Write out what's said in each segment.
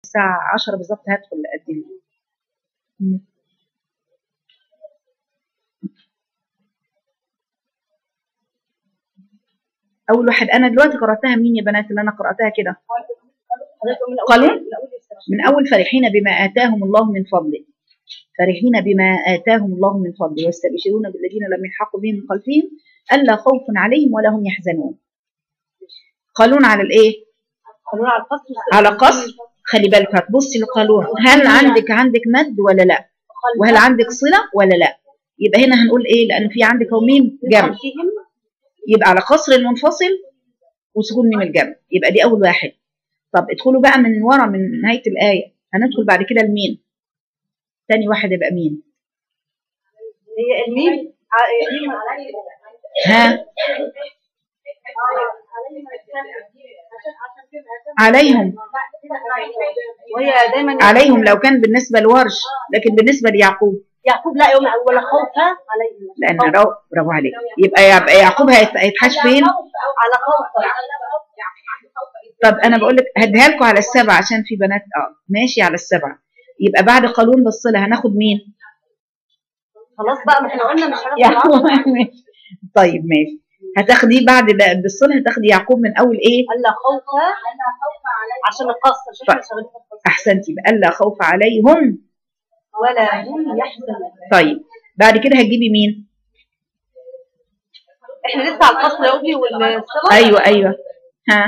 الساعة 10 بالظبط هدخل أقدم مم. أول واحد أنا دلوقتي قرأتها مين يا بنات اللي أنا قرأتها كده قالوا من أول فرحين بما آتاهم الله من فضله فرحين بما آتاهم الله من فضله واستبشرون بالذين لم يلحقوا بهم من خلفهم ألا خوف عليهم ولا هم يحزنون قالون على الإيه؟ قانون على القصر على قصر خلي بالك هتبصي لقالون هل عندك عندك مد ولا لا وهل عندك صلة ولا لا يبقى هنا هنقول ايه لان في عندك هو ميم جمع فيهم يبقى على قصر المنفصل وسكون ميم الجمع يبقى دي اول واحد طب ادخلوا بقى من ورا من نهاية الآية هندخل بعد كده لمين تاني واحد يبقى مين هي الميم ع- ميم ها عليهم وهي دايما عليهم لو كان بالنسبة لورش لكن بالنسبة ليعقوب يعقوب لا يوم ولا خوف عليهم لأن رو- برافو عليك يبقى يبقى يعقوب هيت- هيتحاش فين على خوف طب انا بقول لك هديها لكم على السبع عشان في بنات اه ماشي على السبع يبقى بعد قانون بالصله هناخد مين خلاص بقى ما احنا قلنا مش هناخد يعقوب العصر. ماشي. طيب ماشي هتاخدي بعد ب- بالصله هتاخدي يعقوب من اول ايه الا خوف عشان القصر عشان احنا شغالين في القصر احسنتي بقى الا خوف عليهم ولا هم يحزنون طيب بعد كده هتجيبي مين احنا لسه على القصر يا ابني والصلاه ايوه ايوه ها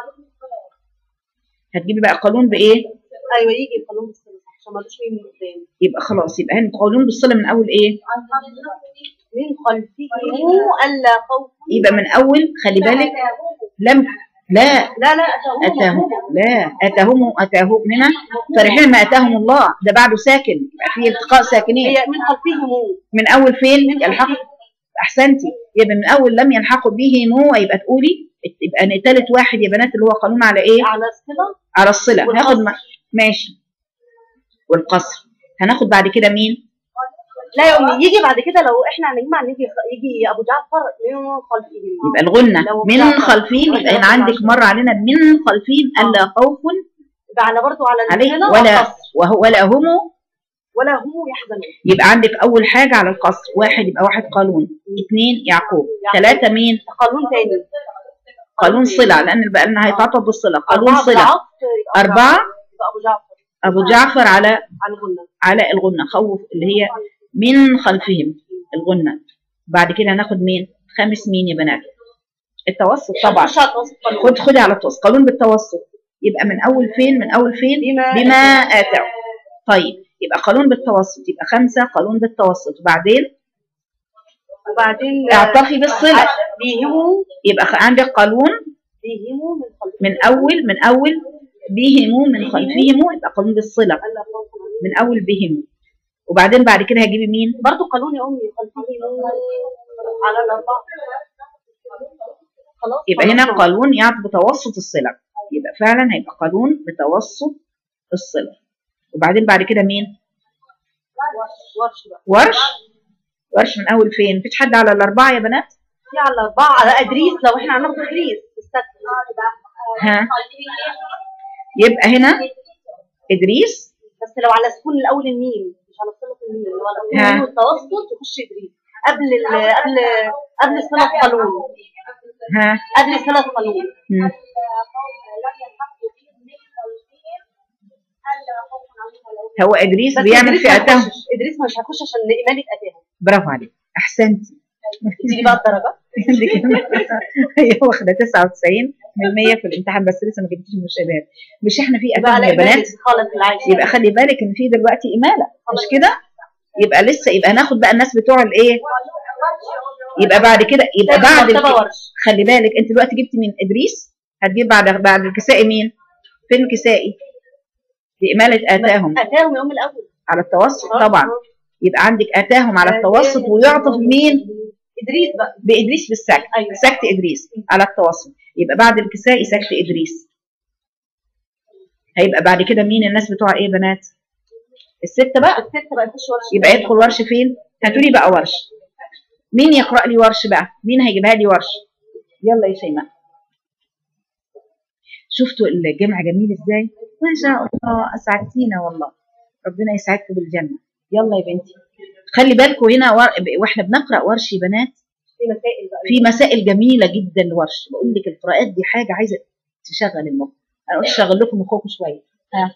هتجيبي بقى قانون بايه ايوه يجي القانون بالصلاه عشان ما لوش مين من قدام يبقى خلاص يبقى هن قانون بالصله من اول ايه من خلفه الا خوف يبقى من اول خلي بالك لم لا لا لا أتاهم لا أتاهم أتاهم هنا فرحين ما أتاهم الله ده بعده ساكن يبقى في التقاء ساكنين هي من خلفهم من أول فين يلحق أحسنتي يبقى من أول لم يلحقوا به مو يبقى تقولي يبقى تالت واحد يا بنات اللي هو قانون على إيه على الصله على الصلة والقصر. هاخد ما- ماشي والقصر هناخد بعد كده مين لا يا امي يجي بعد كده لو احنا هنجمع نيجي يجي ابو جعفر من خلفهم يبقى الغنة لو من بتاع- خلفين يبقى هنا عندك مر علينا من خلفين ألا خوف يبقى على برضه على عليه الصله ولا والقصر. وهو ولا هم ولا هم يحزنون يبقى عندك أول حاجة على القصر واحد يبقى واحد قانون اثنين يعقوب يعقوب. ثلاثة مين قانون تاني قانون صلة لأن بقى لنا هيتعاطف بالصلة قانون أربعة صلة ضعف يبقى أربعة يبقى ابو جعفر أبو جعفر على عن غنى على الغنة خوف اللي هي من خلفهم الغنة بعد كده هناخد مين خامس مين يا بنات التوسط طبعا مش هتوصف قانون. خد خدي على التوسط قانون بالتوسط يبقى من أول فين من أول فين بما بما آتوا طيب يبقى قانون بالتوسط يبقى خمسة قانون بالتوسط وبعدين وبعدين اعطفي بالصلة بيهموا يبقى خ- عندك قانون بيهموا من خلفهم من أول من أول بهم من خلفهم يبقى قانون بالصلة الا خوف عليهم. من أول بهم وبعدين بعد كده هجيبي مين برضه قانون يا امي خلفهم على الاربعه خلاص يبقى هنا خلاص. قانون يعطي بتوسط الصلة يبقى فعلا هيبقى قانون بتوسط الصلة وبعدين بعد كده مين ورش ورش بقى ورش ورش من أول فين مفيش حد على الأربعة يا بنات في على الاربعه على ادريس لو احنا هناخد ادريس بالسكن ها يبقى هنا إدريس بس لو على سكون الاول الميم مش على صله الميم لو على سكون ها. الميم والتوسط يخش ادريس قبل ال قبل قبل صله قانون ها قبل صله قانون مم. هو إدريس بس بيعمل إدريس في ما أتاهم هيخشش. ادريس مش هيخش عشان إمالة اتاهم برافو عليك أحسنتي اديني بقى الدرجه هي واخدة 99 من 100 في الامتحان بس لسه ما جبتش من الشباب مش احنا في يبقى أتاهم على يا بنات إمالة خالد العيش يبقى خلي بالك ان في دلوقتي اماله مش كده يبقى لسه يبقى هناخد بقى الناس بتوع الايه يبقى بعد كده يبقى بعد مرتبه الك... ورش خلي بالك انت دلوقتي جبت مين ادريس هتجيب بعد بعد الكسائي مين فين الكسائي بإمالة آتاهم اتاهم يوم الاول على التوسط طبعا يبقى عندك آتاهم على التوسط ويعطف مين ادريس بقى بإدريس بالسكت أيوة. سكت إدريس على التوسط يبقى بعد الكسائي سكت إدريس هيبقى بعد كده مين الناس بتوع ايه بنات الستة بقى الست بقى يخش ورش يبقى يدخل ورش فين هاتولي بقى ورش مين يقرأ لي ورش بقى مين هيجيبها لي ورش يلا يا شيماء شفتوا الجمع جميل ازاي ما شاء الله اسعدتينا والله ربنا يسعدكم بالجنه يلا يا بنتي خلي بالكم هنا ور... واحنا بنقرا ورش يا بنات في مسائل بقى في مسائل جميله جدا لورش بقول لك القراءات دي حاجه عايزه تشغل المخ انا قلت اشغل لكم مخكم شويه ها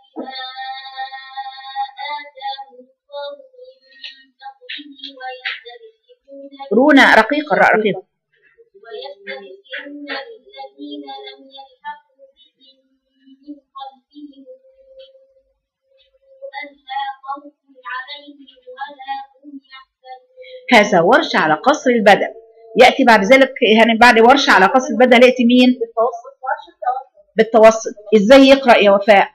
رونا رقيقه ر- رقيقه ويستبشرون بالذين لم يلحقوا بهم من خلفهم ألا خوف عليهم ولا هم يحزنون هذا ورش على قصر البدن ياتي بعد ذلك يعني بعد ورش على قصر البدن ياتي مين بالتوسط ورش التوسط بالتوسط ازاي يقرا يا وفاء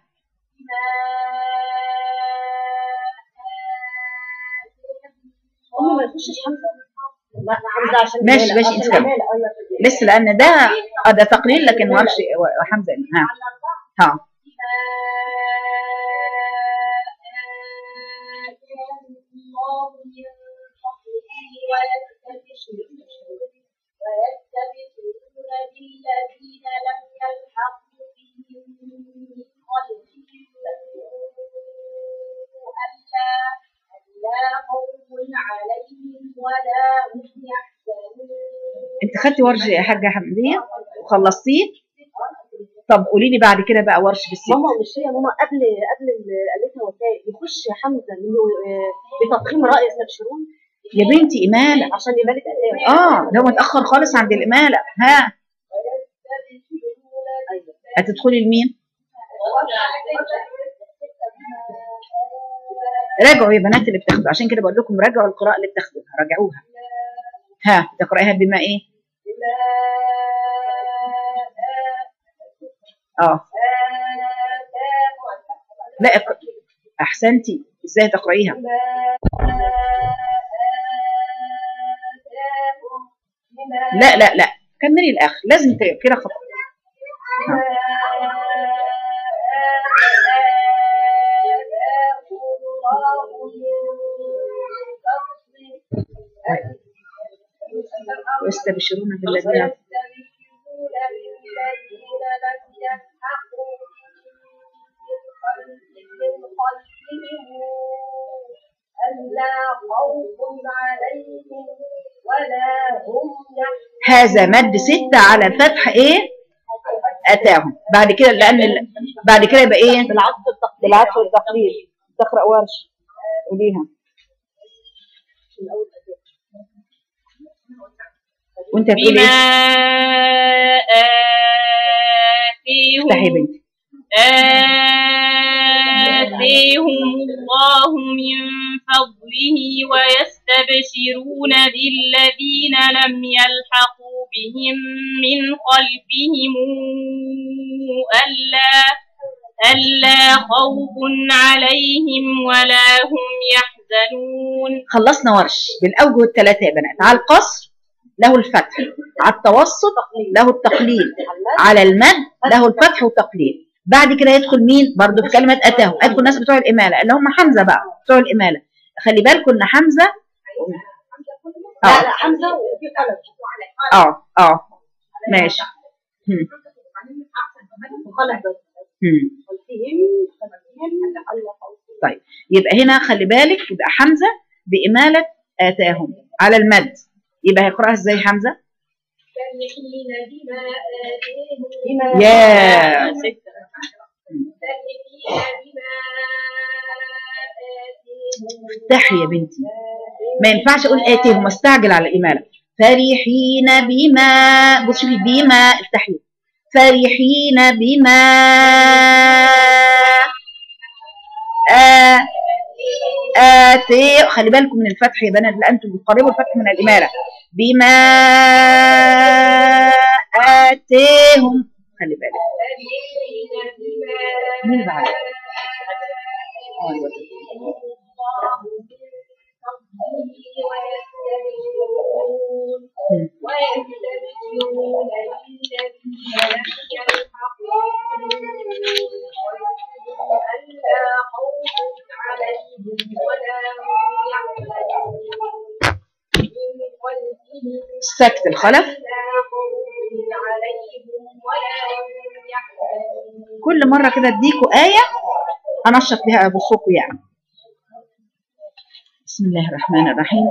هم ما يخشش حمزه لا حمزه عشان ماشي، العمالة. ماشي، عشان انت كمل. العمالة، أيوة. لسه لان ده اه ده تقليل لكن ورش وحمزه ها ها ويستبشرون بالذين لم يلحقوا بهم من خلفهم ألا ألا خوف عليهم ولا هم يحزنون انت خدتي ورش يا حاجه حمديه وخلصتيه طب قولي لي بعد كده بقى ورش بالست ماما مش هي ماما قبل قبل اللي قالتها وفاء يخش حمزه منه آه، بتضخيم راي يستبشرون يا بنتي اماله عشان يمالك اداء اه ده متاخر خالص عند الاماله ها هتدخلي لمين راجعوا يا بنات اللي بتاخدوا عشان كده بقول لكم راجعوا القراءه اللي بتاخدوها راجعوها ها تقرايها بما ايه اه لا اق- احسنتي ازاي تقرايها لا لا لا كملي الاخر لازم ت- كده خطأ ويستبشرون بالذين ويستبشرون بالذين لم يلحقوا بهم من خلفهم ألا خوف عليهم ولا هم يحزنون هذا مد ستة على فتح ايه اتاهم بعد كده لان ال- بعد كده يبقى ايه بالعطف التقليدي بالعطف والتقليد تقرا ورش قوليها وانت هتقولي بما ايه آتيهم افتحي يا بنتي آتيهم الله من فضله ويستبشرون بالذين لم يلحقوا بهم من خلفهم ألا ألا خوف عليهم ولا هم يحزنون خلصنا ورش بالاوجه الثلاثه يا بنات على القصر له الفتح على التوسط له التقليل على المد له الفتح وتقليل بعد كده يدخل مين برضو في كلمه اتاه ادخل الناس بتوع الاماله اللي هم حمزه بقى بتوع الاماله خلي بالكم ان حمزه لا اه لا حمزه وفي قلم اه اه ماشي هم، وقلم بس هم. خلفهم خلفهم الله خوف طيب يبقى هنا خلي بالك يبقى حمزه باماله اتاهم على المد يبقى هيقراها ازاي حمزه فرحين بما آتيهم بما يا ستة فرحين بما آتيهم افتحي يا بنتي ما ينفعش اقول اتيهم واستعجل على الاماله فرحين بما بص شوفي بما افتحي فرحين بما آ آتي خلي بالكم من الفتح يا بنات لا انتم بتقربوا الفتح من الاماله بما آتيهم خلي بالك فرحين بما مين بعد آتيهم الله من فضله ويستبشرون هم. ويستبشرون بالذين لم يلحقوا بهم ألا خوف عليهم ولا هم يحزنون من خلفهم سكت الخلف ألا خوف عليهم ولا هم يحزنون كل مره كده اديكوا ايه انشط بها مخكم يعني بسم الله الرحمن الرحيم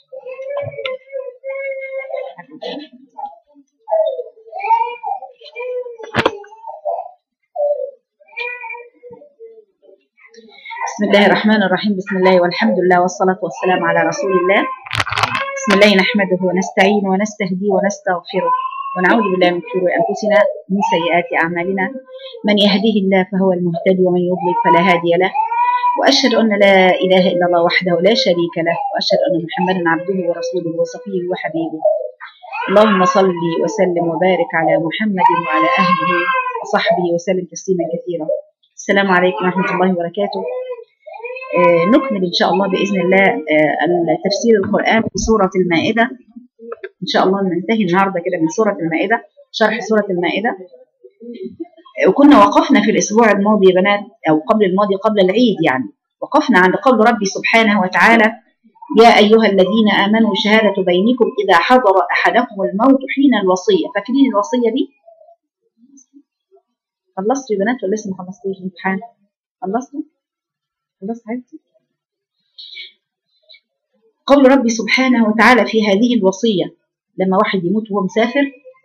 بسم الله الرحمن الرحيم بسم الله والحمد لله والصلاة والسلام على رسول الله بسم الله نحمده ونستعين ونستهدي ونستغفره ونعوذ بالله من شرور أنفسنا من سيئات أعمالنا من يهديه الله فهو المهتدي ومن يضلل فلا هادي له وأشهد أن لا إله إلا الله وحده لا شريك له وأشهد أن محمدا عبده ورسوله وصفيه وحبيبه اللهم صل وسلم وبارك على محمد وعلى أهله وصحبه وسلم تسليما كثيرا السلام عليكم ورحمة الله وبركاته آه، نكمل إن شاء الله بإذن الله آه، تفسير القرآن في سورة المائدة إن شاء الله ننتهي النهاردة كده من سورة المائدة شرح سورة المائدة آه، وكنا وقفنا في الأسبوع الماضي يا بنات أو قبل الماضي قبل العيد يعني وقفنا عند قول ربي سبحانه وتعالى يا أيها الذين آمنوا شهادة بينكم إذا حضر أحدكم الموت حين الوصية فاكرين الوصية دي؟ خلصتوا يا بنات ولا لسه ما خلصتوش الامتحان؟ خلصتوا؟ خلاص حبيبتي قول ربي سبحانه وتعالى في هذه الوصية لما واحد يموت وهو مسافر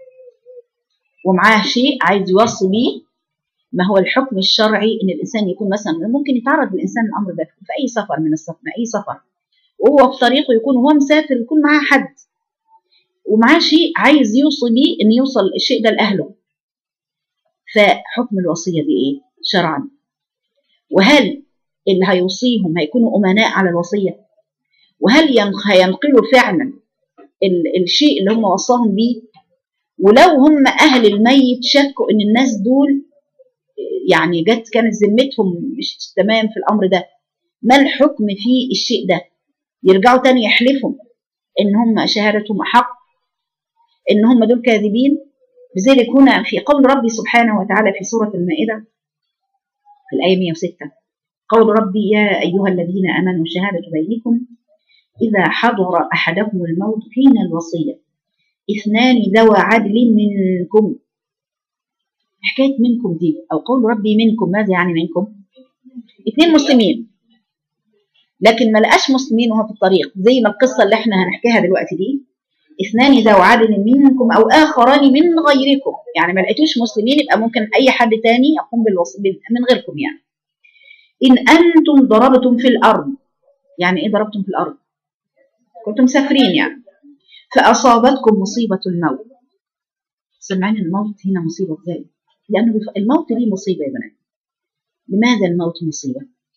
ومعاه شيء عايز يوصي بيه ما هو الحكم الشرعي ان الانسان يكون مثلا ممكن يتعرض الانسان الامر ده في اي سفر من السفر من اي سفر وهو في طريقه يكون وهو مسافر يكون معاه حد ومعاه شيء عايز يوصي بيه ان يوصل الشيء ده لاهله فحكم الوصيه دي ايه شرعا وهل اللي هيوصيهم هيكونوا امناء على الوصيه وهل ين- هينقلوا فعلا ال- الشيء اللي هم وصاهم بيه ولو هم اهل الميت شكوا ان الناس دول يعني جت كانت ذمتهم مش تمام في الامر ده ما الحكم في الشيء ده يرجعوا تاني يحلفوا ان هم شهادتهم حق ان هم دول كاذبين لذلك هنا في قول ربي سبحانه وتعالى في سوره المائده في الايه 106 قول ربي يا ايها الذين امنوا شهاده بينكم اذا حضر احدكم الموت حين الوصيه اثنان ذوى عدل منكم حكايه منكم دي او قول ربي منكم ماذا يعني منكم اثنين مسلمين لكن ما لقاش مسلمين وهو في الطريق زي ما القصه اللي احنا هنحكيها دلوقتي دي اثنان ذو عدل منكم او اخران من غيركم يعني ما لقيتوش مسلمين يبقى ممكن اي حد تاني يقوم بالوصف من غيركم يعني ان انتم ضربتم في الارض يعني ايه ضربتم في الارض كنتم مسافرين يعني فاصابتكم مصيبه الموت سمعين الموت هنا مصيبه ازاي لانه بف- الموت ليه مصيبه يا بنات لماذا الموت مصيبه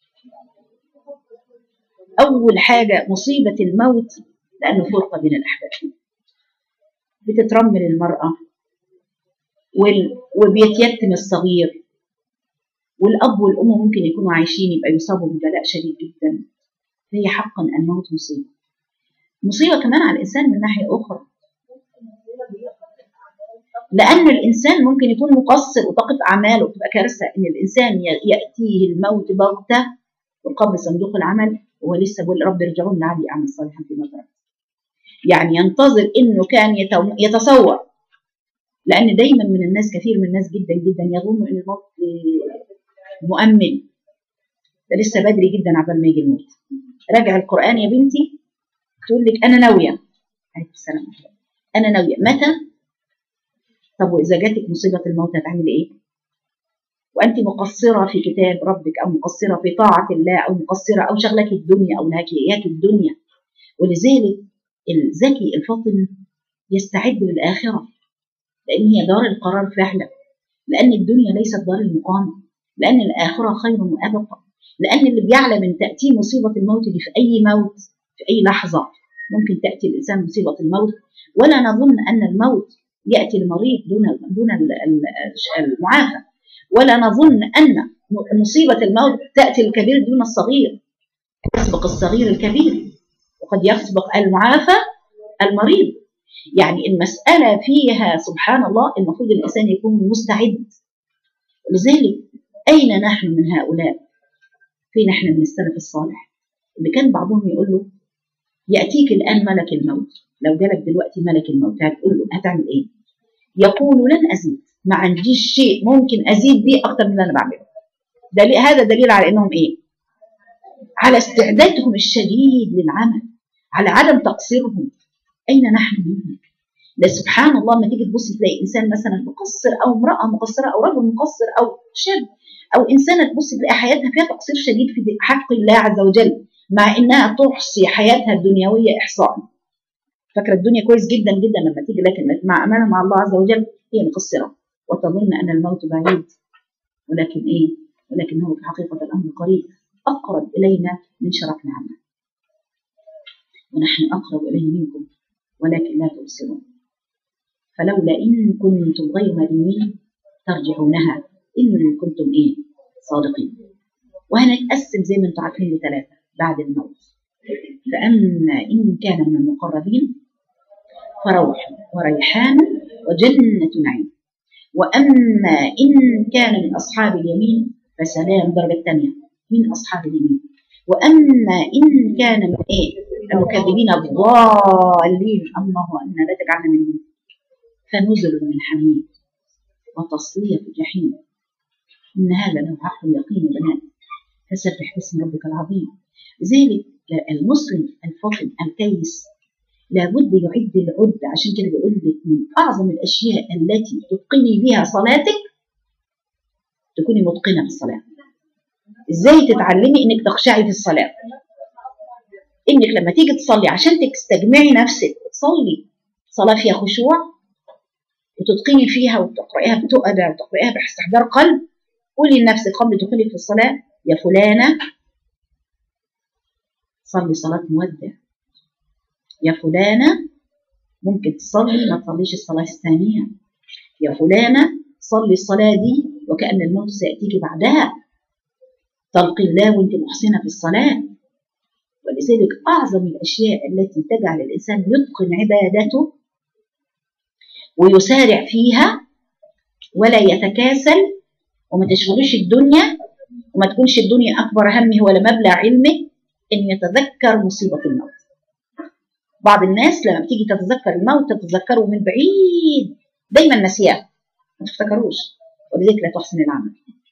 اول حاجه مصيبه الموت لانه فرقه بين الاحباب بتترمل المراه وال... وبيتيتم الصغير والاب والام ممكن يكونوا عايشين يبقى يصابوا ببلاء شديد جدا فهي حقا الموت مصيبه مصيبه كمان على الانسان من ناحيه اخرى لأن الإنسان ممكن يكون مقصر وتقف أعماله تبقى كارثة إن الإنسان ي- يأتيه الموت بغتة والقبر صندوق العمل وهو لسه بيقول رب ارجعون لعلي أعمل صالحا فيما تركت يعني ينتظر إنه كان يتو- يتصور لأن دايما من الناس كثير من الناس جدا جدا يظن إن الموت آه، مؤمن ده لسه بدري جدا عبال ما يجي الموت راجع القرآن يا بنتي تقول لك أنا ناوية عليكم السلام أنا ناوية متى طب وإذا جاتك مصيبة الموت هتعملي إيه؟ وأنت مقصرة في كتاب ربك أو مقصرة في طاعة الله أو مقصرة أو شغلك الدنيا أو نهاك إياك الدنيا ولذلك الذكي الفاطن يستعد للآخرة لأن هي دار القرار فعلا لأن الدنيا ليست دار المقام لأن الآخرة خير وأبقى لأن اللي بيعلم أن تأتيه مصيبة الموت دي في أي موت في أي لحظة ممكن تأتي الإنسان مصيبة الموت ولا نظن أن الموت يأتي المريض دون دون ال- ال- المعافى ولا نظن أن مصيبة الموت تأتي الكبير دون الصغير يسبق الصغير الكبير وقد يسبق المعافى المريض يعني المسألة فيها سبحان الله المفروض الإنسان يكون مستعد لذلك أين نحن من هؤلاء فين احنا من السلف الصالح اللي كان بعضهم يقول له يأتيك الآن ملك الموت لو جالك دلوقتي ملك الموت هتقول له هتعمل إيه يقول لن أزيد ما عنديش شيء ممكن ازيد بيه اكتر من اللي انا بعمله دليل هذا دليل على انهم ايه على استعدادهم الشديد للعمل على عدم تقصيرهم اين نحن منهم ده سبحان الله لما تيجي تبص تلاقي انسان مثلا مقصر او امراه مقصره او رجل مقصر او شاب او انسانه تبص تلاقي حياتها فيها تقصير شديد في حق الله عز وجل مع انها تحصي حياتها الدنيويه احصاء فاكره الدنيا كويس جدا جدا لما تيجي لكن مع امانه مع الله عز وجل هي مقصره وتظن ان الموت بعيد ولكن ايه ولكنه في حقيقه الامر قريب اقرب الينا من شرف نعمه ونحن اقرب اليه منكم ولكن لا تبصرون فلولا ان كنتم غير مدينين ترجعونها ان كنتم ايه صادقين وهنتقسم زي ما انتم عارفين لثلاثه بعد الموت فاما ان كان من المقربين فروح وريحان وجنه نعيم واما ان كان من اصحاب اليمين فسلام درجه ثانيه من اصحاب اليمين واما ان كان من ايه المكذبين الضالين الله ان لا تجعلنا منهم فنزل من حميم وتصليه جحيم ان هذا له حق اليقين بنات فسبح باسم ربك العظيم لذلك المسلم الفاطن الكيس لابد يعد العد عشان كده بيقول لك من اعظم الاشياء التي تتقني بها صلاتك تكوني متقنه في الصلاه ازاي تتعلمي انك تخشعي في الصلاه انك لما تيجي تصلي عشان تستجمعي نفسك وتصلي صلاه فيها خشوع وتتقني فيها وتقرايها بتؤدى وتقرايها باستحضار قلب قولي لنفسك قبل دخولك في الصلاه يا فلانه صلي صلاه مودع يا فلانه ممكن تصلي ما تصليش الصلاه الثانيه يا فلانه صلي الصلاه دي وكأن الموت سيأتيك بعدها تلقي الله وانت محسنة في الصلاة ولذلك أعظم الأشياء التي تجعل الإنسان يتقن عبادته ويسارع فيها ولا يتكاسل وما تشغلوش الدنيا وما تكونش الدنيا أكبر همه ولا مبلغ علمه إن يتذكر مصيبة الموت بعض الناس لما بتيجي تتذكر الموت تتذكره من بعيد دايما نسياه ما تفتكروش ولذلك لا تحسن العمل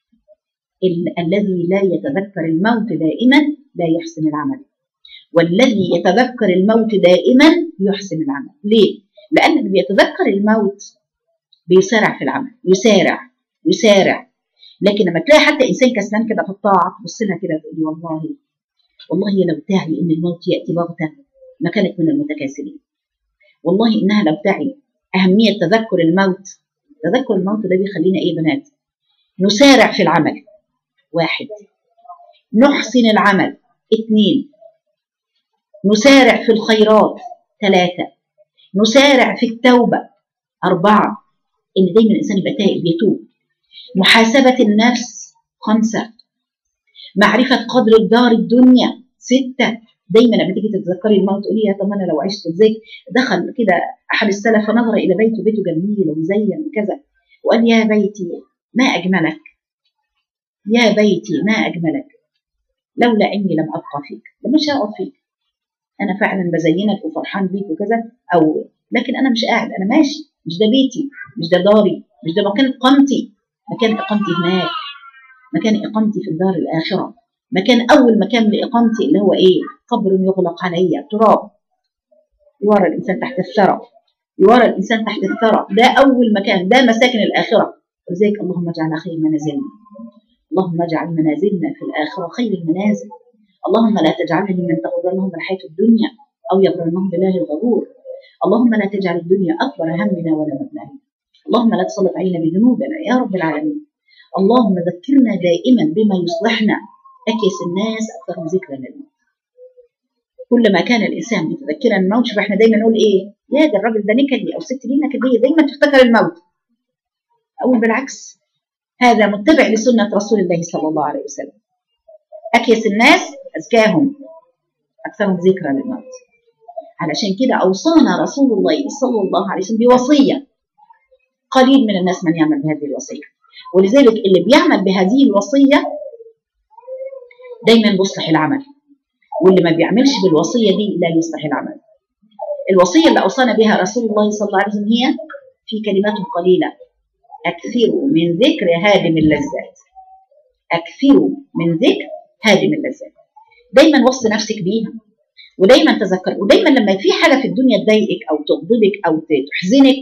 ال- الذي لا يتذكر الموت دائما لا يحسن العمل والذي يتذكر الموت دائما يحسن العمل ليه؟ لأن اللي بيتذكر الموت بيسارع في العمل يسارع يسارع لكن لما تلاقي حتى إنسان كسلان كده في الطاعة تبص لها كده تقولي والله والله لو تعي إن الموت يأتي بغتة ما كانت من المتكاسلين والله إنها لو تعي أهمية تذكر الموت تذكر الموت ده بيخلينا ايه بنات نسارع في العمل واحد نحسن العمل اثنين نسارع في الخيرات ثلاثة نسارع في التوبة أربعة إن دايما الإنسان يبقى تائب يتوب محاسبة النفس خمسة معرفة قدر الدار الدنيا ستة دايما لما تيجي تتذكري الموت تقولي يا طب انا لو عشت ازاي دخل كده احد السلف فنظر الى بيته بيته جميل ومزين وكذا وقال يا بيتي ما اجملك يا بيتي ما اجملك لولا اني لم ابقى فيك مش هقعد فيك انا فعلا بزينك وفرحان بيك وكذا او لكن انا مش قاعد انا ماشي مش ده بيتي مش ده داري مش ده مكان اقامتي مكان اقامتي هناك مكان اقامتي في الدار الاخره مكان اول مكان لاقامتي اللي هو ايه قبر يغلق علي تراب يورى الانسان تحت الثرى يورى الانسان تحت الثرى ده اول مكان ده مساكن الاخره ولذلك اللهم اجعل خير منازلنا اللهم اجعل منازلنا في الاخره خير المنازل اللهم لا تجعلنا ممن تغرنهم الحياه الدنيا او يغرنهم بالله الغرور اللهم لا تجعل الدنيا اكبر همنا ولا مبلغنا اللهم لا تسلط علينا بذنوبنا يا رب العالمين اللهم ذكرنا دائما بما يصلحنا أكيس الناس أكثرهم ذكرا للموت كلما كان الإنسان متذكرا الموت شوف احنا دايما نقول إيه يا ده الراجل ده نكدي أو الست دي نكدية دايما تفتكر الموت أقول بالعكس هذا متبع لسنة رسول الله صلى الله عليه وسلم أكيس الناس أزكاهم أكثرهم ذكرا للموت علشان كده أوصانا رسول الله صلى الله عليه وسلم بوصية قليل من الناس من يعمل بهذه الوصية ولذلك اللي بيعمل بهذه الوصية دايما بيصلح العمل واللي ما بيعملش بالوصيه دي لا يصلح العمل الوصيه اللي اوصانا بها رسول الله صلى الله عليه وسلم هي في كلمات قليله اكثروا من ذكر هادم اللذات اكثروا من ذكر هادم اللذات دايما وصي نفسك بيها ودايما تذكر ودايما لما في حاجه في الدنيا تضايقك او تغضبك او تحزنك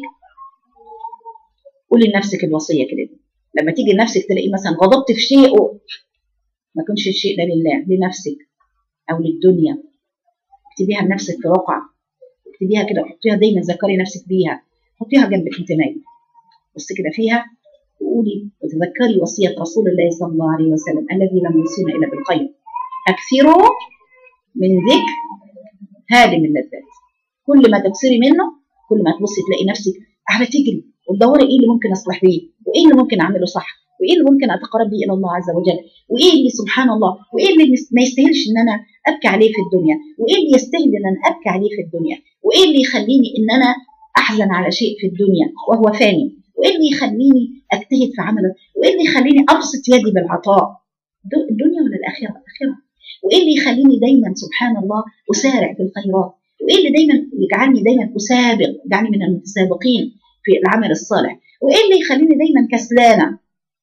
قولي لنفسك الوصيه كده لما تيجي لنفسك تلاقي مثلا غضبت في شيء و... ما يكونش الشيء ده لله لنفسك او للدنيا اكتبيها بنفسك في واقع اكتبيها كده وحطيها دايما ذكري نفسك بيها حطيها جنبك انت نايمه بص كده فيها وقولي وتذكري وصيه رسول الله صلى الله عليه وسلم الذي لم يوصينا الا بالخير اكثروا من ذكر هادم اللذات كل ما تكسري منه كل ما تبصي تلاقي نفسك قاعده تجري وتدوري ايه اللي ممكن اصلح بيه وايه اللي ممكن اعمله صح وايه اللي ممكن اتقرب بيه الى الله عز وجل وايه اللي سبحان الله وايه اللي ما يستاهلش ان انا ابكي عليه في الدنيا وايه اللي يستاهل ان انا ابكي عليه في الدنيا وايه اللي يخليني ان انا احزن على شيء في الدنيا وهو فاني وايه اللي يخليني اجتهد في عمله وايه اللي يخليني ابسط يدي بالعطاء الدنيا ولا الاخره الاخره وايه اللي يخليني دايما سبحان الله اسارع في الخيرات وايه اللي دايما يجعلني دايما اسابق يجعلني من المتسابقين في العمل الصالح وايه اللي يخليني دايما كسلانه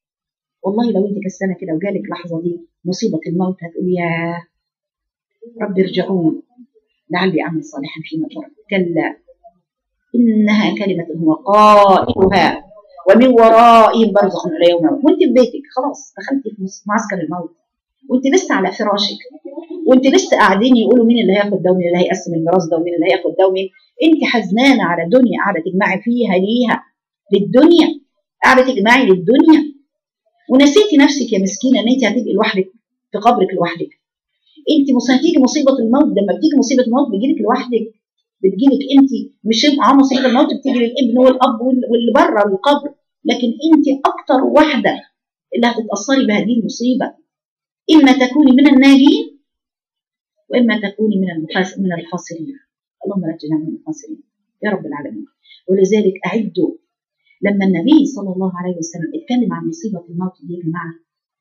والله لو انت كسلانه كده وجالك لحظه دي مصيبه الموت هتقولي يا رب ارجعون لعلي اعمل صالحا فيما ترك كلا انها كلمه هو قائلها ومن ورائهم برزخ الى يوم الموت وانت في بيتك خلاص دخلتي في معسكر الموت وانت لسه على فراشك وانت لسه قاعدين يقولوا مين اللي هياخد ده ومين اللي هيقسم الميراث ده ومين اللي هياخد ده ومين انت حزنانه على دنيا قاعده تجمعي فيها ليها للدنيا قاعده تجمعي للدنيا ونسيتي نفسك يا مسكينه ان انت هتبقي لوحدك في قبرك لوحدك انت هتيجي مصيبه الموت لما بتيجي مصيبه الموت بتجيلك لوحدك بتجيلك انت مش اه مصيبه الموت بتيجي للابن والاب واللي بره القبر لكن انت اكتر واحده اللي هتتاثري بهذه المصيبه اما تكوني من الناجين واما تكوني من من الخاسرين اللهم نجنا من الخاسرين يا رب العالمين ولذلك اعدوا لما النبي صلى الله عليه وسلم اتكلم عن مصيبه الموت دي يا جماعه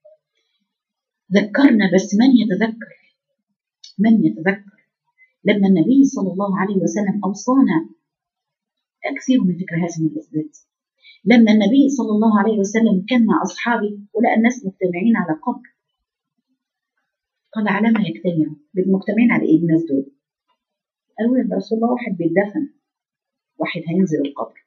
ذكرنا بس من يتذكر من يتذكر لما النبي صلى الله عليه وسلم اوصانا اكثر من ذكر هذه اللذات لما النبي صلى الله عليه وسلم كان مع اصحابه ولقى الناس مجتمعين على قبر قال على ما يجتمعوا مجتمعين على ايه الناس دول قالوا يا رسول الله واحد بيدفن واحد هينزل القبر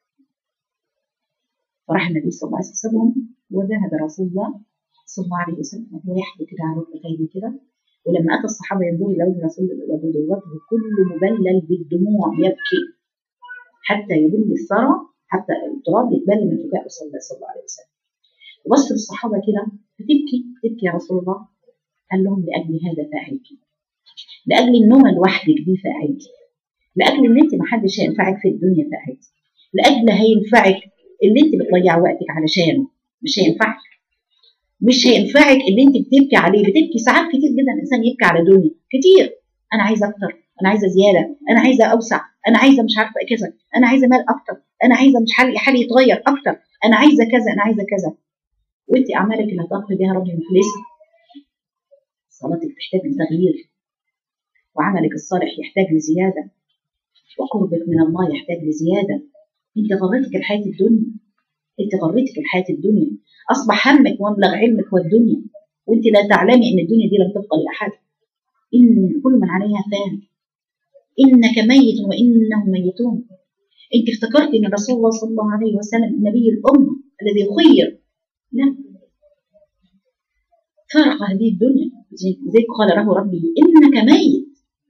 فراح النبي صلى الله عليه وسلم وذهب رسول الله صلى الله عليه وسلم وهو يحكي كده على ركبتيه كده ولما اتى الصحابه ينظروا الى وجه رسول الله وجهه كله مبلل بالدموع يبكي حتى يبل الثرى حتى التراب يتبل من بكاء صلى الله عليه وسلم وبص للصحابه كده بتبكي بتبكي يا رسول الله قال لهم لاجل هذا فاعلك لاجل النوم لوحدك دي فاعلك لاجل ان انت ما حدش هينفعك في الدنيا فاعلك لاجل هينفعك اللي انت بتضيع وقتك علشانه مش هينفعك مش هينفعك اللي انت بتبكي عليه بتبكي ساعات كتير جدا الانسان يبكي على دنيا كتير انا عايزه اكتر انا عايزه زياده انا عايزه اوسع انا عايزه مش عارفه كذا انا عايزه مال اكتر انا عايزه مش حالي حالي يتغير اكتر انا عايزه كذا انا عايزه كذا وانت اعمالك اللي هتقضي بها رب مفلسه صلاتك تحتاج لتغيير وعملك الصالح يحتاج لزياده وقربك من الله يحتاج لزياده انت غرتك الحياه الدنيا انت غرتك الحياه الدنيا اصبح همك ومبلغ علمك هو الدنيا وانت لا تعلمي ان الدنيا دي لم تبقى لاحد ان كل من عليها فان انك ميت وانهم ميتون انت افتكرت ان رسول الله صلى الله عليه وسلم نبي الامه الذي خير لا فارق هذه الدنيا زي قال له ربي انك ميت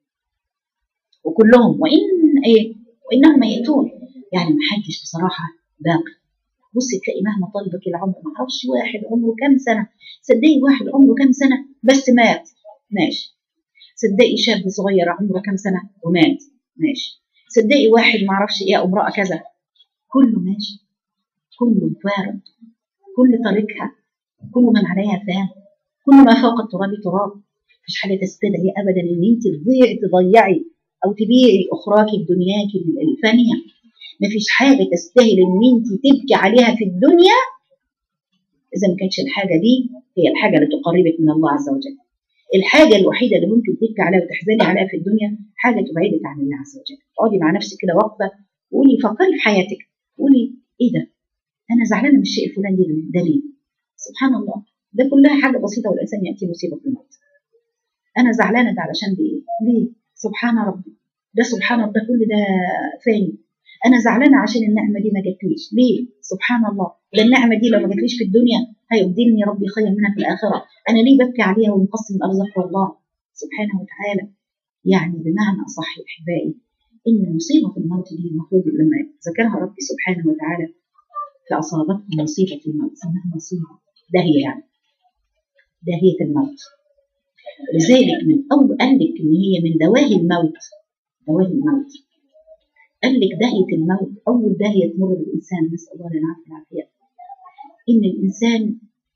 وكلهم وان ايه وانهم ميتون يعني ما حدش بصراحه باقي بصي تلاقي مهما طلبك العمر ما اعرفش واحد عمره كام سنه صدقي واحد عمره كام سنه بس مات ماشي صدقي شاب صغير عمره كام سنه ومات ماشي صدقي واحد ما اعرفش ايه امراه كذا كله ماشي كله فارغ كل طريقها كل من عليها فان كل ما فوق التراب تراب مفيش حاجه تستدعي ابدا ان انت تضيعي تضيعي او تبيعي اخراك دنياك الفانيه مفيش حاجة تستاهل إن أنت تبكي عليها في الدنيا إذا ما كانتش الحاجة دي هي الحاجة اللي تقربك من الله عز وجل. الحاجة الوحيدة اللي ممكن تبكي عليها وتحزني عليها في الدنيا حاجة تبعدك عن الله عز وجل. اقعدي مع نفسك كده واقفة وقولي فكري في حياتك قولي إيه ده؟ انا زعلانه من الشيء الفلاني ده ليه سبحان الله ده كلها حاجه بسيطه والانسان ياتي مصيبه في الموت انا زعلانه ده علشان بايه ليه سبحان ربي ده سبحان الله ده كل ده فاني انا زعلانه عشان النعمه دي ما جاتليش ليه سبحان الله ده النعمه دي لو ما جاتليش في الدنيا هيبدلني ربي خير منها في الاخره انا ليه ببكي عليها ومقسم الارزاق والله سبحانه وتعالى يعني بمعنى اصح يا احبائي ان مصيبه الموت دي المفروض لما ذكرها ربي سبحانه وتعالى فاصابتكم مصيبه الموت انها مصيبه داهيه يعني داهيه الموت لذلك من اول قال لك ان هي من دواهي الموت دواهي الموت قال لك داهيه الموت اول داهيه تمر بالانسان نسال الله لنا العافيه ان الانسان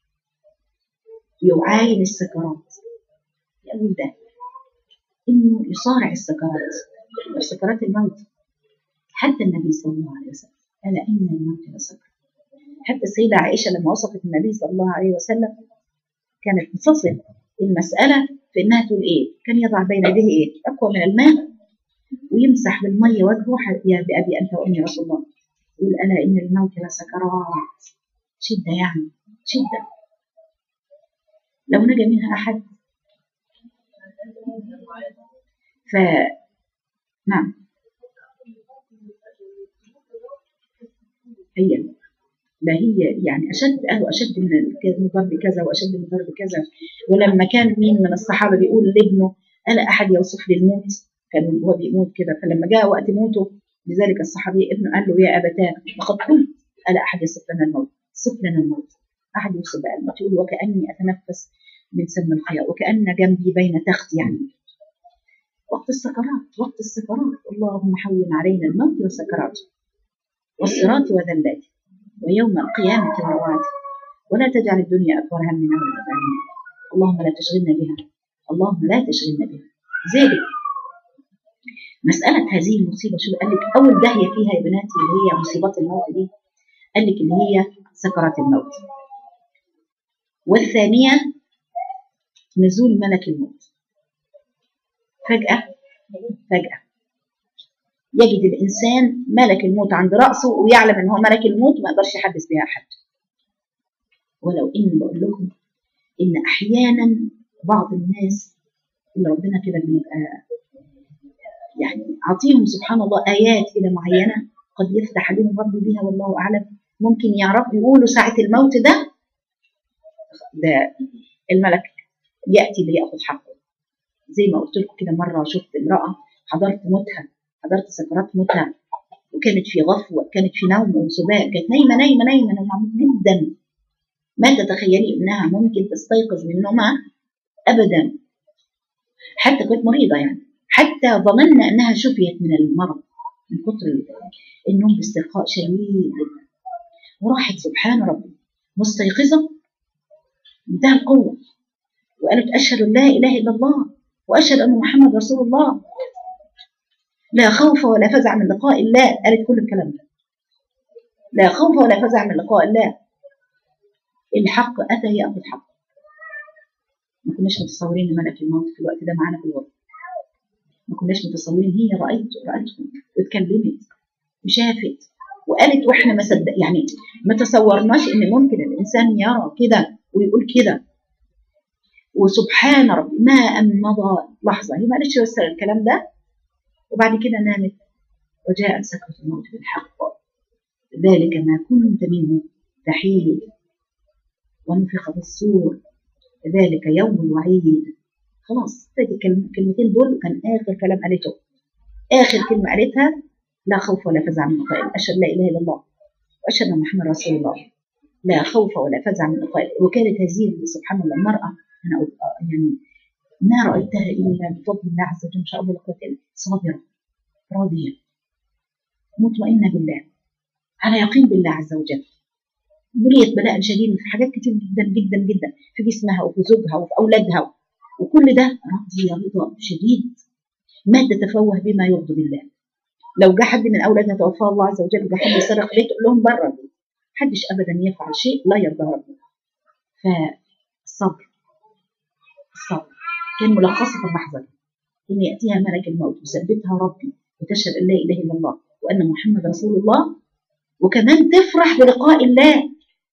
يعاين السكرات اول داهيه انه يصارع السكرات سكرات الموت حتى النبي صلى الله عليه وسلم قال ان الموت لسكر حتى السيده عائشه لما وصفت النبي صلى الله عليه وسلم كانت تصل المساله في انها تقول ايه؟ كان يضع بين يديه ايه؟ اقوى من الماء ويمسح بالميه وجهه يا بابي انت وامي رسول الله يقول الا ان الموت لسكرات شده يعني شده لو نجا منها احد ف نعم هي لا هي يعني اشد قالوا اشد من الضرب كذا واشد من الضرب كذا ولما كان مين من الصحابه بيقول لابنه الا احد يوصف لي الموت كان هو بيموت كده فلما جاء وقت موته لذلك الصحابي ابنه قال له يا ابتاه لقد قلت الا احد يصف لنا الموت صف لنا الموت احد يوصف بقى الموت يقول وكاني اتنفس من سم الخياء وكان جنبي بين تخت يعني وقت السكرات وقت السكرات اللهم حول علينا الموت وسكراته والصراط وذلاته ويوم القيامة ووعده ولا تجعل الدنيا أكبر همنا ولا مبالغنا اللهم لا تشغلنا بها اللهم لا تشغلنا بها ذلك مسألة هذه المصيبة شو قال لك أول داهية فيها يا بناتي اللي هي مصيبات الموت دي قال لك اللي هي سكرات الموت والثانية نزول ملك الموت فجأة فجأة يجد الإنسان ملك الموت عند رأسه ويعلم إن هو ملك الموت ما يقدرش يحدث بها أحد ولو إن بقول لكم إن أحيانا بعض الناس اللي ربنا كده بيبقى يعني عطيهم سبحان الله آيات كده معينة قد يفتح عليهم ربي بها والله أعلم ممكن يعرف يقولوا ساعة الموت ده ده الملك يأتي ليأخذ حقه زي ما قلت لكم كده مرة شفت امرأة حضرت موتها حضرت سكرات موتها وكانت في غفوة كانت في نوم وسباء كانت نايمة نايمة نايمة نوم جدا ما تتخيلي انها ممكن تستيقظ من نومها ابدا حتى كانت مريضة يعني حتى ظننا انها شفيت من المرض من كتر النوم باسترخاء شديد جدا وراحت سبحان ربي مستيقظة بمنتهى القوة وقالت أشهد أن لا إله إلا الله وأشهد أن محمد رسول الله لا خوف ولا فزع من لقاء الله قالت كل الكلام ده لا خوف ولا فزع من لقاء الله الحق أتى يأخذ حقه ما كناش متصورين ان ملك الموت في الوقت ده معانا في الوقت ما كناش متصورين هي رأيت رأيته واتكلمت وشافت وقالت واحنا ما صدق يعني ما تصورناش ان ممكن الانسان يرى كده ويقول كده وسبحان ربي ما ان مضى لحظه هي ما قالتش بس الكلام ده وبعد كده نامت وجاءت سكرة الموت بالحق ذلك ما كنت منه تحيد ونفخ في الصور ذلك يوم الوعيد خلاص الكلمتين دول كان اخر كلام قالته اخر كلمه قالتها لا خوف ولا فزع من لقاء اشهد لا اله الا الله واشهد ان محمد رسول الله لا خوف ولا فزع من لقاء وكانت هذه سبحان الله المراه انا يعني ما رايتها الا بفضل الله عز وجل ان شاء الله لقوه صابره راضيه مطمئنه بالله على يقين بالله عز وجل بليت بلاء شديد في حاجات كتير جدا جدا جدا في جسمها وفي زوجها وفي اولادها وكل ده راضيه رضا شديد ما تتفوه بما يرضي بالله لو جه حد من اولادها توفاه الله عز وجل وجه حد سرق ليه تقول لهم بره البيت محدش ابدا يفعل شيء لا يرضى ربنا فالصبر الصبر كان ملخصه اللحظه دي ان ياتيها ملك الموت يثبتها ربي وتشهد ان لا اله الا الله وان محمد رسول الله وكمان تفرح بلقاء الله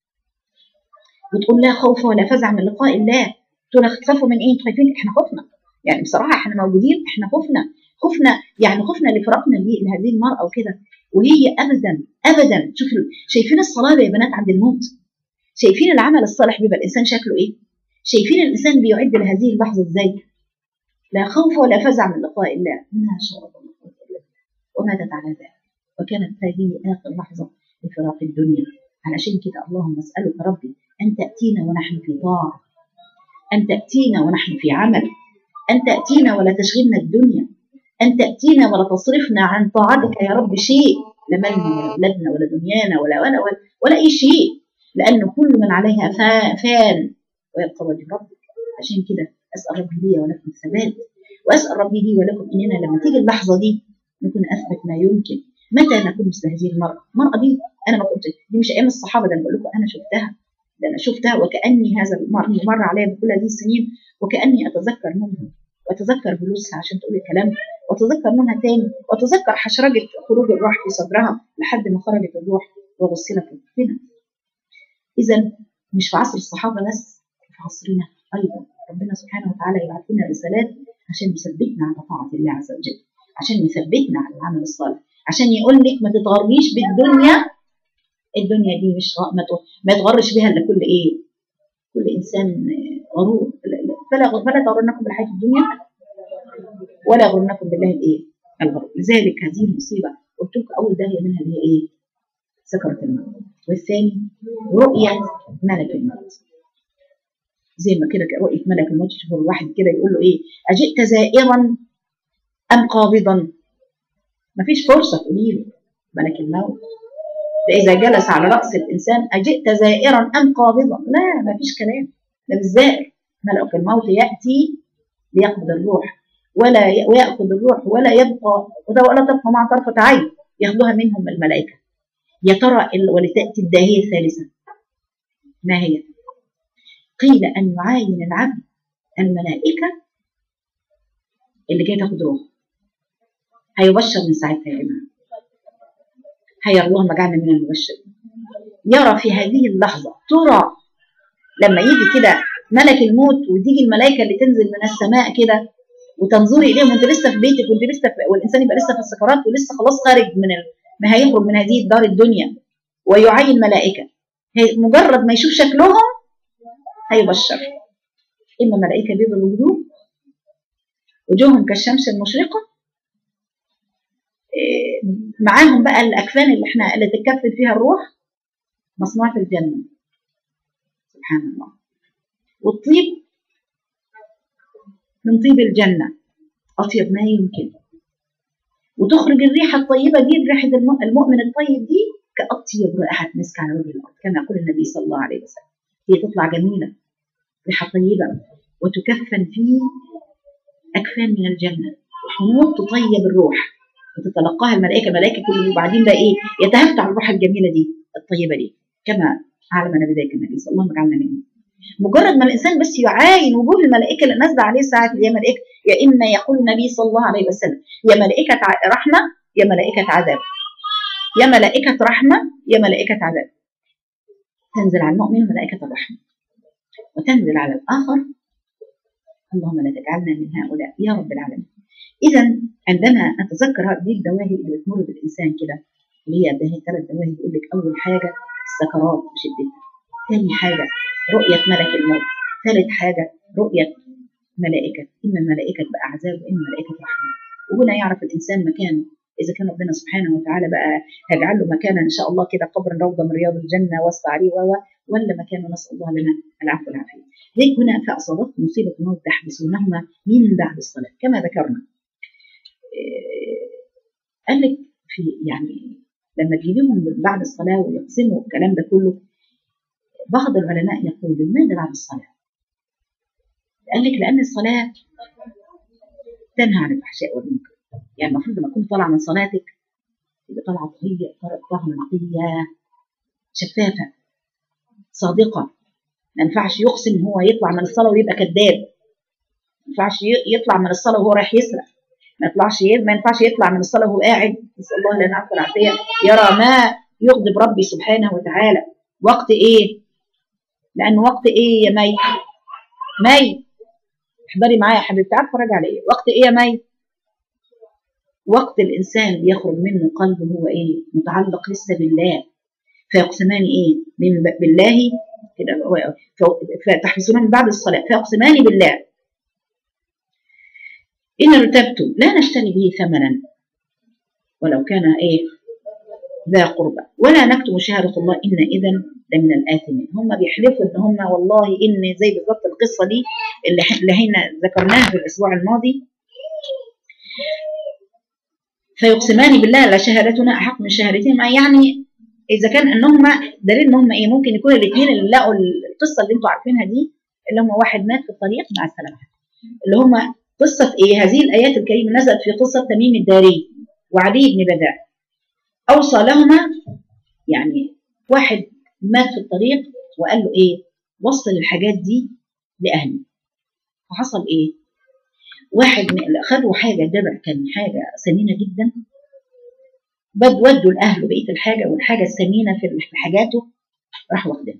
وتقول لا خوف ولا فزع من لقاء الله تقول تخافوا من ايه انتوا خايفين احنا خفنا يعني بصراحه احنا موجودين احنا خفنا خفنا يعني خفنا لفراقنا ليه- لهذه المراه وكده وهي ابدا ابدا شوف شايفين الصلاه يا بنات عند الموت شايفين العمل الصالح بيبقى الانسان شكله ايه شايفين الانسان بيعد لهذه اللحظه ازاي لا خوف ولا فزع من لقاء الله ما شاء الله لا قوة إلا بالله. وماتت على ذلك وكانت هذه اخر لحظه لفراق الدنيا علشان كده اللهم اسالك ربي ان تاتينا ونحن في طاعه ان تاتينا ونحن في عمل ان تاتينا ولا تشغلنا الدنيا ان تاتينا ولا تصرفنا عن طاعتك يا رب شيء لا مالنا ولا اولادنا ولا دنيانا ولا ولا ولا, ولا اي شيء لأن كل من عليها فا- فان ويبقى وجه ربك عشان كده أسأل ربي لي ولكم الثبات وأسأل ربي لي ولكم إننا لما تيجي اللحظة دي نكون أثبت ما يمكن متى نكون مثل هذه المرأة المرأة دي أنا ما كنت دي مش أيام الصحابة ده أنا بقول لكم أنا شفتها ده أنا شفتها وكأني هذا المر مر عليا بكل هذه السنين وكأني أتذكر نومها وأتذكر جلوسها عشان تقول الكلام وأتذكر نومها تاني وأتذكر حشرجة خروج الروح في صدرها لحد ما خرجت الروح وغسلت ربنا إذا مش في عصر الصحابة بس في عصرنا أيضا ربنا سبحانه وتعالى يبعث لنا رسالات عشان يثبتنا على طاعة الله عز وجل عشان يثبتنا على العمل الصالح عشان يقول لك ما تتغريش بالدنيا الدنيا دي مش غ- ما ت- ما يتغرش بها الا كل ايه كل انسان آه، غرور لا- لا. فلا فلا تغرنكم بالحياه الدنيا ولا يغرنكم بالله الايه الغرور لذلك هذه المصيبه قلت لكم اول داهيه منها اللي هي ايه سكره الموت والثاني رؤيه ملك الموت زي ما كده رؤيه ملك الموت تشوفوا الواحد كده يقول له ايه اجئت زائرا ام قابضا مفيش فرصه تقولي له ملك الموت ده إذا جلس على رأس الإنسان أجئت زائرا أم قابضا لا ما فيش كلام ده مش زائر ملك الموت يأتي ليقبض الروح ولا ي... ويأخذ الروح ولا يبقى وده ولا تبقى مع طرفة عين ياخذها منهم الملائكة يا ترى ال... ولتأتي الداهية الثالثة ما هي؟ قيل أن يعاين العبد الملائكة اللي جاي تاخد روح هيبشر من ساعتها يا جماعة هيا اللهم اجعلنا من المبشرين يرى في هذه اللحظة ترى لما يجي كده ملك الموت وتيجي الملائكة اللي تنزل من السماء كده وتنظري إليهم وأنت لسه في بيتك وأنت لسه في والإنسان يبقى لسه في السكرات ولسه خلاص خارج من ال... ما هيخرج من هذه الدار الدنيا ويعين ملائكة هي مجرد ما يشوف شكلهم هيبشر إما ملائكة بيض الوجوه وجوههم كالشمس المشرقة إيه، معاهم بقى الأكفان اللي احنا اللي تتكفل فيها الروح مصنوعة في الجنة سبحان الله والطيب من طيب الجنة أطيب ما يمكن وتخرج الريحة الطيبة دي ريحة الم- المؤمن الطيب دي كأطيب رائحة مسك على وجه الأرض كما يقول النبي صلى الله عليه وسلم هي تطلع جميلة ريحة طيبة وتكفن في أكفان من الجنة وحنوط تطيب الروح وتتلقاها الملائكة ملائكة كل وبعدين بقى إيه يتهفتوا على الروح الجميلة دي الطيبة دي كما علمنا بذلك النبي صلى الله عليه وسلم منهم مجرد ما الانسان بس يعاين وجوه الملائكه اللي نازله عليه ساعه يا ملائكه يا اما يقول النبي صلى الله عليه وسلم يا ملائكه ع- رحمه يا ملائكه عذاب يا ملائكه رحمه يا ملائكه عذاب تنزل على المؤمن ملائكه الرحمه وتنزل على الاخر اللهم لا تجعلنا من هؤلاء يا رب العالمين اذا عندما نتذكر هذه الدواهي اللي بتمر بالانسان كده اللي هي ده ثلاث دواهي بيقول لك اول حاجه السكرات بشدتها ثاني حاجه رؤيه ملك الموت ثالث حاجه رؤيه ملائكه اما الملائكه تبقى عذاب واما ملائكه رحمه وهنا يعرف الانسان مكانه اذا كان ربنا سبحانه وتعالى بقى هيجعل له مكانا ان شاء الله كده قبر روضه من رياض الجنه واسع عليه و و- ولا مكانه نسال الله لنا العفو والعافيه. لذلك هنا فاصابتكم مصيبه الموت تحبسونهما من بعد الصلاه كما ذكرنا. إيه، قال لك في يعني لما تجيبهم من بعد الصلاه ويقسموا الكلام ده كله بعض العلماء يقول لماذا بعد الصلاه؟ قال لك لان الصلاه تنهى عن الفحشاء والمنكر يعني المفروض لما تكون طالعه من صلاتك تبقى طالعه طهيه طهره نقيه شفافه صادقه ما ينفعش يقسم هو يطلع من الصلاه ويبقى كذاب ما ينفعش ي- يطلع من الصلاه وهو رايح يسرق ما يطلعش ي- ما ينفعش يطلع من الصلاه وهو قاعد نسال الله لنا العفو والعافيه يرى ما يغضب ربي سبحانه وتعالى وقت ايه لان وقت ايه يا مي مي احضري معايا يا حبيبتي عارفه راجع على ايه وقت ايه يا مي وقت الانسان بيخرج منه قلبه هو ايه متعلق لسه بالله فيقسمان ايه من ب- بالله كده هو- ف- فتحبسون من بعد الصلاه فيقسمان بالله ان ارتبتم لا نشتري به ثمنا ولو كان ايه ذا قربى ولا نكتم شهادة الله إن إذا لمن الآثمين هم بيحلفوا إن هم والله إن زي بالظبط القصة دي اللي ح- اللي هنا ذكرناها في الأسبوع الماضي فيقسمان بالله لشهادتنا أحق من شهادتهما يعني إذا كان إن هم دليل إن هم إيه ممكن يكون الاثنين اللي لقوا القصة اللي أنتوا عارفينها دي اللي هم واحد مات في الطريق مع السلامة اللي هم قصة إيه هذه الآيات الكريمة نزلت في قصة تميم الداري وعلي بن بداء أوصى لهما يعني واحد مات في الطريق وقال له إيه وصل الحاجات دي لأهلي فحصل إيه واحد من اللي أخذوا حاجة دبع كان حاجة ثمينة جدا بد ودوا لأهله بقية الحاجة والحاجة الثمينة في في حاجاته راح واخدينها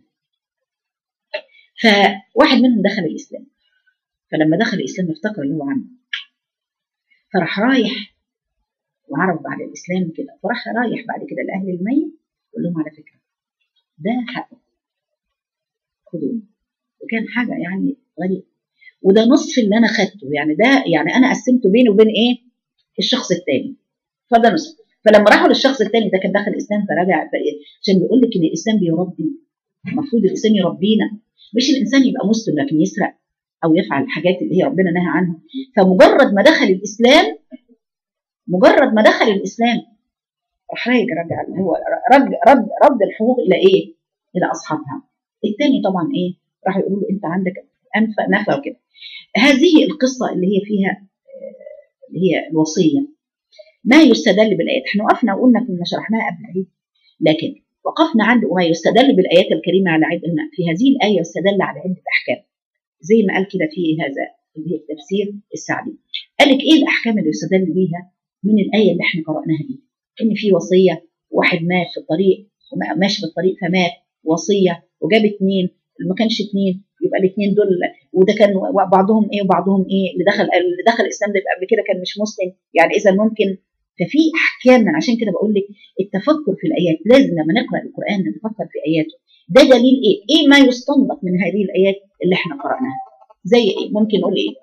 فواحد منهم دخل الإسلام فلما دخل الإسلام افتكر اللي هو عمله فراح رايح وعرف بعد الإسلام كده فراح رايح بعد كده لأهل الميت يقول لهم على فكرة ده حقه خدوه وكان حاجة يعني غريبة وده نصف اللي أنا خدته يعني ده يعني أنا قسمته بيني وبين إيه الشخص التاني فده نصف فلما راحوا للشخص التاني ده كان دخل الإسلام فرجع عشان بيقول لك إن الإسلام بيربي المفروض الإسلام يربينا مش الإنسان يبقى مسلم لكن يسرق أو يفعل الحاجات اللي هي ربنا نهى عنها فمجرد ما دخل الإسلام مجرد ما دخل الاسلام راح راجع رجع هو رد رد رد الحقوق الى ايه؟ الى اصحابها. الثاني طبعا ايه؟ راح يقولوا له انت عندك انف نفى وكده. هذه القصه اللي هي فيها آه، اللي هي الوصيه ما يستدل بالايات، احنا وقفنا وقلنا كنا شرحناها قبل العيد لكن وقفنا عند وما يستدل بالايات الكريمه على عده قلنا في هذه الايه يستدل على عده احكام. زي ما قال كده في هذا اللي هي التفسير السعدي. قال لك ايه الاحكام اللي يستدل بيها من الآية اللي احنا قرأناها دي إن في وصية واحد مات في الطريق وماشي في الطريق فمات وصية وجاب اتنين ما كانش اتنين يبقى الاتنين دول وده كان بعضهم ايه وبعضهم ايه اللي دخل اللي دخل الاسلام ده يبقى قبل كده كان مش مسلم يعني اذا ممكن ففي احكام من عشان كده بقول لك التفكر في الايات لازم لما نقرا القران نتفكر في اياته ده دليل ايه؟ ايه ما يستنبط من هذه الايات اللي احنا قراناها؟ زي ايه؟ ممكن نقول ايه؟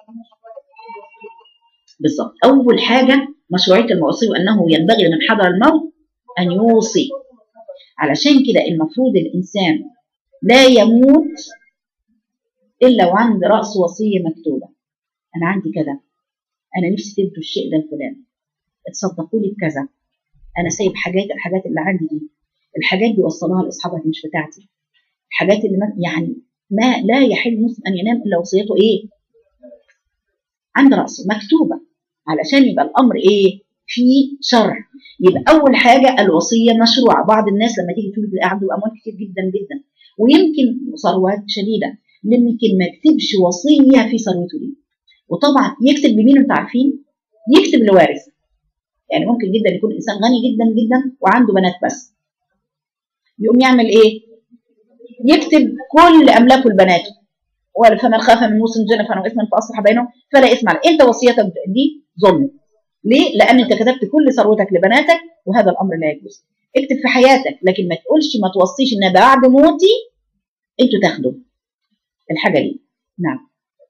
بالظبط اول حاجه مشروعيه الموصي وانه ينبغي لمن حضر الموت ان يوصي علشان كده المفروض الانسان لا يموت الا وعند راسه وصيه مكتوبه انا عندي كذا انا نفسي تدوا الشيء ده لفلان اتصدقوا لي بكذا انا سايب حاجات الحاجات اللي عندي دي الحاجات دي وصلوها لاصحابها دي مش بتاعتي الحاجات اللي ما يعني ما لا يحل مسلم ان ينام الا وصيته ايه عند راسه مكتوبه علشان يبقى الامر ايه في شرع يبقى اول حاجه الوصيه مشروعه بعض الناس لما تيجي تقول تلاقي عنده اموال كتير جدا جدا ويمكن ثروات شديده يمكن ما يكتبش وصيه في ثروته دي وطبعا يكتب لمين انتوا عارفين يكتب لوارث يعني ممكن جدا يكون انسان غني جدا جدا وعنده بنات بس يقوم يعمل ايه يكتب كل املاكه لبناته ولا فمن خاف من موسى جنفا او اثما فاصلح بينهم فلا اثم عليه انت وصيتك دي ظلم ليه لان انت كتبت كل ثروتك لبناتك وهذا الامر لا يجوز اكتب في حياتك لكن ما تقولش ما توصيش ان بعد موتي انتوا تاخدوا الحاجه دي نعم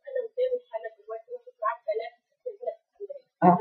آه.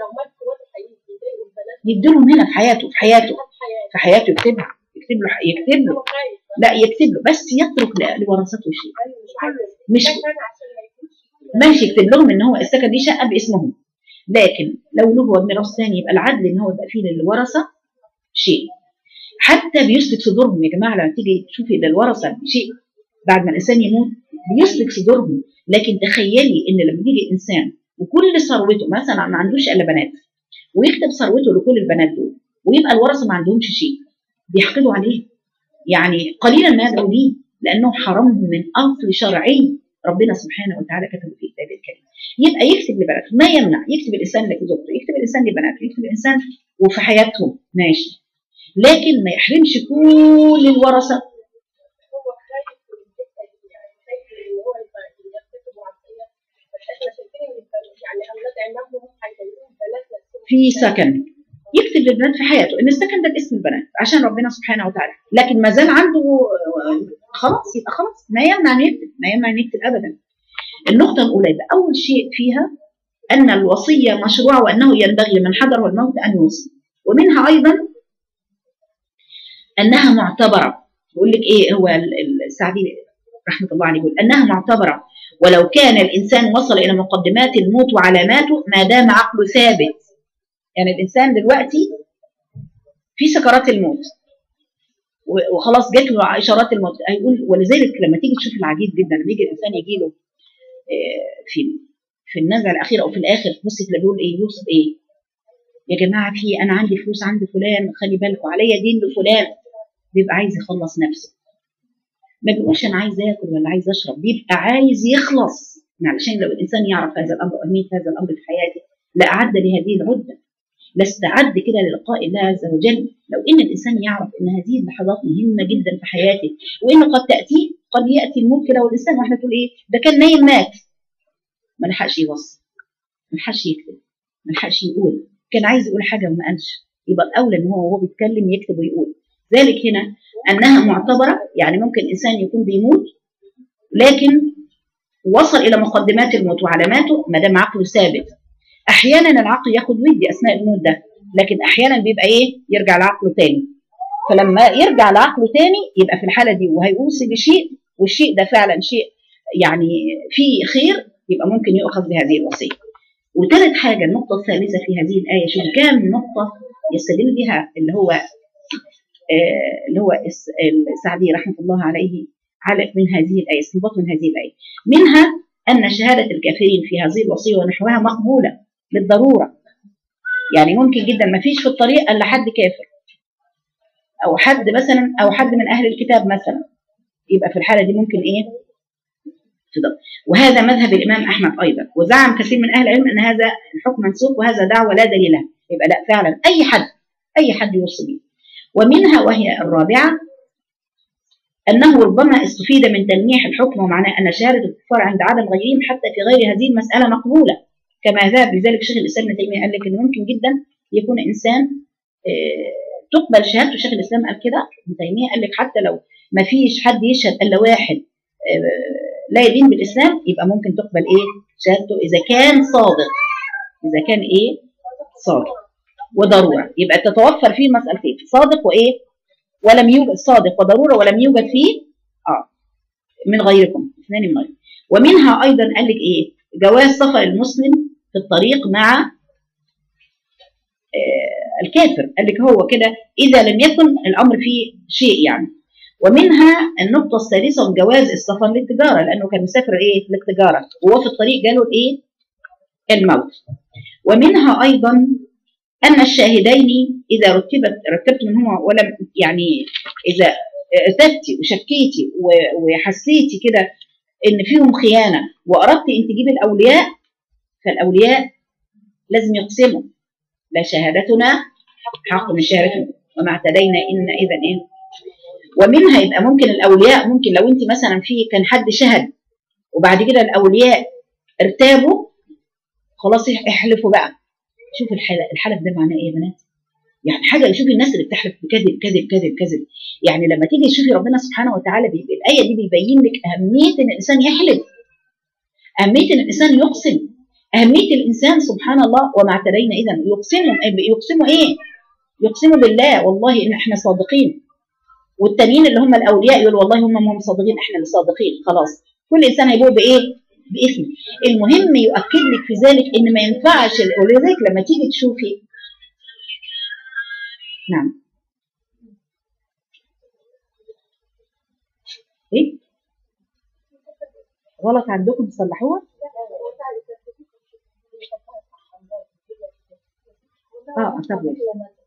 يديلهم هنا في حياته في حياته في حياته يكتبها يكتب له يكتب له لا يكتب له بس يترك ل- لورثته شيء مش ماشي يكتب لهم ان هو السكن دي شقه باسمهم لكن لو له ابن راس ثاني يبقى العدل ان هو يبقى فيه للورثه شيء حتى بيسلك صدورهم يا جماعه لما تيجي تشوفي للورثه شيء بعد ما الانسان يموت بيسلك صدورهم لكن تخيلي ان لما يجي انسان وكل ثروته مثلا ما عندوش الا بنات ويكتب ثروته لكل البنات دول ويبقى الورثه ما عندهمش شيء بيحقدوا عليه يعني قليلا ما يدعو ليه لانه حرمهم من اصل شرعي ربنا سبحانه وتعالى كتبه في كتابه الكريم يبقى يكتب لبناته ما يمنع يكتب الانسان لزوجته يكتب الانسان لبناته يكتب الانسان وفي حياتهم ماشي لكن ما يحرمش كل الورثه هو خايف من الحته دي يعني خايف ان هو يبقى يغتصب وعطيه بس احنا شايفين ان البنات- يعني اولاد عمامهم هيكلموا البنات نفسهم في سكن يكتب للبنات في حياته ان السكن ده باسم البنات عشان ربنا سبحانه وتعالى لكن ما زال عنده آه، خلاص يبقى خلاص ما يمنع ان يكتب ما يمنع ان يكتب ابدا النقطه الاولى يبقى اول شيء فيها ان الوصيه مشروعه وانه ينبغي لمن حضره الموت ان يوصي ومنها ايضا انها معتبره بيقول لك ايه هو ال- ال- السعدي رحمه الله عليه يقول انها معتبره ولو كان الانسان وصل الى مقدمات الموت وعلاماته ما دام عقله ثابت يعني الانسان دلوقتي في سكرات الموت و- وخلاص جات له اشارات الموت هيقول ولذلك لما تيجي تشوف العجيب جدا لما يجي الانسان يجي له آه، في في النزعه الاخيره او في الاخر بص تلاقيه بيقول ايه يوصف ايه يا جماعه في انا عندي فلوس عند فلان خلي بالكم عليا دين لفلان بيبقى عايز يخلص نفسه ما بيقولش انا عايز اكل ولا عايز اشرب بيبقى عايز يخلص علشان لو الانسان يعرف هذا الامر واهميه هذا الامر في حياته لاعد لهذه العده لاستعد كده للقاء الله عز وجل لو ان الانسان يعرف ان هذه اللحظات مهمه جدا في حياته وانه قد تاتي قد ياتي الموت كده والانسان واحنا تقول ايه ده كان نايم مات ما لحقش يوصل ما لحقش يكتب ما لحقش يقول كان عايز يقول حاجه وما قالش يبقى الاولى ان هو وهو بيتكلم يكتب ويقول ذلك هنا انها معتبره يعني ممكن انسان يكون بيموت لكن وصل الى مقدمات الموت وعلاماته ما دام عقله ثابت احيانا العقل ياخد ويدي اثناء الموت ده لكن احيانا بيبقى ايه يرجع لعقله تاني فلما يرجع لعقله تاني يبقى في الحاله دي وهيوصي بشيء والشيء ده فعلا شيء يعني فيه خير يبقى ممكن يؤخذ بهذه الوصيه وثالث حاجه النقطه الثالثه في هذه الايه شوف كام نقطه يستدل بها اللي هو آه اللي هو الس- السعدي رحمه الله عليه على من هذه الايه استنباط من هذه الايه منها ان شهاده الكافرين في هذه الوصيه ونحوها مقبوله للضروره يعني ممكن جدا ما فيش في الطريق الا حد كافر او حد مثلا او حد من اهل الكتاب مثلا يبقى في الحاله دي ممكن ايه في ده. وهذا مذهب الامام احمد ايضا وزعم كثير من اهل العلم ان هذا الحكم منسوخ وهذا دعوه لا دليل له يبقى لا فعلا اي حد اي حد يوصي به ومنها وهي الرابعه انه ربما استفيد من تلميح الحكم ومعناه ان شهاده الكفار عند عدم غيرهم حتى في غير هذه المساله مقبوله كما ذهب لذلك شيخ الاسلام ابن تيميه قال لك ان ممكن جدا يكون انسان آه، تقبل شهادته شيخ الاسلام قال كده ابن تيميه قال لك حتى لو ما فيش حد يشهد الا واحد آه، لا يدين بالاسلام يبقى ممكن تقبل ايه شهادته اذا كان صادق اذا كان ايه صادق وضروره يبقى تتوفر فيه مسالتين صادق وايه ولم يوجد صادق وضروره ولم يوجد فيه اه من غيركم اثنين من غيركم ومنها ايضا قال لك ايه جواز سفر المسلم في الطريق مع آه الكافر قال لك هو كده اذا لم يكن الامر فيه شيء يعني ومنها النقطة الثالثة جواز السفر للتجارة لأنه كان مسافر إيه للتجارة وهو في الطريق جاله الإيه الموت ومنها أيضا أن الشاهدين إذا رتبت رتبت منهما ولم يعني إذا ارتبتي وشكيتي و- وحسيتي كده إن فيهم خيانة وأردت أن تجيب الأولياء فالأولياء لازم يقسموا لا شهادتنا حق من شهادتنا وما اعتدينا إن إذا إيه ومنها يبقى ممكن الاولياء ممكن لو انت مثلا في كان حد شهد وبعد كده الاولياء ارتابوا خلاص يح- احلفوا بقى شوف الحلف الحلف ده معناه ايه يا بنات يعني حاجه شوفي الناس اللي بتحلف بكذب كذب كذب كذب يعني لما تيجي تشوفي ربنا سبحانه وتعالى بيبقى الايه دي بيبين لك اهميه ان الانسان يحلف اهميه ان الانسان يقسم اهميه الانسان سبحان الله وما اعتدينا اذا يقسموا يقسموا ايه يقسموا بالله والله ان احنا صادقين والتانيين اللي هم الاولياء يقولوا والله هم هم صادقين احنا اللي صادقين خلاص كل انسان هيبوء بايه؟ باثم المهم يؤكد لك في ذلك ان ما ينفعش ولذلك لما تيجي تشوفي نعم ايه؟ غلط عندكم تصلحوها؟ اه طب ماشي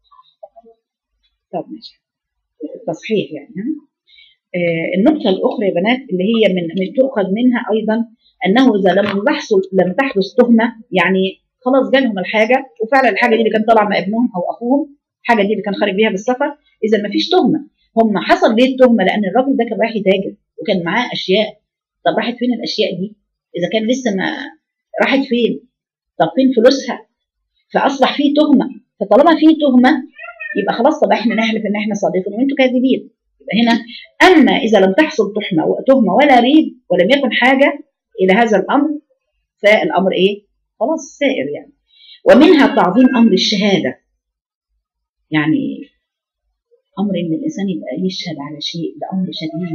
طب ماشي تصحيح يعني ها؟ آه، النقطة الأخرى يا بنات اللي هي من من تؤخذ منها أيضا أنه إذا لم يحصل لم تحدث تهمة يعني خلاص جالهم الحاجة وفعلا الحاجة دي اللي كان طالعة مع ابنهم أو أخوهم حاجه دي اللي كان خارج بيها بالسفر اذا ما فيش تهمه هم حصل ليه التهمه لان الراجل ده كان رايح يتاجر وكان معاه اشياء طب راحت فين الاشياء دي اذا كان لسه ما راحت فين طب فين فلوسها فاصبح فيه تهمه فطالما فيه تهمه يبقى خلاص طب احنا نحلف ان احنا صادقين وانتم كاذبين يبقى هنا اما اذا لم تحصل تهمه تهمه ولا ريب ولم يكن حاجه الى هذا الامر فالامر ايه خلاص سائر يعني ومنها تعظيم امر الشهاده يعني امر ان الانسان يبقى يشهد على شيء ده امر شديد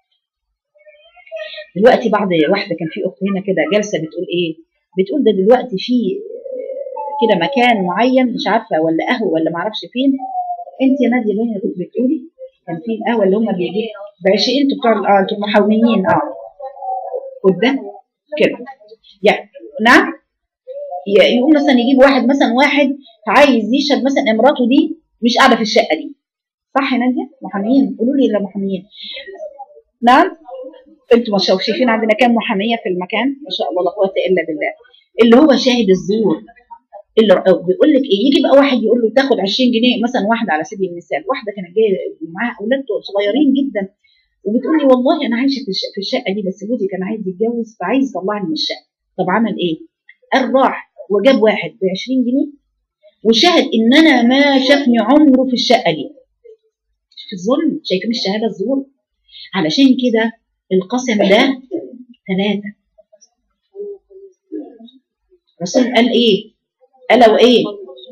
دلوقتي بعض واحده كان في اخت هنا كده جالسه بتقول ايه بتقول ده دلوقتي في كده مكان معين مش عارفه ولا قهوه ولا ما اعرفش فين انت يا ناديه باينه كنت بتقولي كان في القهوه اللي هم بيجيبوا بعشق انتوا بتوع اه انتوا محاوميين اه قدام كده يعني نعم ي- يقوم مثلا يجيب واحد مثلا واحد عايز يشهد مثلا امراته دي مش قاعده في الشقه دي صح يا ناديه محاميين قولوا لي لا محاميين نعم انتوا ما شاء- شايفين عندنا كام محاميه في المكان ما شاء الله لا قوه الا بالله اللي هو شاهد الزور اللي بيقول لك ايه يجي بقى واحد يقول له تاخد 20 جنيه مثلا واحده على سبيل المثال واحده كانت جايه معاها اولاد صغيرين جدا وبتقول لي والله انا عايشه في الش- في الشقه دي بس جوزي كان عايز يتجوز فعايز يطلعني من الشقه طب عمل ايه؟ قال راح وجاب واحد ب 20 جنيه وشهد ان انا ما شافني عمره في الشقه دي في الظلم شايفين الشهاده الزور علشان كده القسم ده ثلاثه الرسول قال ايه؟ الا وايه؟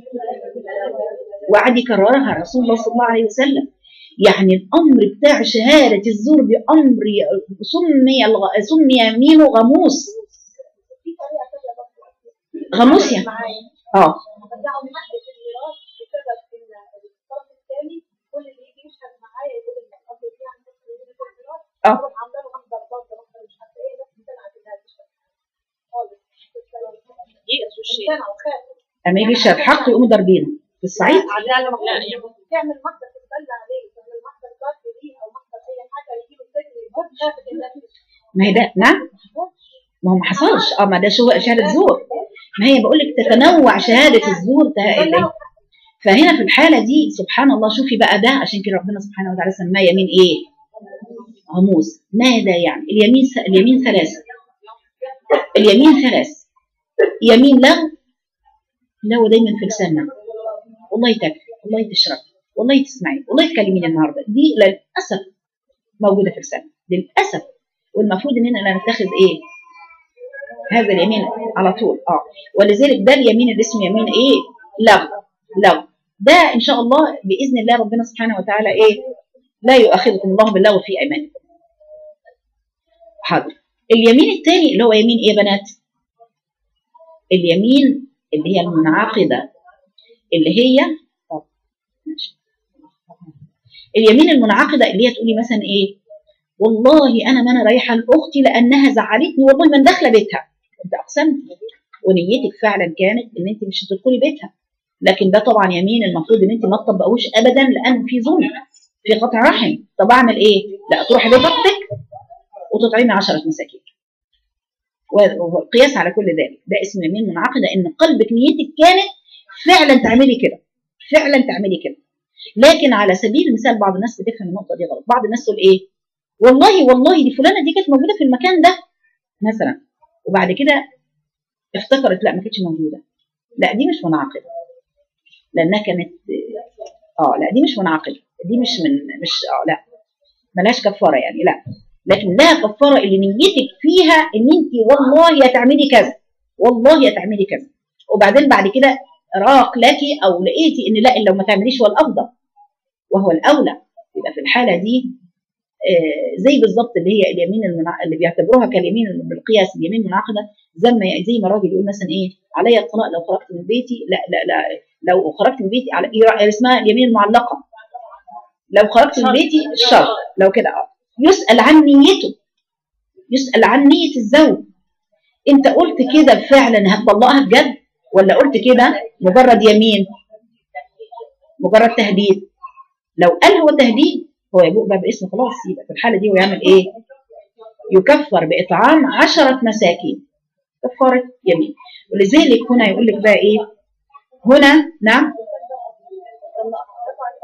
وقعد يكررها رسول الله صلى الله عليه وسلم يعني الامر بتاع شهاده الزور دي امر ي- سمي الغ- سمي يمينه غموس في طريقه ثانيه برضه غموس يعني معايا اه رجعوا حق في الميراث بسبب ان الطرف الثاني كل اللي يجي يشهد معايا يقول ان الاب دي عن نفس الولد في الميراث اه اروح عامله له محضر برضه محضر مش عارفه ايه نفس السنه عندها تشهد خالص سنه وخاف اما يجي يشهد حق يقوموا ضاربينه في الصعيد عندنا لا تعمل محضر تتبلى عليه تعمل محضر ضرب ليه او محضر اي حاجه يجيب السجن يموت خافت الناس ما هي ده نعم ما هو ما حصلش اه ما ده شو شهاده زور ما هي بقول لك تتنوع شهاده الزور ده فهنا في الحاله دي سبحان الله شوفي بقى ده عشان كده ربنا سبحانه وتعالى سماه يمين ايه؟ غموس ماذا يعني؟ اليمين س... اليمين ثلاثه اليمين ثلاث يمين لغو لغو دايما في لساننا والله تكفي والله تشرب والله تسمعي والله تكلميني النهارده دي للاسف موجوده في لساننا للاسف والمفروض اننا لا نتخذ ايه؟ هذا اليمين على طول اه ولذلك ده اليمين اللي اسمه يمين ايه؟ لغو لغو ده ان شاء الله باذن الله ربنا سبحانه وتعالى ايه؟ لا يؤاخذكم الله باللغو في ايمانكم. حاضر. اليمين الثاني اللي هو يمين ايه يا بنات؟ اليمين اللي هي المنعقده اللي هي طب ماشي. اليمين المنعقده اللي هي تقولي مثلا ايه؟ والله انا ما انا رايحه لاختي لانها زعلتني والله ما أنا داخله بيتها. انت اقسمت ونيتك فعلا كانت ان انت مش هتدخلي بيتها. لكن ده طبعا يمين المفروض ان انت ما تطبقوش ابدا لانه في ظلم في قطع رحم طب اعمل ايه؟ لا تروحي بيت اختك وتطعمي 10 مساكين والقياس على كل ذلك ده اسمه يمين منعقده ان قلبك نيتك كانت فعلا تعملي كده فعلا تعملي كده لكن على سبيل المثال بعض الناس بتفهم النقطه دي غلط بعض الناس تقول ايه والله والله دي فلانه دي كانت موجوده في المكان ده مثلا وبعد كده افتكرت لا ما كانتش موجوده لا دي مش منعقده لانها كانت اه لا دي مش منعقده دي مش من مش اه لا ملهاش كفاره يعني لا لكن لها كفاره اللي نيتك فيها ان انت والله يا تعملي كذا والله يا تعملي كذا وبعدين بعد كده راق لك او لقيتي ان لا لو ما تعمليش هو الافضل وهو الاولى يبقى في الحاله دي آه زي بالظبط اللي هي اليمين المنع... اللي بيعتبروها كاليمين بالقياس اليمين المنعقده زي ما زي ما الراجل يقول مثلا ايه عليا الطلاق لو خرجت من بيتي لا لا لا لو خرجت من بيتي على اسمها اليمين المعلقه لو خرجت من بيتي الشر لو كده اه يسأل عن نيته يسأل عن نية الزوج انت قلت كده فعلا هتطلقها بجد ولا قلت كده مجرد يمين مجرد تهديد لو قال هو تهديد هو يبوء بقى باسمه خلاص يبقى في الحالة دي ويعمل ايه يكفر بإطعام عشرة مساكين كفارة يمين ولذلك هنا يقول لك بقى ايه هنا نعم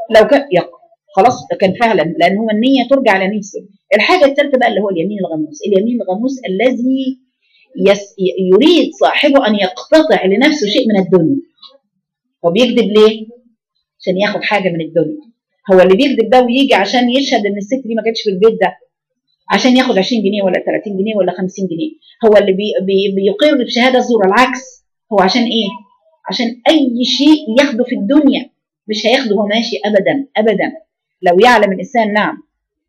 لو كان يق... خلاص ده كان فعلا لان هو النيه ترجع على نفسه الحاجه الثالثه بقى اللي هو اليمين الغموس اليمين الغموس الذي يس... يريد صاحبه ان يقتطع لنفسه شيء من الدنيا هو بيكذب ليه عشان ياخد حاجه من الدنيا هو اللي بيكذب ده ويجي عشان يشهد ان الست دي ما كانتش في البيت ده عشان ياخد 20 جنيه ولا 30 جنيه ولا 50 جنيه هو اللي بي بي بيقر بشهاده زور العكس هو عشان ايه عشان اي شيء ياخده في الدنيا مش هياخده وهو ماشي ابدا ابدا لو يعلم الانسان نعم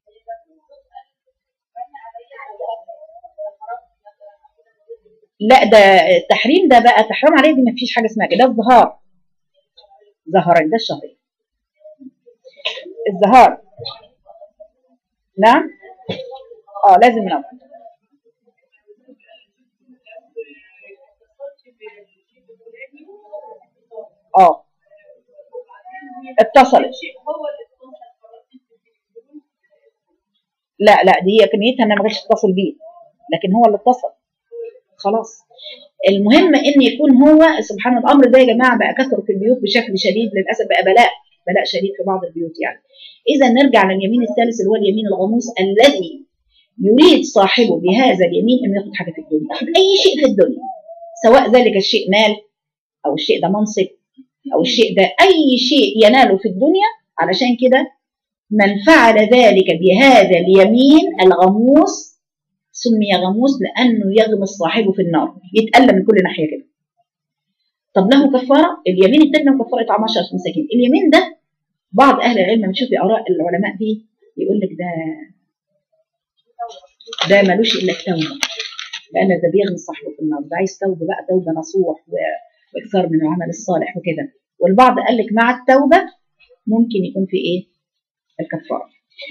لا ده التحريم ده بقى تحرم عليه دي ما فيش حاجه اسمها كده ده الظهار ظهرك ده الشهري الظهار نعم اه لازم نعم اه اتصلت لا لا دي هي كنيتها انها ما كانتش تتصل بيه لكن هو اللي اتصل خلاص المهم ان يكون هو سبحان الامر ده يا جماعه بقى كثر في البيوت بشكل شديد للاسف بقى بلاء بلاء شديد في بعض البيوت يعني اذا نرجع لليمين الثالث اللي هو اليمين الغموس الذي يريد صاحبه بهذا اليمين انه ياخد حاجه في الدنيا ياخد اي شيء في الدنيا سواء ذلك الشيء مال او الشيء ده منصب او الشيء ده اي شيء يناله في الدنيا علشان كده من فعل ذلك بهذا اليمين الغموس سمي غموس لانه يغمس صاحبه في النار يتألم من كل ناحيه كده طب له كفاره اليمين الثاني له كفاره اطعام 10 مساكين اليمين ده بعض اهل العلم لما تشوفي اراء العلماء فيه يقول لك ده ده ملوش الا التوبه لان ده بيغمس صاحبه في النار ده عايز توبه بقى توبه نصوح واكثار من العمل الصالح وكده والبعض قال لك مع التوبه ممكن يكون في ايه الكفاره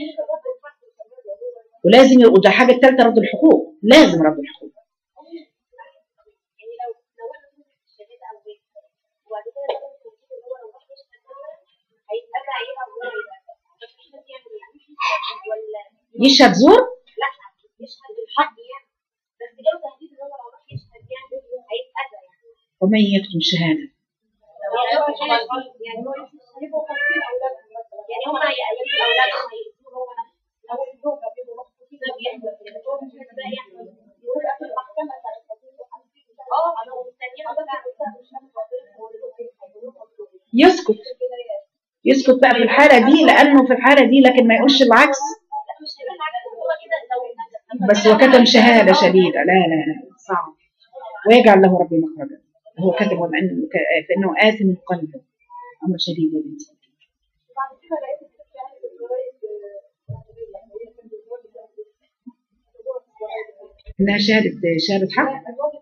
ولازم يبقى ده حاجه الثالثه رد الحقوق لازم رد الحقوق يعني لو لو انا كنت في الشهاده او بيت وبعد كده بقى كنت ان هو لو راح يشهد مثلا هيتقال عليها وهو يبقى بس احنا بيعمل يعني ولا يشهد زور لا يشهد بالحق يعني بس جاله تهديد ان هو لو راح يشهد يعني هيتأذى يعني ومن يكتم شهاده يعني هو شهد يعني هو يبقوا خمسين اولاد مثلا يعني هم هيأذوا اولادهم هيأذوه هو نفسه او الزوجه بيبقوا مخطوطين ده بيحصل كده هو مش ده يحصل يقول في المحكمه اه انا مستنيه يسكت يسكت بقى في الحاله دي لانه في الحاله دي لكن ما يقولش العكس بس هو كتم شهاده شديده لا لا لا صعب ويجعل له ربي مخرجا هو كتب ومع انه ك- فانه آثم قلبه امر شديد يا بنتي انها شهاده شهاده حق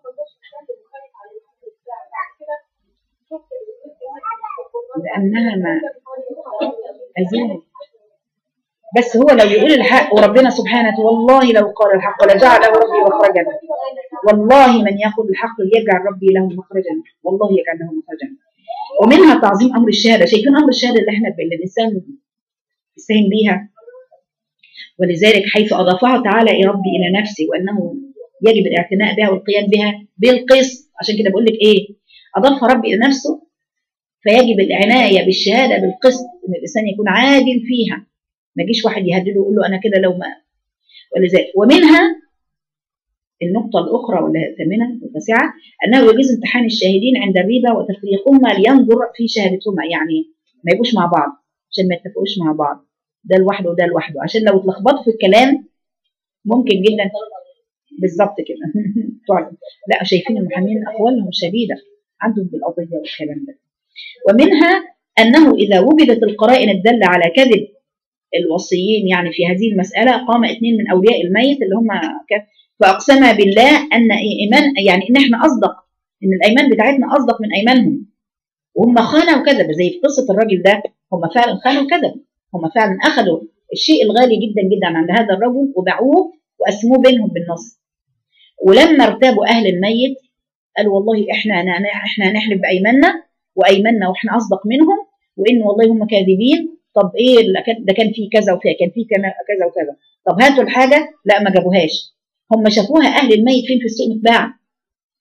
لانها ما أزينة بس هو لو يقول الحق وربنا سبحانه والله لو قال الحق لجعله ربي مخرجا والله من ياخذ الحق يجعل ربي له مخرجا والله يجعل له مخرجا ومنها تعظيم امر الشهاده شايفين امر الشهاده اللي احنا اللي الانسان يستهين بيها ولذلك حيث اضافها تعالى يا ربي الى نفسي وانه يجب الاعتناء بها والقيام بها بالقسط عشان كده بقول لك ايه اضافها ربي الى نفسه فيجب العنايه بالشهاده بالقسط ان الانسان يكون عادل فيها ما يجيش واحد يهدده ويقول له انا كده لو ما ولذلك ومنها النقطة الأخرى ولا الثامنة والتاسعة أنه يجوز امتحان الشاهدين عند الريبة وتفريقهما لينظر في شهادتهما يعني ما يبقوش مع بعض عشان ما يتفقوش مع بعض ده لوحده وده لوحده عشان لو اتلخبطوا في الكلام ممكن جدا بالظبط كده طبعاً. لا شايفين المحامين أقوالهم شديدة عندهم بالقضية والكلام ده ومنها أنه إذا وجدت القرائن الدالة على كذب الوصيين يعني في هذه المسألة قام اثنين من أولياء الميت اللي هم ك- فأقسم بالله أن إيمان يعني إن إحنا أصدق إن الأيمان بتاعتنا أصدق من أيمانهم وهم خانوا وكذبوا زي في قصة الراجل ده هم فعلا خانوا وكذبوا هم فعلا أخذوا الشيء الغالي جدا جدا عند هذا الرجل وباعوه وقسموه بينهم بالنص ولما ارتابوا أهل الميت قالوا والله إحنا إحنا هنحلف بأيماننا وأيماننا وإحنا أصدق منهم وإن والله هم كاذبين طب ايه اللي كان- ده كان فيه كذا وفيه كان فيه كنا- كذا وكذا طب هاتوا الحاجه لا ما جابوهاش هم شافوها اهل الميت فين في السوق متباع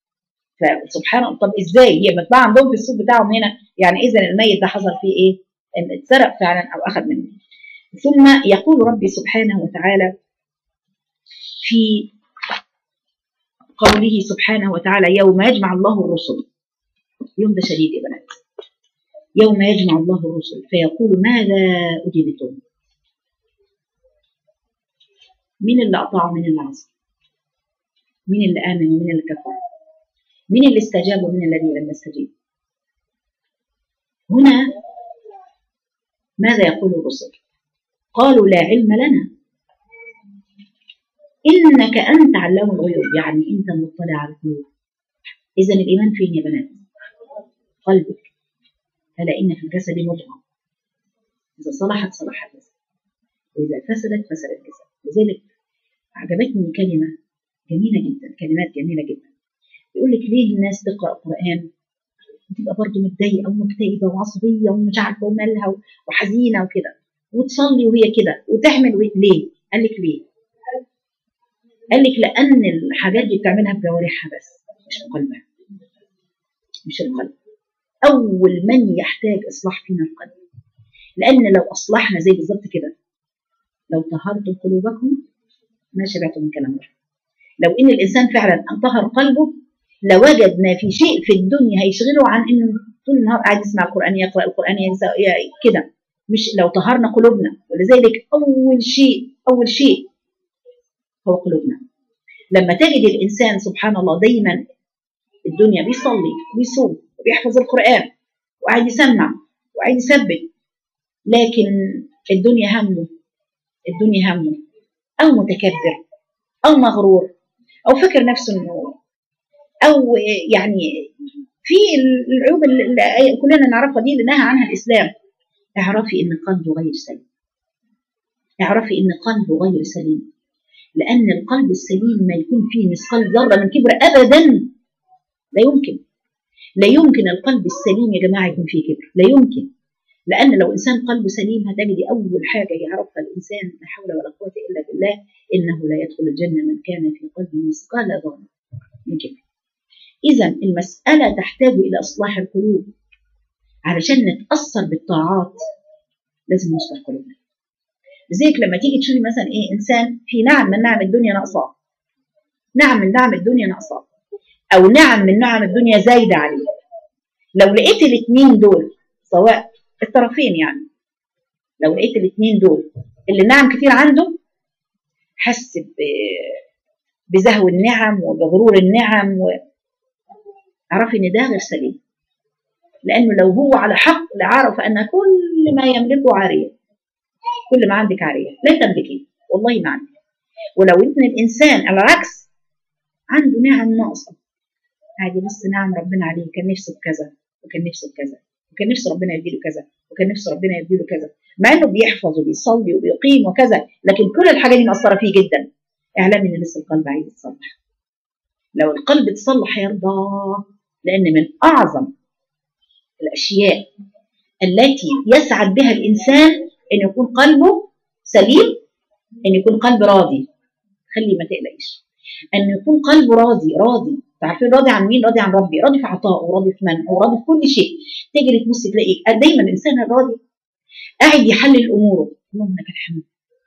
فسبحان الله طب ازاي هي متباع عندهم في السوق بتاعهم هنا يعني اذا الميت ده حصل فيه ايه إن اتسرق فعلا أو أخذ منه ثم يقول ربي سبحانه وتعالى في قوله سبحانه وتعالى يوم يجمع الله الرسل يوم ده شديد يا بنات يوم يجمع الله الرسل فيقول ماذا أجبتم مين اللي أطاع ومين اللي عصى مين اللي آمن ومين اللي كفر مين اللي استجاب ومين الذي لم يستجيب هنا ماذا يقول الرسل قالوا لا علم لنا إنك أنت علام الغيوب يعني أنت المطلع على القلوب إذا الإيمان فين يا بنات قلبك ألا إن في الجسد مضغة إذا صلحت صلح الجسد وإذا فسدت فسد الجسد لذلك عجبتني كلمة جميلة جدا كلمات جميلة جدا يقول لك ليه الناس تقرأ قرآن وتبقى برضه متضايقة ومكتئبة وعصبية ومش عارفة ومالها وحزينة وكده وتصلي وهي كده وتحمل وهي ليه؟ قال لك ليه؟ قال لك لأن الحاجات دي بتعملها بجوارحها بس مش بقلبها مش القلب أول من يحتاج إصلاح فينا القلب لأن لو أصلحنا زي بالظبط كده لو طهرتم قلوبكم ما شبعتم من كلام الله لو إن الإنسان فعلا أنطهر قلبه لوجد ما في شيء في الدنيا هيشغله عن إنه طول النهار قاعد يسمع القرآن يقرأ القرآن ينسى كده مش لو طهرنا قلوبنا ولذلك أول شيء أول شيء هو قلوبنا لما تجد الإنسان سبحان الله دايما الدنيا بيصلي ويصوم وبيحفظ القرآن وقاعد يسمع وقاعد يثبت لكن الدنيا همه الدنيا همه أو متكبر أو مغرور أو فكر نفسه إنه أو يعني في العيوب اللي كلنا نعرفها دي اللي نهى عنها الإسلام اعرفي إن قلبه غير سليم اعرفي إن قلبه غير سليم لأن القلب السليم ما يكون فيه مثقال ذرة من كبر أبدا لا يمكن لا يمكن القلب السليم يا جماعة يكون فيه كبر لا يمكن لأن لو إنسان قلبه سليم هتجدي أول حاجة يعرفها الإنسان لا حول ولا قوة إلا بالله إنه لا يدخل الجنة من كان في قلبه مثقال ذرة من كبر إذا المسألة تحتاج إلى إصلاح القلوب علشان نتأثر بالطاعات لازم نصلح قلوبنا لذلك لما تيجي تشوفي مثلا ايه انسان في نعم من نعم الدنيا ناقصاه نعم من نعم الدنيا ناقصاه او نعم من نعم الدنيا زايده عليه لو لقيت الاثنين دول سواء الطرفين يعني لو لقيت الاثنين دول اللي نعم كتير عنده حس بزهو النعم وبغرور النعم و... اعرفي ان ده غير سليم لانه لو هو على حق لعرف ان كل ما يملكه عاريه كل ما عندك عاريه لا تملكي والله ما عندك ولو ان الانسان على العكس عنده نعم ناقصه عادي بس نعم ربنا عليه كان نفسه بكذا وكان نفسه بكذا وكان نفسه ربنا يديله كذا وكان نفسه ربنا يديله كذا مع انه بيحفظ وبيصلي وبيقيم وكذا لكن كل الحاجات دي مأثره فيه جدا اعلام ان لسه القلب عايز يتصلح لو القلب اتصلح يرضى لان من اعظم الاشياء التي يسعد بها الانسان ان يكون قلبه سليم ان يكون قلب راضي خلي ما تقلقيش ان يكون قلبه راضي راضي تعرفين راضي عن مين راضي عن ربي راضي في عطائه وراضي في منعه وراضي في كل شيء تجري تبصي تلاقي دايما الانسان الراضي قاعد يحلل اموره اللهم لك الحمد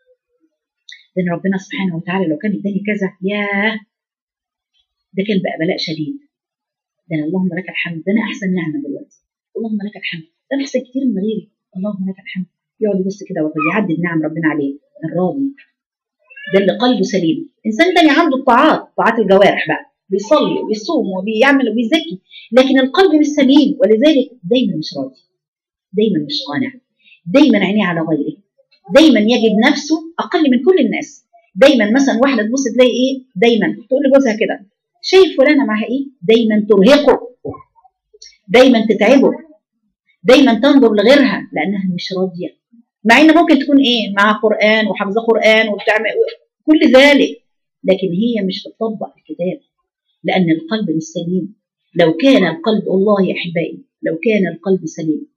لان ربنا سبحانه وتعالى لو كان اداني كذا ياه ده كان بقى بلاء شديد ده اللهم لك الحمد ده انا احسن نعمه دلوقتي اللهم لك الحمد ده انا احسن كتير من غيري اللهم لك الحمد يقعد يبص كده ويعدد نعم ربنا عليه الراضي ده اللي قلبه سليم انسان تاني عنده الطاعات طاعات الجوارح بقى بيصلي وبيصوم وبيعمل وبيزكي لكن القلب مش سليم ولذلك دايما مش راضي دايما مش قانع دايما عينيه على غيره دايما يجد نفسه اقل من كل الناس دايما مثلا واحده تبص تلاقي ايه دايما تقول لجوزها كده شايف فلانه معاها ايه دايما ترهقه دايما تتعبه دايما تنظر لغيرها لانها مش راضيه مع ان ممكن تكون ايه معاها قران وحافظه قران وبتعمل كل ذلك لكن هي مش بتطبق الكتاب لان القلب مش سليم لو كان القلب الله يا احبائي لو كان القلب سليم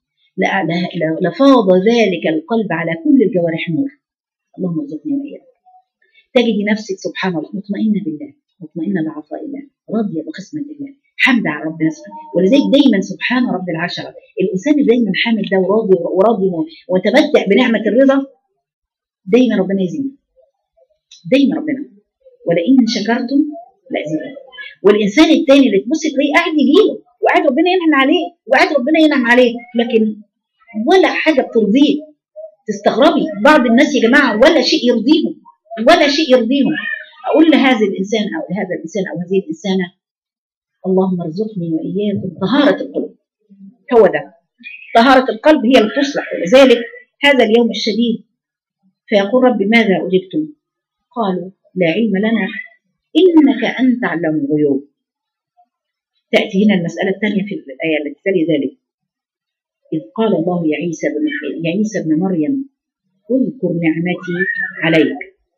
لفاض ذلك القلب على كل الجوارح نور اللهم ارزقني واياك تجدي نفسك سبحان الله مطمئنه بالله مطمئنه بعطاء الله راضيه بقسمه الله حمد على ربنا سبحانه ولذلك دايما سبحان رب العشرة الإنسان اللي دايما حامد ده وراضي وراضي ومتمتع بنعمة الرضا دايما ربنا يزيد دايما ربنا ولئن شكرتم لأزيدكم والإنسان التاني اللي تبص تلاقيه قاعد يجيله وقاعد ربنا ينعم عليه وقاعد ربنا ينعم عليه لكن ولا حاجة بترضيه تستغربي بعض الناس يا جماعة ولا شيء يرضيهم ولا شيء يرضيهم أقول لهذا الإنسان أو لهذا الإنسان أو هذه الإنسانة اللهم ارزقني وإياكم طهارة القلب هو ده طهارة القلب هي اللي تصلح ولذلك هذا اليوم الشديد فيقول رب ماذا أجبتم قالوا لا علم لنا إنك أنت علام الغيوب تأتي هنا المسألة الثانية في الآية التي تلي ذلك إذ قال الله يا عيسى بن يا عيسى ابن مريم اذكر نعمتي عليك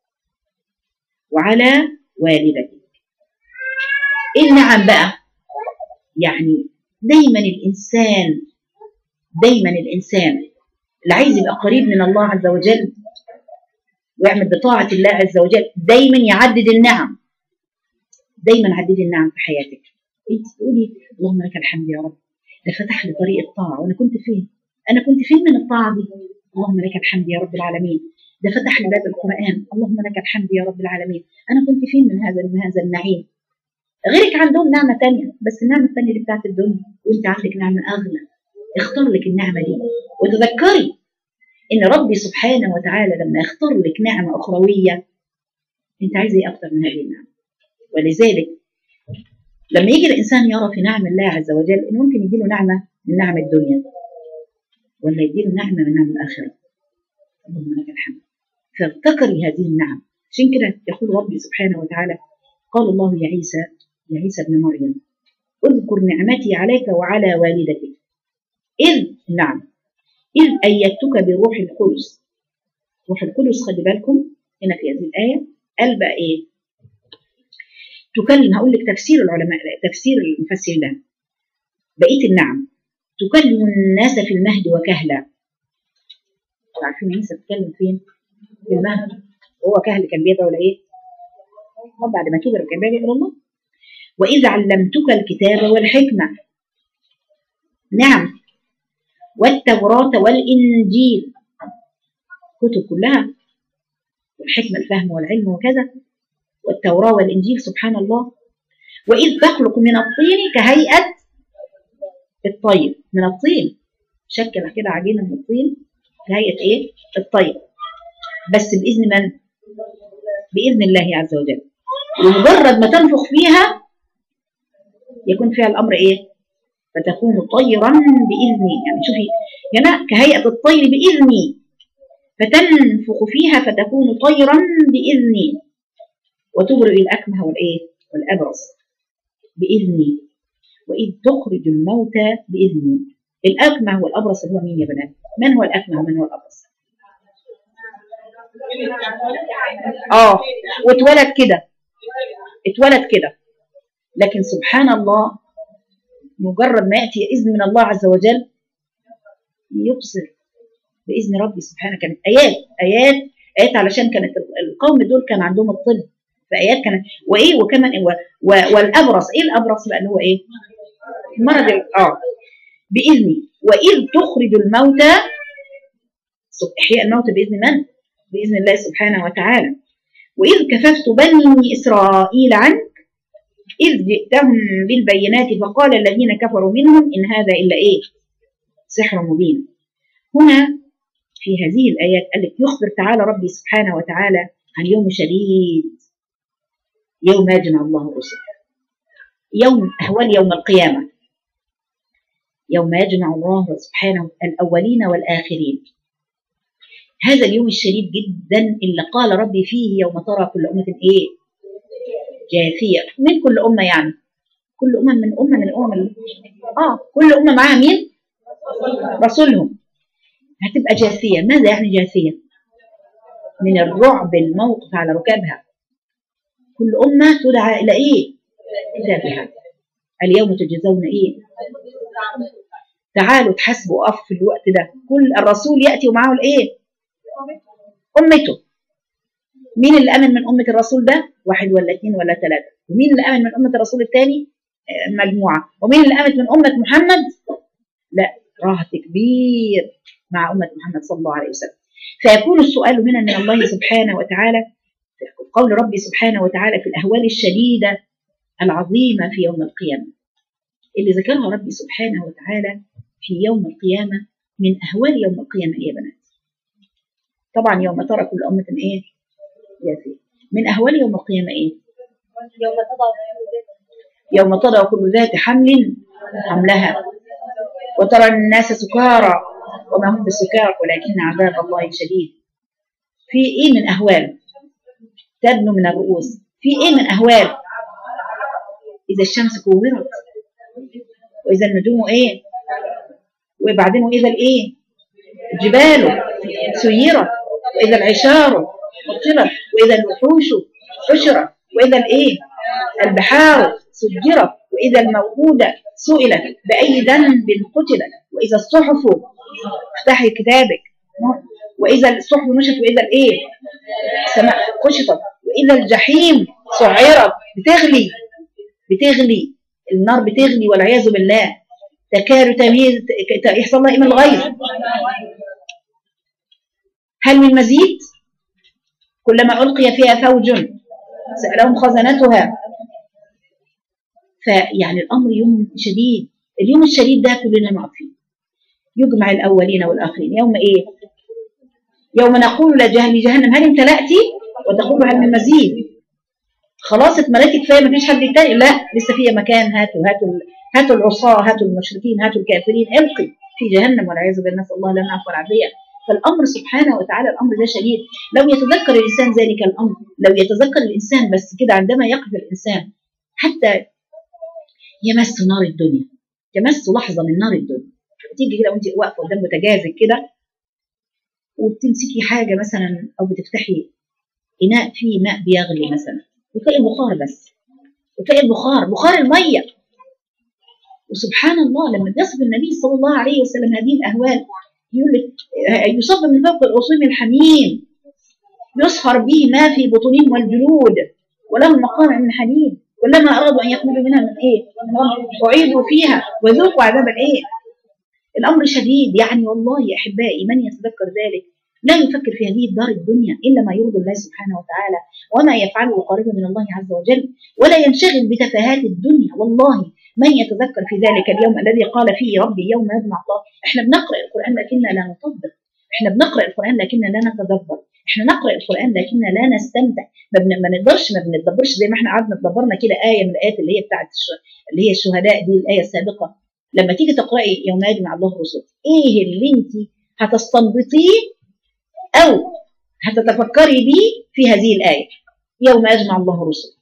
وعلى والدتك إيه النعم بقى يعني دايما الإنسان دايما الإنسان اللي عايز يبقى قريب من الله عز وجل ويعمل بطاعة الله عز وجل دايما يعدد النعم دايما عددي النعم في حياتك انت تقولي اللهم لك الحمد يا رب ده فتح لي طريق الطاعة وأنا كنت فين أنا كنت فين من الطاعة دي اللهم لك الحمد يا رب العالمين ده فتح لي باب القرآن اللهم لك الحمد يا رب العالمين أنا كنت فين من هذا من هذا النعيم غيرك عندهم نعمة تانية بس النعمة التانية اللي بتاعت الدنيا وانت عندك نعمة أغلى اختار لك النعمة دي وتذكري إن ربي سبحانه وتعالى لما يختار لك نعمة أخروية انت عايزة ايه أكتر من هذه النعمة ولذلك لما يجي الإنسان يرى في نعم الله عز وجل إن ممكن يديله نعمة من نعم الدنيا ولا يديله نعمة من نعم الآخرة اللهم لك الحمد فافتكري هذه النعم عشان كده يقول ربي سبحانه وتعالى قال الله يا عيسى يا عيسى ابن مريم اذكر نعمتي عليك وعلى والدتك إذ نعم إذ أيدتك بروح القدس روح القدس خلي بالكم هنا في هذه الآية قال بقى إيه تكلم هقول لك تفسير العلماء تفسير المفسر ده بقيه النعم تكلم الناس في المهد وكهلا عارفين عيسى بتتكلم فين؟ في المهد وهو كهل كان بيدعو لايه؟ بعد ما كبر كان بيدعو الله وإذ علمتك الكتاب والحكمة نعم والتوراة والإنجيل كتب كلها والحكمة الفهم والعلم وكذا والتوراة والإنجيل سبحان الله وإذ تخلق من الطين كهيئة الطير من الطين شكل كده عجينة من الطين كهيئة إيه؟ الطير بس بإذن من؟ بإذن الله عز وجل ومجرد ما تنفخ فيها يكون فيها الأمر إيه؟ فتكون طيرا بإذني يعني شوفي هنا كهيئة الطير بإذني فتنفخ فيها فتكون طيرا بإذني وتبرئ الأكمه والإيه؟ والأبرص بإذني وإذ تخرج الموتى بإذني الأكمه والأبرص هو مين يا بنات؟ من هو الأكمه ومن هو الأبرص؟ آه واتولد كده اتولد كده لكن سبحان الله مجرد ما يأتي إذن من الله عز وجل يبصر بإذن ربي سبحانه كانت آيات آيات آيات علشان كانت القوم دول كان عندهم الطب فآيات كانت وإيه وكمان و و والأبرص إيه الأبرص بقى اللي هو إيه؟ مرض آه بإذني وإذ تخرج الموتى إحياء الموتى بإذن من؟ بإذن الله سبحانه وتعالى وإذ كففت بني إسرائيل عنك إذ جئتهم بالبينات فقال الذين كفروا منهم إن هذا إلا إيه؟ سحر مبين هنا في هذه الآيات قال لك يخبر تعالى ربي سبحانه وتعالى عن يوم شديد يوم يجمع الله الرسل يوم أهوال يوم القيامة يوم يجمع الله سبحانه الأولين والآخرين هذا اليوم الشديد جدا اللي قال ربي فيه يوم ترى كل أمة إيه جاثية من كل أمة يعني كل أمة من أمة من الأمم آه كل أمة معاها مين رسولهم هتبقى جاثية ماذا يعني جاثية من الرعب الموقف على ركابها كل أمة تدعى إلى إيه كتابها اليوم تجزون إيه تعالوا تحاسبوا أف في الوقت ده كل الرسول يأتي ومعه الإيه أمته مين اللي أمن من أمة الرسول ده واحد ولا اثنين ولا ثلاثة ومين اللي أمن من أمة الرسول الثاني آه، مجموعة ومين اللي قامت من أمة محمد لا رهط كبير مع أمة محمد صلى الله عليه وسلم فيكون السؤال هنا من الله سبحانه وتعالى قول ربي سبحانه وتعالى في الأهوال الشديدة العظيمة في يوم القيامة اللي ذكرها ربي سبحانه وتعالى في يوم القيامة من أهوال يوم القيامة إيه يا بنات طبعا يوم ترى كل أمة إيه ياسين من أهوال يوم القيامة إيه يوم تضع يوم تضع كل ذات حمل حملها وترى الناس سكارى وما هم بسكارى ولكن عذاب الله شديد في ايه من اهوال تدنو من الرؤوس في ايه من اهوال اذا الشمس كورت واذا النجوم ايه وبعدين واذا الايه الجبال سيرت واذا العشار قتلت واذا الوحوش حشرت واذا الايه البحار سجرت واذا الموءودة سئلت باي ذنب قتلت واذا الصحف افتحي كتابك واذا الصحف نشرت واذا الايه السماء كشطت واذا الجحيم سعرت بتغلي بتغلي النار بتغلي والعياذ بالله تكاد تميز ت- يحصل لها ايه من الغيظ هل من مزيد كلما القي فيها فوج سالهم خزنتها فيعني الامر يوم شديد اليوم الشديد ده كلنا نقف فيه يجمع الاولين والاخرين يوم ايه يوم نقول لجهل جهنم هل امتلأتي وتقول هل من مزيد خلاص اتملأتي كفايه مفيش حد تاني لا لسه فيها مكان هاتوا هاتوا هاتوا العصاة هاتوا المشركين هاتوا الكافرين القي في جهنم والعياذ بالله نسال الله لنا العفو والعافيه فالامر سبحانه وتعالى الامر ده شديد لو يتذكر الانسان ذلك الامر لو يتذكر الانسان بس كده عندما يقف الانسان حتى يمس نار الدنيا يمس لحظه من نار الدنيا تيجي كده وانت واقفه قدام بوتاجازك كده وبتمسكي حاجه مثلا او بتفتحي اناء فيه ماء بيغلي مثلا وتلاقي البخار بس وتلاقي البخار بخار الميه وسبحان الله لما بيصف النبي صلى الله عليه وسلم هذه الاهوال يقول لك يصب من فوق العصيم الحميم يصهر به ما في بطونهم والجلود ولهم مقام من حديد كلما ارادوا ان يخرجوا منها من ايه؟ من غم اعيدوا فيها وذوقوا عذاب الايه؟ الامر شديد يعني والله يا احبائي من يتذكر ذلك لا يفكر في هذه الدار الدنيا الا ما يرضي الله سبحانه وتعالى وما يفعله قريبا من الله عز وجل ولا ينشغل بتفاهات الدنيا والله من يتذكر في ذلك اليوم الذي قال فيه ربي يوم يجمع الله احنا بنقرا القران لكننا لا نطبق احنا بنقرا القران لكننا لا نتدبر احنا نقرا القران لكننا لا نستمتع ما, بن... ما نقدرش ما بنتدبرش زي ما احنا قعدنا تدبرنا كده ايه من الايات اللي هي بتاعت الش... اللي هي الشهداء دي الايه السابقه لما تيجي تقراي يوم يجمع الله الرسل ايه اللي انت هتستنبطيه او هتتفكري بيه في هذه الايه يوم يجمع الله الرسل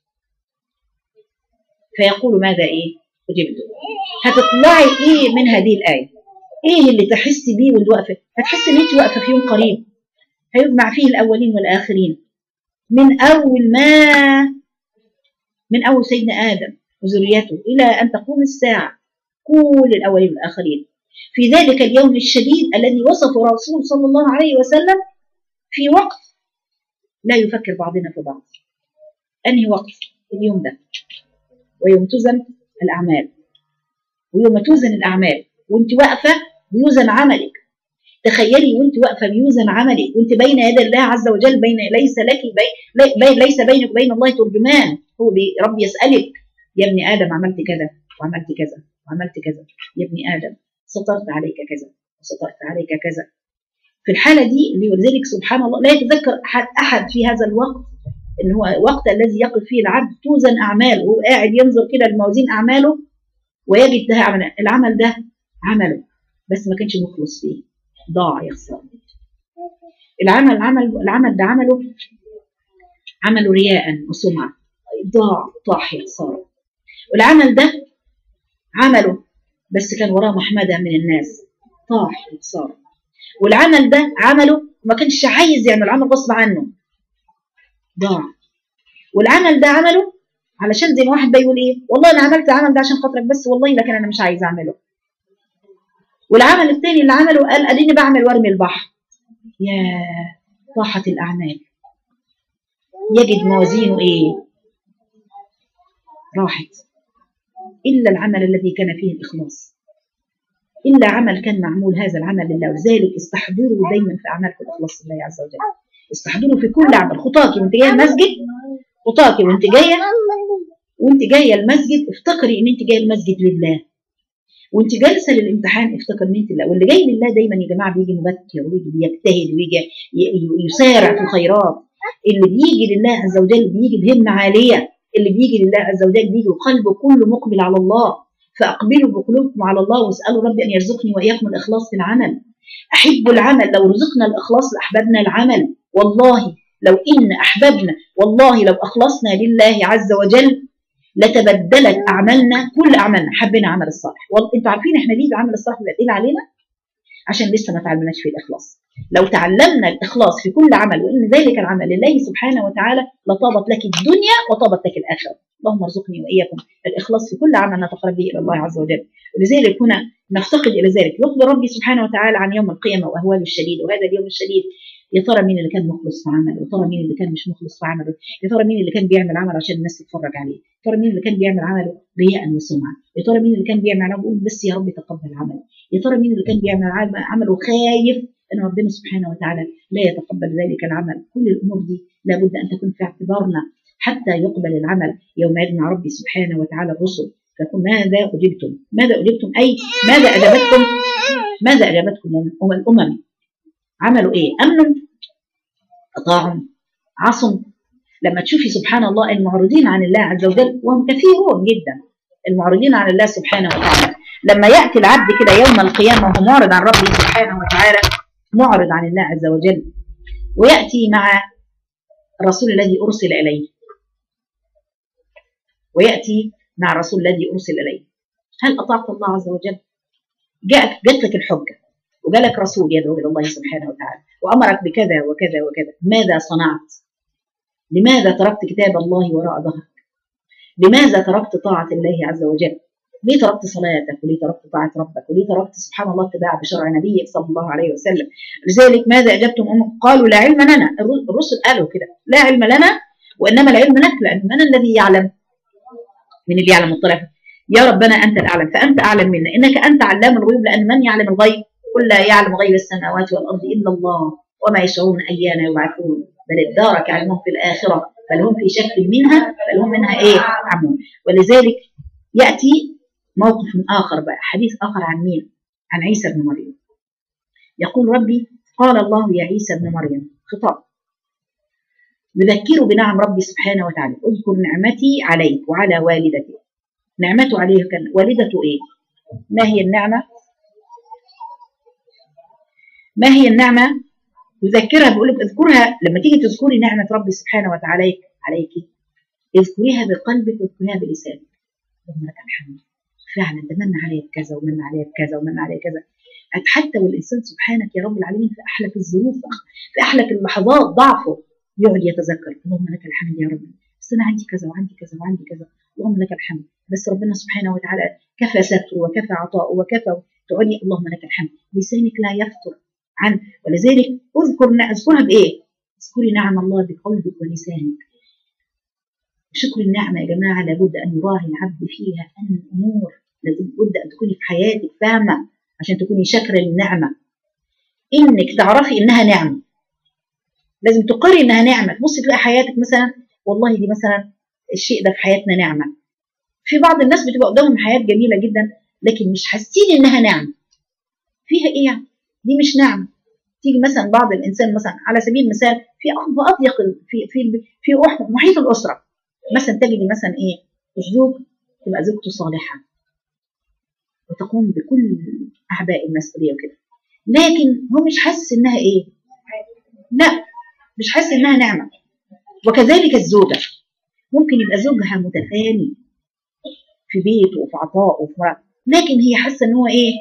فيقول ماذا ايه اجبت هتطلعي ايه من هذه الايه ايه اللي تحسي بيه وانت واقفه هتحسي ان انت واقفه في يوم قريب هيجمع فيه الاولين والاخرين من اول ما من اول سيدنا ادم وذريته الى ان تقوم الساعه كل الاولين والاخرين في ذلك اليوم الشديد الذي وصفه الرسول صلى الله عليه وسلم في وقت لا يفكر بعضنا في بعض انهي وقت اليوم ده ويوم تزن الاعمال ويوم توزن الاعمال وانت واقفه بيوزن عملك تخيلي وانت واقفه بيوزن عملك وانت بين يدي الله عز وجل بين ليس لك بي بي ليس بينك وبين الله ترجمان هو رب يسالك يا ابن ادم عملت كذا وعملت كذا وعملت كذا يا ابن ادم سطرت عليك كذا وسطرت عليك كذا في الحاله دي اللي ولذلك سبحان الله لا يتذكر احد احد في هذا الوقت ان هو وقت الذي يقف فيه العبد توزن اعماله وهو قاعد ينظر كده لموازين اعماله ويجد ده عمل العمل ده عمله بس ما كانش مخلص فيه ضاع يخسر العمل العمل العمل ده عمله عمله رياء وسمعة ضاع طاح يخسر والعمل ده عمله بس كان وراه محمدة من الناس طاح يخسر والعمل ده عمله ما كانش عايز يعمل عمل غصب عنه ضاع والعمل ده عمله علشان زي ما واحد بيقول ايه والله انا عملت العمل ده عشان خاطرك بس والله لكن انا مش عايز اعمله والعمل الثاني اللي عمله قال اديني بعمل وارمي البحر يا طاحت الاعمال يجد موازينه ايه راحت إلا العمل الذي كان فيه الإخلاص إلا عمل كان معمول هذا العمل لله ولذلك استحضروا دايما في أعمالكم الإخلاص لله عز وجل استحضروا في كل عمل خطاكي وانت جايه المسجد خطاكي وانت جايه وانت جايه المسجد افتكري ان انت جايه المسجد لله وانت جالسه للامتحان افتكر ان انت لله واللي جاي لله دايما يا جماعه بيجي مبكر ويجي بيجتهد ويجي ي- ي- يسارع في الخيرات اللي بيجي لله عز وجل بيجي بهمه عاليه اللي بيجي لله عز وجل بيجي وقلبه كله مقبل على الله فاقبلوا بقلوبكم على الله واسالوا ربي ان يرزقني واياكم الاخلاص في العمل احب العمل لو رزقنا الاخلاص لاحببنا العمل والله لو ان احببنا والله لو اخلصنا لله عز وجل لتبدلت اعمالنا كل اعمالنا حبينا عمل الصالح والله انتوا عارفين احنا ليه العمل الصالح بيبقى تقيل علينا عشان لسه ما تعلمناش فيه الاخلاص لو تعلمنا الاخلاص في كل عمل وان ذلك العمل لله سبحانه وتعالى لطابت لك الدنيا وطابت لك الاخره اللهم ارزقني واياكم الاخلاص في كل عمل نتقرب به الى الله عز وجل ولذلك هنا نفتقد الى ذلك يخبر ربي سبحانه وتعالى عن يوم القيامه واهواله الشديد وهذا اليوم الشديد يا ترى مين اللي كان مخلص في عمله ويا ترى مين اللي كان مش مخلص في عمله يا ترى مين اللي كان بيعمل عمل عشان الناس تتفرج عليه يا ترى مين اللي كان بيعمل عمله رياء وسمعه يا ترى مين اللي كان بيعمل عمله بيقول بس يا رب تقبل عمله يا ترى مين اللي كان بيعمل عمل- عمله خايف ان ربنا سبحانه وتعالى لا يتقبل ذلك العمل كل الامور دي لابد ان تكون في اعتبارنا حتى يقبل العمل يوم يجمع ربي سبحانه وتعالى الرسل فيقول ماذا اجبتم ماذا اجبتم اي ماذا اجابتكم ماذا اجابتكم أم- الامم عملوا ايه امنوا اطاعوا عصوا لما تشوفي سبحان الله المعرضين عن الله عز وجل وهم كثيرون جدا المعرضين عن الله سبحانه وتعالى لما ياتي العبد كده يوم القيامه وهو معرض عن ربه سبحانه وتعالى معرض عن الله عز وجل وياتي مع الرسول الذي ارسل اليه وياتي مع الرسول الذي ارسل اليه هل اطعت الله عز وجل؟ جاءت جات لك الحجه وجالك رسول يدعو الى الله سبحانه وتعالى وامرك بكذا وكذا وكذا ماذا صنعت؟ لماذا تركت كتاب الله وراء ظهرك؟ لماذا تركت طاعه الله عز وجل؟ ليه تركت صلاتك وليه تركت طاعة ربك وليه تركت سبحان الله اتباع بشرع نبيك صلى الله عليه وسلم لذلك ماذا أجبتم أم قالوا لا علم لنا الر- الرسل قالوا كده لا علم لنا وإنما العلم لك لأن من الذي يعلم من اللي يعلم الطرف يا ربنا أنت الأعلم فأنت أعلم منا إنك أنت علام الغيوب لأن من يعلم الغيب قل لا يعلم غيب السماوات والأرض إلا الله وما يشعرون أيان يبعثون بل ادارك علمهم في الآخرة بل هم في شك منها بل هم منها إيه عمون ولذلك يأتي موقف آخر بقى حديث آخر عن مين عن عيسى بن مريم يقول ربي قال الله يا عيسى ابن مريم خطاب يذكره بنعم ربي سبحانه وتعالى اذكر نعمتي عليك وعلى والدتك نعمته عليه كان والدته ايه ما هي النعمة ما هي النعمة يذكرها بيقول لك اذكرها لما تيجي تذكري نعمة ربي سبحانه وتعالى عليك اذكريها بقلبك واذكريها بلسانك اللهم لك الحمد فعلا ده من عليا بكذا ومن عليا بكذا ومن عليا كذا حتى والانسان سبحانك يا رب العالمين في احلك الظروف في احلك اللحظات ضعفه يقعد يتذكر اللهم لك الحمد يا رب بس انا عندي كذا وعندي كذا وعندي كذا اللهم لك الحمد بس ربنا سبحانه وتعالى كفى ستره وكفى عطاءه وكفى تقولي اللهم لك الحمد لسانك لا يفتر عن ولذلك اذكر اذكرها بايه؟ اذكري نعم الله بقلبك ولسانك شكر النعمة يا جماعة لابد أن يراعي العبد فيها أن أمور لابد أن تكوني في حياتك فاهمة عشان تكوني شاكرة للنعمة إنك تعرفي إنها نعمة لازم تقري إنها نعمة تبصي تلاقي حياتك مثلا والله دي مثلا الشيء ده في حياتنا نعمة في بعض الناس بتبقى قدامهم حياة جميلة جدا لكن مش حاسين إنها نعمة فيها إيه يعني؟ دي مش نعمة تيجي مثلا بعض الإنسان مثلا على سبيل المثال في أضيق في في في محيط الأسرة مثلا تجدي مثلا ايه الزوج تبقى زوجته صالحه وتقوم بكل اعباء المسؤوليه وكده لكن هو مش حاسس انها ايه لا مش حاسس انها نعمه وكذلك الزوجه ممكن يبقى زوجها متفاني في بيته وفي عطائه وفي مرأة. لكن هي حاسه ان هو ايه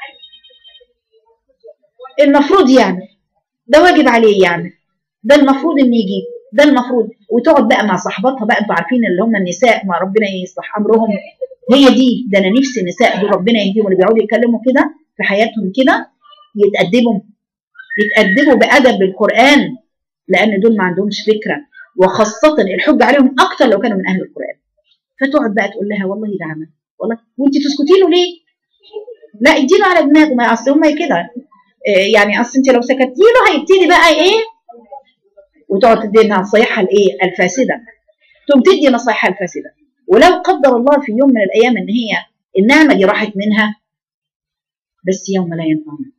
المفروض يعني ده واجب عليه يعني ده المفروض ان يجيب ده المفروض وتقعد بقى مع صاحباتها بقى انتوا عارفين اللي هم النساء ما ربنا يصلح امرهم هي دي ده انا نفسي النساء دول ربنا يهديهم اللي بيقعدوا يتكلموا كده في حياتهم كده يتأدبوا يتأدبوا بأدب بالقرآن لأن دول ما عندهمش فكرة وخاصة الحج عليهم أكتر لو كانوا من أهل القرآن فتقعد بقى تقول لها والله ده عمل والله وانت تسكتي له ليه لا اديله على دماغه ما اصل هم كده إيه يعني اصل انت لو سكتي له هيبتدي بقى ايه وتقعد تدي نصايحها الايه الفاسده تقوم تدي نصايحها الفاسده ولو قدر الله في يوم من الايام ان هي النعمه دي راحت منها بس يوم لا ينفع منها.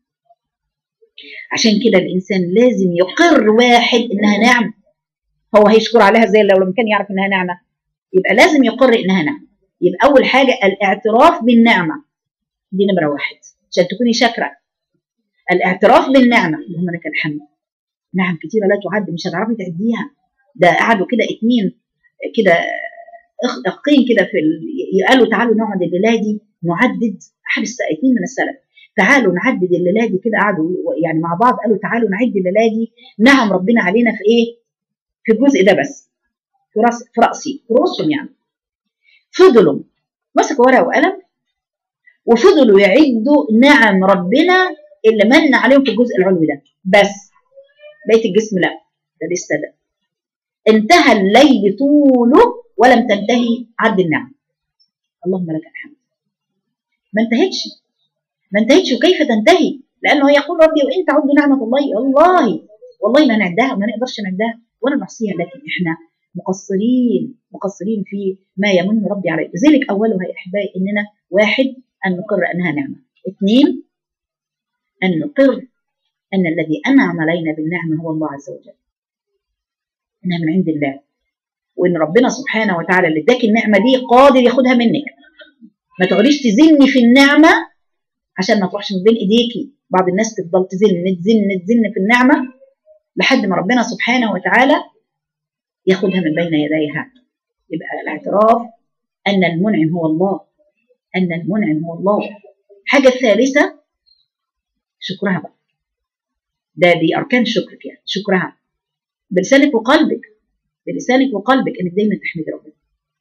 عشان كده الانسان لازم يقر واحد انها نعمه هو هيشكر عليها زي لو لما كان يعرف انها نعمه يبقى لازم يقر انها نعمه يبقى اول حاجه الاعتراف بالنعمه دي نمره واحد عشان تكوني شاكره الاعتراف بالنعمه اللهم لك الحمد نعم كتيره لا تعد مش هتعرفي تعديها ده قعدوا كده اتنين كده أخ- اخين كده في ال... قالوا تعالوا نقعد الليله دي نعدد احد الس- اتنين من السلف تعالوا نعدد الليله دي كده قعدوا يعني مع بعض قالوا تعالوا نعد الليله دي نعم ربنا علينا في ايه؟ في الجزء ده بس في راس في راسي في رؤوسهم يعني فضلوا مسكوا ورقه وقلم وفضلوا يعدوا نعم ربنا اللي من عليهم في الجزء العلوي ده بس بقيه الجسم لا ده لسه ده انتهى الليل طوله ولم تنتهي عد النعم اللهم لك الحمد ما انتهتش ما انتهتش وكيف تنتهي لانه يقول ربي وان تعدوا نعمه الله والله والله ما نعدها وما نقدرش نعدها ولا نحصيها لكن احنا مقصرين مقصرين في ما يمن ربي عليه لذلك اولها يا احبائي اننا واحد ان نقر انها نعمه اثنين ان نقر ان الذي انعم علينا بالنعمه هو الله عز وجل انها من عند الله وان ربنا سبحانه وتعالى اللي اداك النعمه دي قادر ياخدها منك ما تقعديش تزني في النعمه عشان ما تروحش من بين ايديكي بعض الناس تفضل تزن تزن تزن في النعمه لحد ما ربنا سبحانه وتعالى ياخدها من بين يديها يبقى الاعتراف ان المنعم هو الله ان المنعم هو الله الحاجه الثالثه شكرها بقى ده دي اركان شكرك يعني شكرها بلسانك وقلبك بلسانك وقلبك انك دايما تحمدي ربنا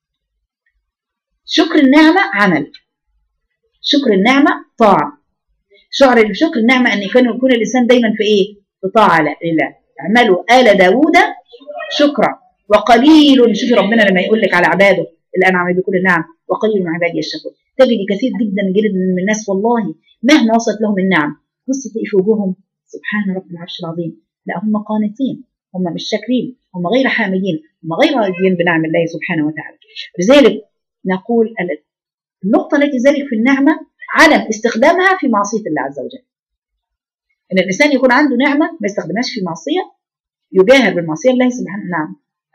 شكر النعمه عمل شكر النعمه طاعه شعر شكر النعمه ان يكون يكون الانسان دايما في ايه في طاعه لله اعملوا ال داوود شكرا وقليل شوفي ربنا لما يقول لك على عباده اللي انعم بكل النعم وقليل من عبادي الشكور تجدي كثير جدا جدا من الناس والله مهما وصلت لهم النعم بصي تلاقي في وجوههم سبحان رب العرش العظيم لا هم قانتين هم مش شاكرين هم غير حامدين هم غير راضيين بنعم الله سبحانه وتعالى لذلك نقول النقطة التي ذلك في النعمة عدم استخدامها في معصية الله عز وجل إن الإنسان يكون عنده نعمة ما يستخدمهاش في معصية يجاهر بالمعصية الله سبحانه نعم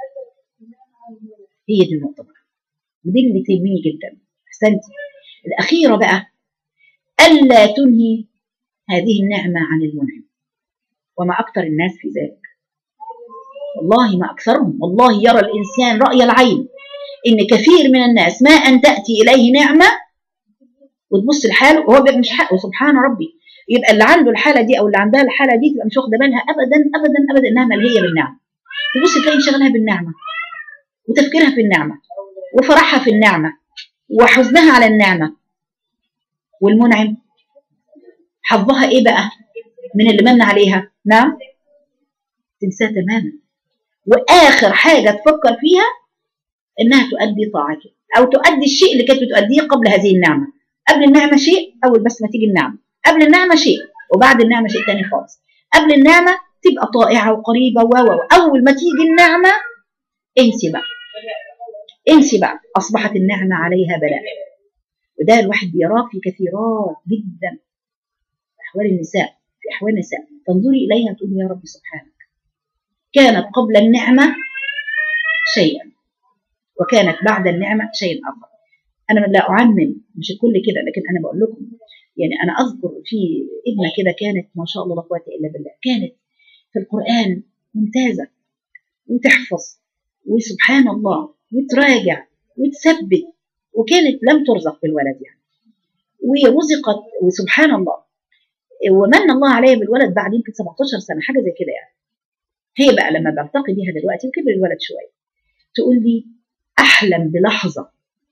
هي دي النقطة بقى ودي اللي تهمني جدا أحسنتي الأخيرة بقى ألا تنهي هذه النعمة عن المنعم وما أكثر الناس في ذلك والله ما أكثرهم والله يرى الإنسان رأي العين إن كثير من الناس ما أن تأتي إليه نعمة وتبص لحاله وهو بيبقى مش حقه سبحان ربي يبقى اللي عنده الحالة دي أو اللي عندها الحالة دي تبقى مش واخدة بالها أبدا أبدا أبدا إنها ملهية بالنعمة تبص تلاقي انشغالها بالنعمة وتفكيرها في النعمة وفرحها في النعمة وحزنها على النعمة والمنعم حظها ايه بقى من اللي من عليها نعم تنساه تماما واخر حاجه تفكر فيها انها تؤدي طاعته او تؤدي الشيء اللي كانت بتؤديه قبل هذه النعمه قبل النعمه شيء اول بس ما تيجي النعمه قبل النعمه شيء وبعد النعمه شيء تاني خالص قبل النعمه تبقى طائعه وقريبه و اول ما تيجي النعمه انسي بقى انسي بقى اصبحت النعمه عليها بلاء وده الواحد بيراه في كثيرات جدا أحوال النساء في أحوال النساء تنظري إليها تقولي يا رب سبحانك كانت قبل النعمة شيئا وكانت بعد النعمة شيء آخر أنا لا أعمم مش كل كده لكن أنا بقول لكم يعني أنا أذكر في ابنة كده كانت ما شاء الله لا قوة إلا بالله كانت في القرآن ممتازة وتحفظ وسبحان الله وتراجع وتثبت وكانت لم ترزق بالولد يعني ورزقت وسبحان الله ومن الله عليا بالولد بعد يمكن 17 سنه حاجه زي كده يعني هي بقى لما بلتقي بيها دلوقتي وكبر الولد شويه تقول لي احلم بلحظه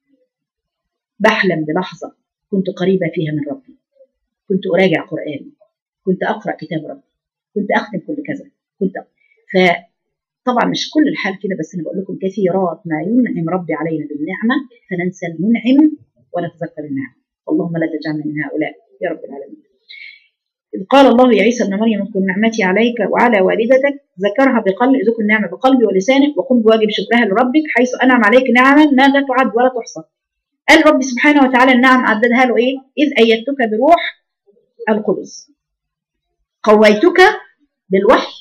بحلم بلحظه كنت قريبه فيها من ربي كنت اراجع قران كنت اقرا كتاب ربي كنت اختم كل كذا كنت فطبعا مش كل الحال كده بس انا بقول لكم كثيرات ما ينعم ربي علينا بالنعمه فننسى المنعم ونتذكر النعم اللهم لا تجعلنا من هؤلاء يا رب العالمين إذ قال الله يا عيسى ابن مريم اذكر نعمتي عليك وعلى والدتك ذكرها بقلب ذكر النعمة بقلبي ولسانك وقم بواجب شكرها لربك حيث أنعم عليك نعما لا تعد ولا تحصى قال ربي سبحانه وتعالى النعم عددها له إيه إذ أيدتك بروح القدس قويتك بالوحي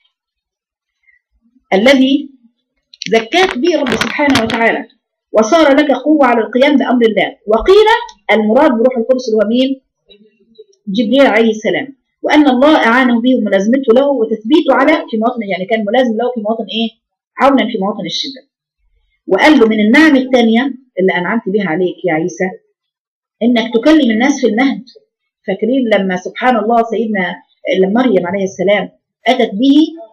الذي زكاك به رب سبحانه وتعالى وصار لك قوة على القيام بأمر الله وقيل المراد بروح القدس اللي هو مين جبريل عليه السلام وأن الله أعانه به وملازمته له وتثبيته على في مواطن يعني كان ملازم له في مواطن إيه عونا في مواطن الشدة وقال له من النعم الثانية اللي أنعمت بها عليك يا عيسى إنك تكلم الناس في المهد فاكرين لما سبحان الله سيدنا لما مريم عليه السلام أتت به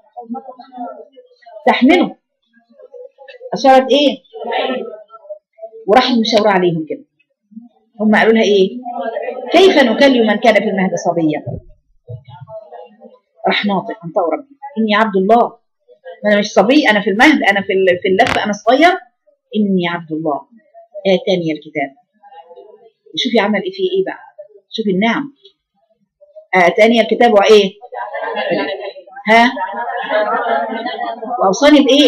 تحمله أشارت إيه وراحت مشاورة عليهم كده هم قالوا لها إيه كيف نكلم من كان في المهد صبيا راح ناطق أنت ربي إني عبد الله أنا مش صبي أنا في المهد أنا في في اللف أنا صغير إني عبد الله آتاني الكتاب شوفي عمل إيه فيه إيه بقى شوفي النعم آتاني الكتاب وإيه ها وأوصاني بإيه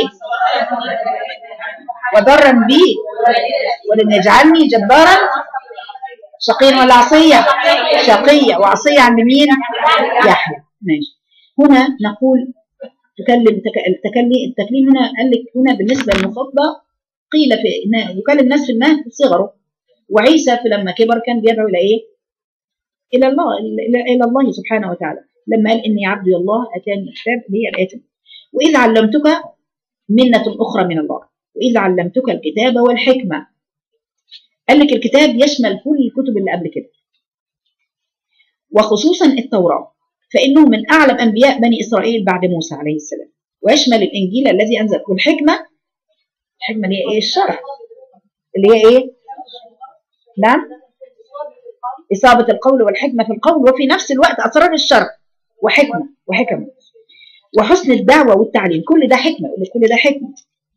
وضرا بي ولم يجعلني جبارا شقيا ولا عصية شقية وعصية عند مين يحيى ماشي هنا نقول تكلم التكلم التكليم هنا قال لك هنا بالنسبة للمخاطبة قيل في يكلم الناس في المهد في صغره وعيسى في لما كبر كان بيدعو إلى إيه إلى الله إلى الله سبحانه وتعالى لما قال إني عبد الله أتاني الكتاب اللي هي الآية وإذ علمتك منة أخرى من الله وإذ علمتك الكتاب والحكمة قال لك الكتاب يشمل كل الكتب اللي قبل كده وخصوصا التوراة فإنه من أعلم أنبياء بني إسرائيل بعد موسى عليه السلام ويشمل الإنجيل الذي أنزل والحكمة الحكمة اللي هي إيه الشرع اللي هي إيه نعم إصابة القول والحكمة في القول وفي نفس الوقت أسرار الشرع وحكمة وحكمة وحسن الدعوة والتعليم كل ده حكمة كل ده حكمة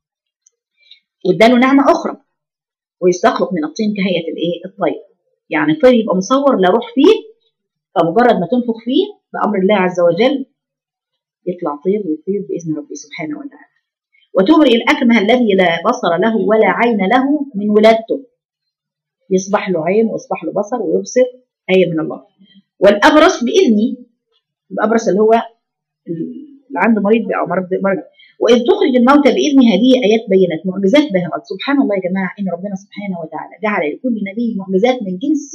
واداله نعمة أخرى ويستخلق من الطين كهيئة الإيه الطير يعني الطير يبقى مصور لا روح فيه فمجرد ما تنفخ فيه بأمر الله عز وجل يطلع طير ويطير بإذن ربي سبحانه وتعالى وتبرئ الأكمه الذي لا بصر له ولا عين له من ولادته يصبح له عين ويصبح له بصر ويبصر آية من الله والأبرص بإذني الأبرص اللي هو اللي عنده مريض أو مرض مرض وإذ تخرج الموتى بإذن هذه آيات بينات معجزات باهرات سبحان الله يا جماعة إن ربنا سبحانه وتعالى جعل لكل نبي معجزات من جنس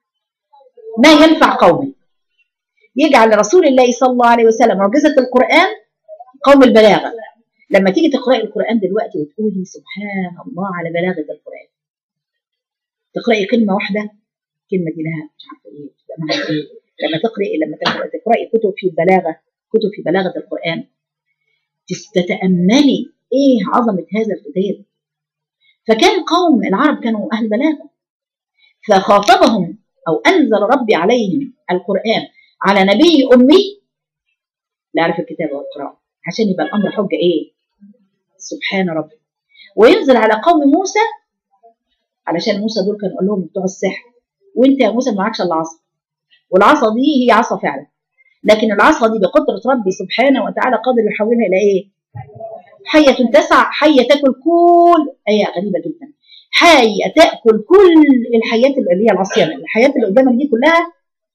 ما ينفع قومه يجعل لرسول الله صلى الله عليه وسلم معجزة القرآن قوم البلاغة لما تيجي تقرأي القرآن دلوقتي وتقولي سبحان الله على بلاغة القرآن تقرأي كلمة واحدة كلمة دي لها مش عارفة إيه معناها إيه لما تقرأي لما تقرأي كتب في البلاغة كتب في بلاغة القرآن تتأملي إيه عظمة هذا الكتاب فكان قوم العرب كانوا أهل بلاغة فخاطبهم أو أنزل ربي عليهم القرآن على نبي أمي لا يعرف الكتاب والقراءة عشان يبقى الأمر حجة إيه سبحان ربي وينزل على قوم موسى علشان موسى دول كانوا لهم بتوع السحر وانت يا موسى معكش الا عصا والعصا دي هي عصا فعلا لكن العصا دي بقدرة ربي سبحانه وتعالى قادر يحولها إلى إيه؟ حية تسع حية تاكل كل آية غريبة جدا حية تأكل كل الحيات اللي هي العصيان الحيات اللي قدامك دي كلها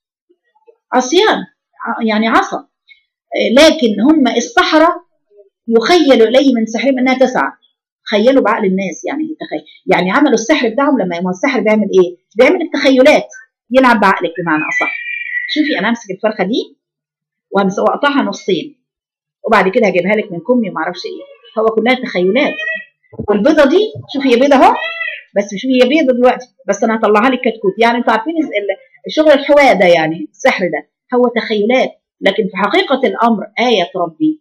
عصيان يعني عصا لكن هم السحرة يخيل إليه من سحرهم أنها تسعى خيلوا بعقل الناس يعني تخيل يعني عملوا السحر بتاعهم لما ما السحر بيعمل ايه؟ بيعمل التخيلات يلعب بعقلك بمعنى اصح شوفي انا امسك الفرخه دي واقطعها نصين وبعد كده هجيبها لك من كمي وما اعرفش ايه هو كلها تخيلات والبيضه دي شوفي هي بيضه اهو بس شوفي هي بيضه دلوقتي بس انا هطلعها لك كتكوت يعني انتوا عارفين الشغل الحواء ده يعني السحر ده هو تخيلات لكن في حقيقه الامر ايه ربي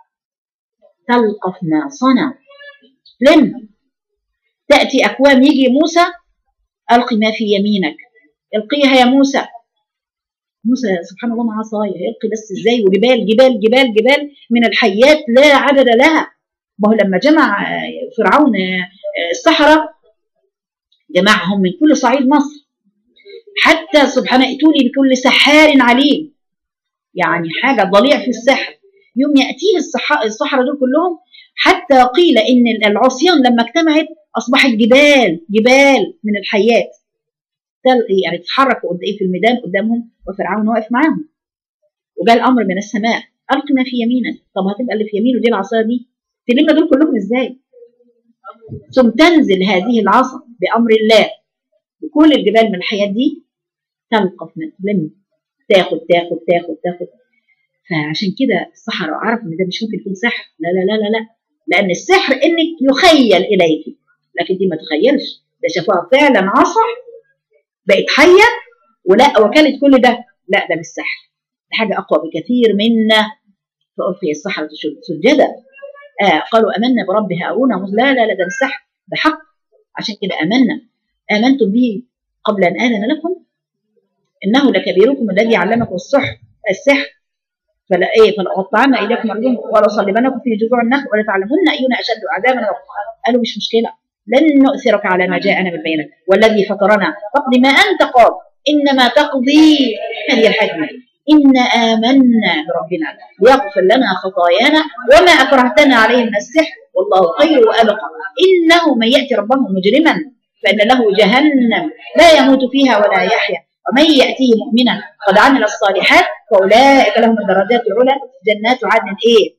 تلقف ما صنع لم تأتي أكوام يجي موسى ألقي ما في يمينك القيها يا موسى موسى سبحان الله مع عصاية يلقي بس ازاي وجبال جبال جبال جبال من الحيات لا عدد لها ما هو لما جمع فرعون السحرة جمعهم من كل صعيد مصر حتى سبحان ائتوني بكل سحار عليم يعني حاجة ضليع في السحر يوم يأتيه الصح- السحرة دول كلهم حتى قيل إن العصيان لما اجتمعت أصبحت جبال جبال من الحيات تل- يعني تتحركوا قد إيه في الميدان قدامهم وفرعون واقف معاهم وجاء الأمر من السماء ألق ما في يمينك طب هتبقى اللي في يمينه دي العصاية دي تلم دول كلهم إزاي ثم تنزل هذه العصا بأمر الله بكل الجبال من الحياة دي تلقف من تلم تاخد تاخد تاخد تاخد فعشان كده السحرة عرفوا ان ده مش ممكن يكون سحر لا لا لا لا لا لان السحر انك يخيل اليك لكن دي ما تخيلش ده شافوها فعلا عصا بقت حيه ولا وكلت كل ده لا ده مش سحر ده حاجه اقوى بكثير منا فألقي السحرة سجدا آه قالوا امنا برب هارون وموسى. لا لا لا ده مش سحر ده حق عشان كده امنا امنتم به قبل ان اذن لكم انه لكبيركم الذي علمكم السحر السحر فلا ايه فلاقطعن ايديكم وارجلكم ولصلبنكم في جذوع النخل ولتعلمن اينا اشد عذابا قالوا مش مشكله لن نؤثرك على ما جاءنا بالبينات والذي فطرنا فاقض ما انت قاض انما تقضي هذه الحكمه إن آمنا بربنا ليغفر لنا خطايانا وما أكرهتنا عليه من السحر والله خير وأبقى إنه من يأتي ربه مجرما فإن له جهنم لا يموت فيها ولا يحيا ومن يأتيه مؤمنا قد عمل الصالحات فأولئك لهم الدرجات العلى جنات عدن إيه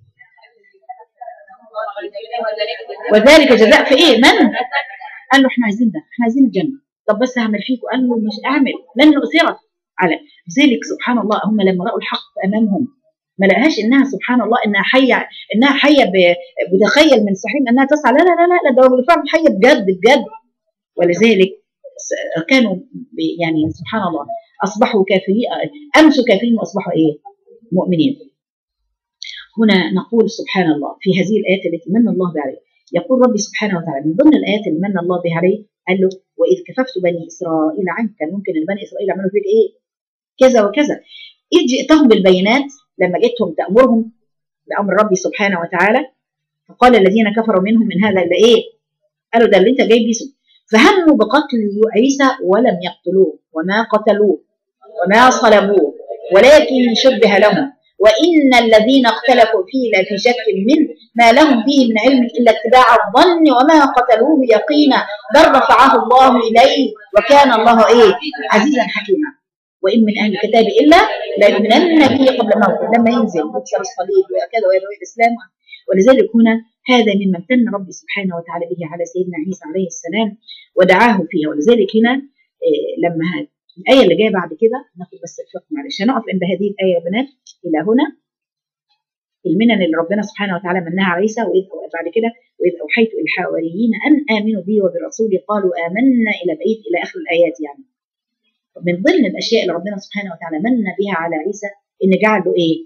وذلك جزاء في إيه من قال له احنا عايزين ده احنا عايزين الجنة طب بس هعمل فيكم قال له مش أعمل لن نؤثرك على ذلك سبحان الله هم لما رأوا الحق أمامهم ما لقاهاش انها سبحان الله انها حيه انها حيه ب- بتخيل من صحيح انها تسعى لا لا لا لا, لا ده بالفعل حيه بجد بجد ولذلك س- كانوا ب- يعني سبحان الله اصبحوا كافرين امسوا كافرين واصبحوا ايه؟ مؤمنين. هنا نقول سبحان الله في هذه الايات التي من الله بها عليه يقول ربي سبحانه وتعالى من ضمن الايات اللي من الله بها عليه قال له واذ كففت بني اسرائيل عنك كان ممكن ان بني اسرائيل يعملوا فيك ايه؟ كذا وكذا اذ جئتهم بالبينات لما جئتهم تامرهم بامر ربي سبحانه وتعالى فقال الذين كفروا منهم من هذا الا ايه؟ قالوا ده اللي انت جاي بيه فهموا بقتل عيسى ولم يقتلوه وما قتلوه وما صلبوه ولكن شبه لهم وإن الذين اختلفوا فيه لفي شك منه ما لهم به من علم إلا اتباع الظن وما قتلوه يقينا بل رفعه الله إليه وكان الله إيه عزيزا حكيما وإن من أهل الكتاب إلا ليؤمنن به قبل موته لما ينزل يكسر الصليب وكذا ويدعو الإسلام ولذلك هنا هذا مما امتن ربي سبحانه وتعالى به على سيدنا عيسى عليه السلام ودعاه فيها ولذلك هنا إيه لما هاد الآية اللي جاية بعد كده ناخد بس الفقه معلش هنقف عند هذه الآية يا بنات إلى هنا المنن اللي ربنا سبحانه وتعالى منها على عيسى وإذ بعد كده وإذ أوحيت إلى الحواريين أن آمنوا بي وبرسولي قالوا آمنا إلى بقية إلى آخر الآيات يعني من ضمن الأشياء اللي ربنا سبحانه وتعالى من بها على عيسى إن جعل له إيه؟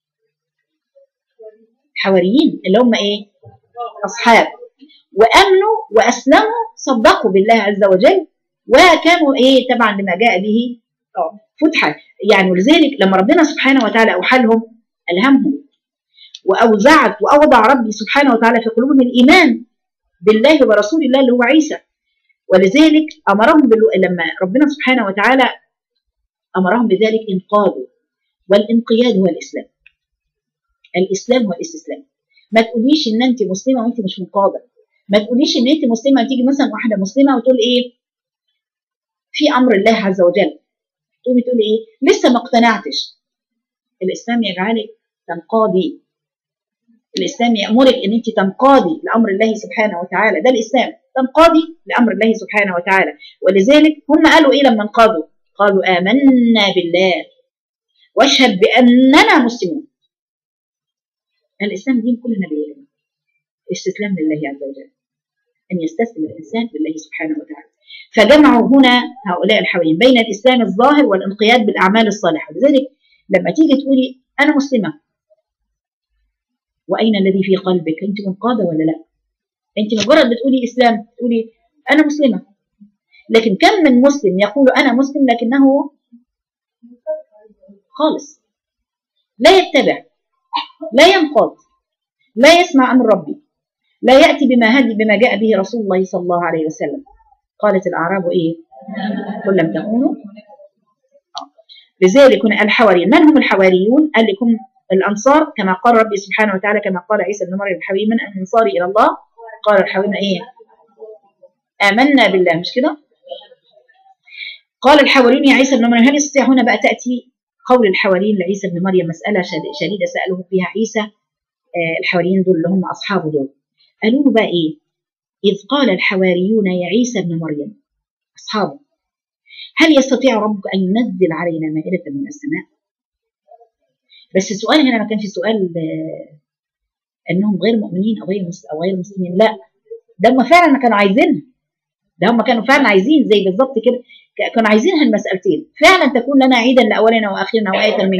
حواريين اللي هم إيه؟ أصحاب وامنوا واسلموا صدقوا بالله عز وجل وكانوا ايه طبعا لما جاء به اه فتحه يعني ولذلك لما ربنا سبحانه وتعالى اوحى لهم الهمهم واوزعت واوضع ربي سبحانه وتعالى في قلوبهم الايمان بالله ورسول الله اللي هو عيسى ولذلك امرهم بال... لما ربنا سبحانه وتعالى امرهم بذلك انقادوا والانقياد هو الاسلام الاسلام هو الاستسلام ما تقوليش ان انت مسلمه وانت مش منقاده ما تقوليش ان انت مسلمه تيجي مثلا واحده مسلمه وتقول ايه في امر الله عز وجل تقومي تقولي ايه لسه ما اقتنعتش الاسلام يجعلك تنقادي الاسلام يامرك ان انت تنقادي لامر الله سبحانه وتعالى ده الاسلام تنقادي لامر الله سبحانه وتعالى ولذلك هم قالوا ايه لما انقادوا قالوا امنا بالله واشهد باننا مسلمون الاسلام دين كل نبي استسلام لله عز وجل أن يستسلم الإنسان لله سبحانه وتعالى فجمعوا هنا هؤلاء الحوالين بين الإسلام الظاهر والانقياد بالأعمال الصالحة لذلك لما تيجي تقولي أنا مسلمة وأين الذي في قلبك أنت منقادة ولا لا أنت مجرد بتقولي إسلام تقولي أنا مسلمة لكن كم من مسلم يقول أنا مسلم لكنه خالص لا يتبع لا ينقاد لا يسمع أمر ربي لا يأتي بما هدي بما جاء به رسول الله صلى الله عليه وسلم قالت الاعراب ايه قل لم تكونوا لذلك هنا الحواريون من هم الحواريون قال لكم الانصار كما قال ربي سبحانه وتعالى كما قال عيسى بن مريم الحواري من انصاري الى الله قال الحواريون ايه امنا بالله مش كده قال الحواريون يا عيسى بن مريم هل يستطيع هنا بقى تاتي قول الحواريين لعيسى بن مريم مساله شد- شديده سالوه فيها عيسى آه، الحواريين دول اللي هم اصحابه دول قالوا له بقى ايه اذ قال الحواريون يا عيسى بن مريم اصحابه هل يستطيع ربك ان ينزل علينا مائده من السماء بس السؤال هنا ما كانش سؤال آه، انهم غير مؤمنين او غير مس- او غير مسلمين لا ده هم فعلا ما كانوا عايزينها ده هم كانوا فعلا عايزين زي بالظبط كده ك- كانوا عايزين هالمسألتين فعلا تكون لنا عيدا لأولنا وآخرنا وآية منك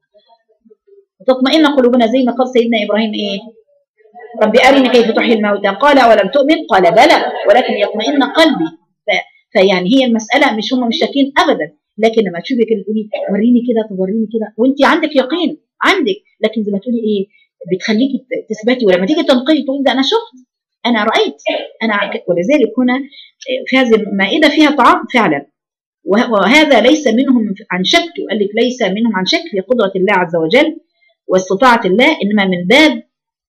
وتطمئن قلوبنا زي ما قال سيدنا إبراهيم إيه ربي أرني كيف تحيي الموتى قال أولم تؤمن قال بلى ولكن يطمئن قلبي ف... فيعني هي المسألة مش هم مش شاكين أبدا لكن لما تشوفي كده تقولي وريني كده طب وريني كده وانت عندك يقين عندك لكن زي ما تقولي ايه بتخليكي ت- تثبتي ولما تيجي تنقلي تقولي ده انا شفت انا رايت انا ع- ولذلك هنا في هذه المائده فيها طعام فعلا وه- وهذا ليس منهم عن شك وقال لك ليس منهم عن شك في قدره الله عز وجل واستطاعه الله انما من باب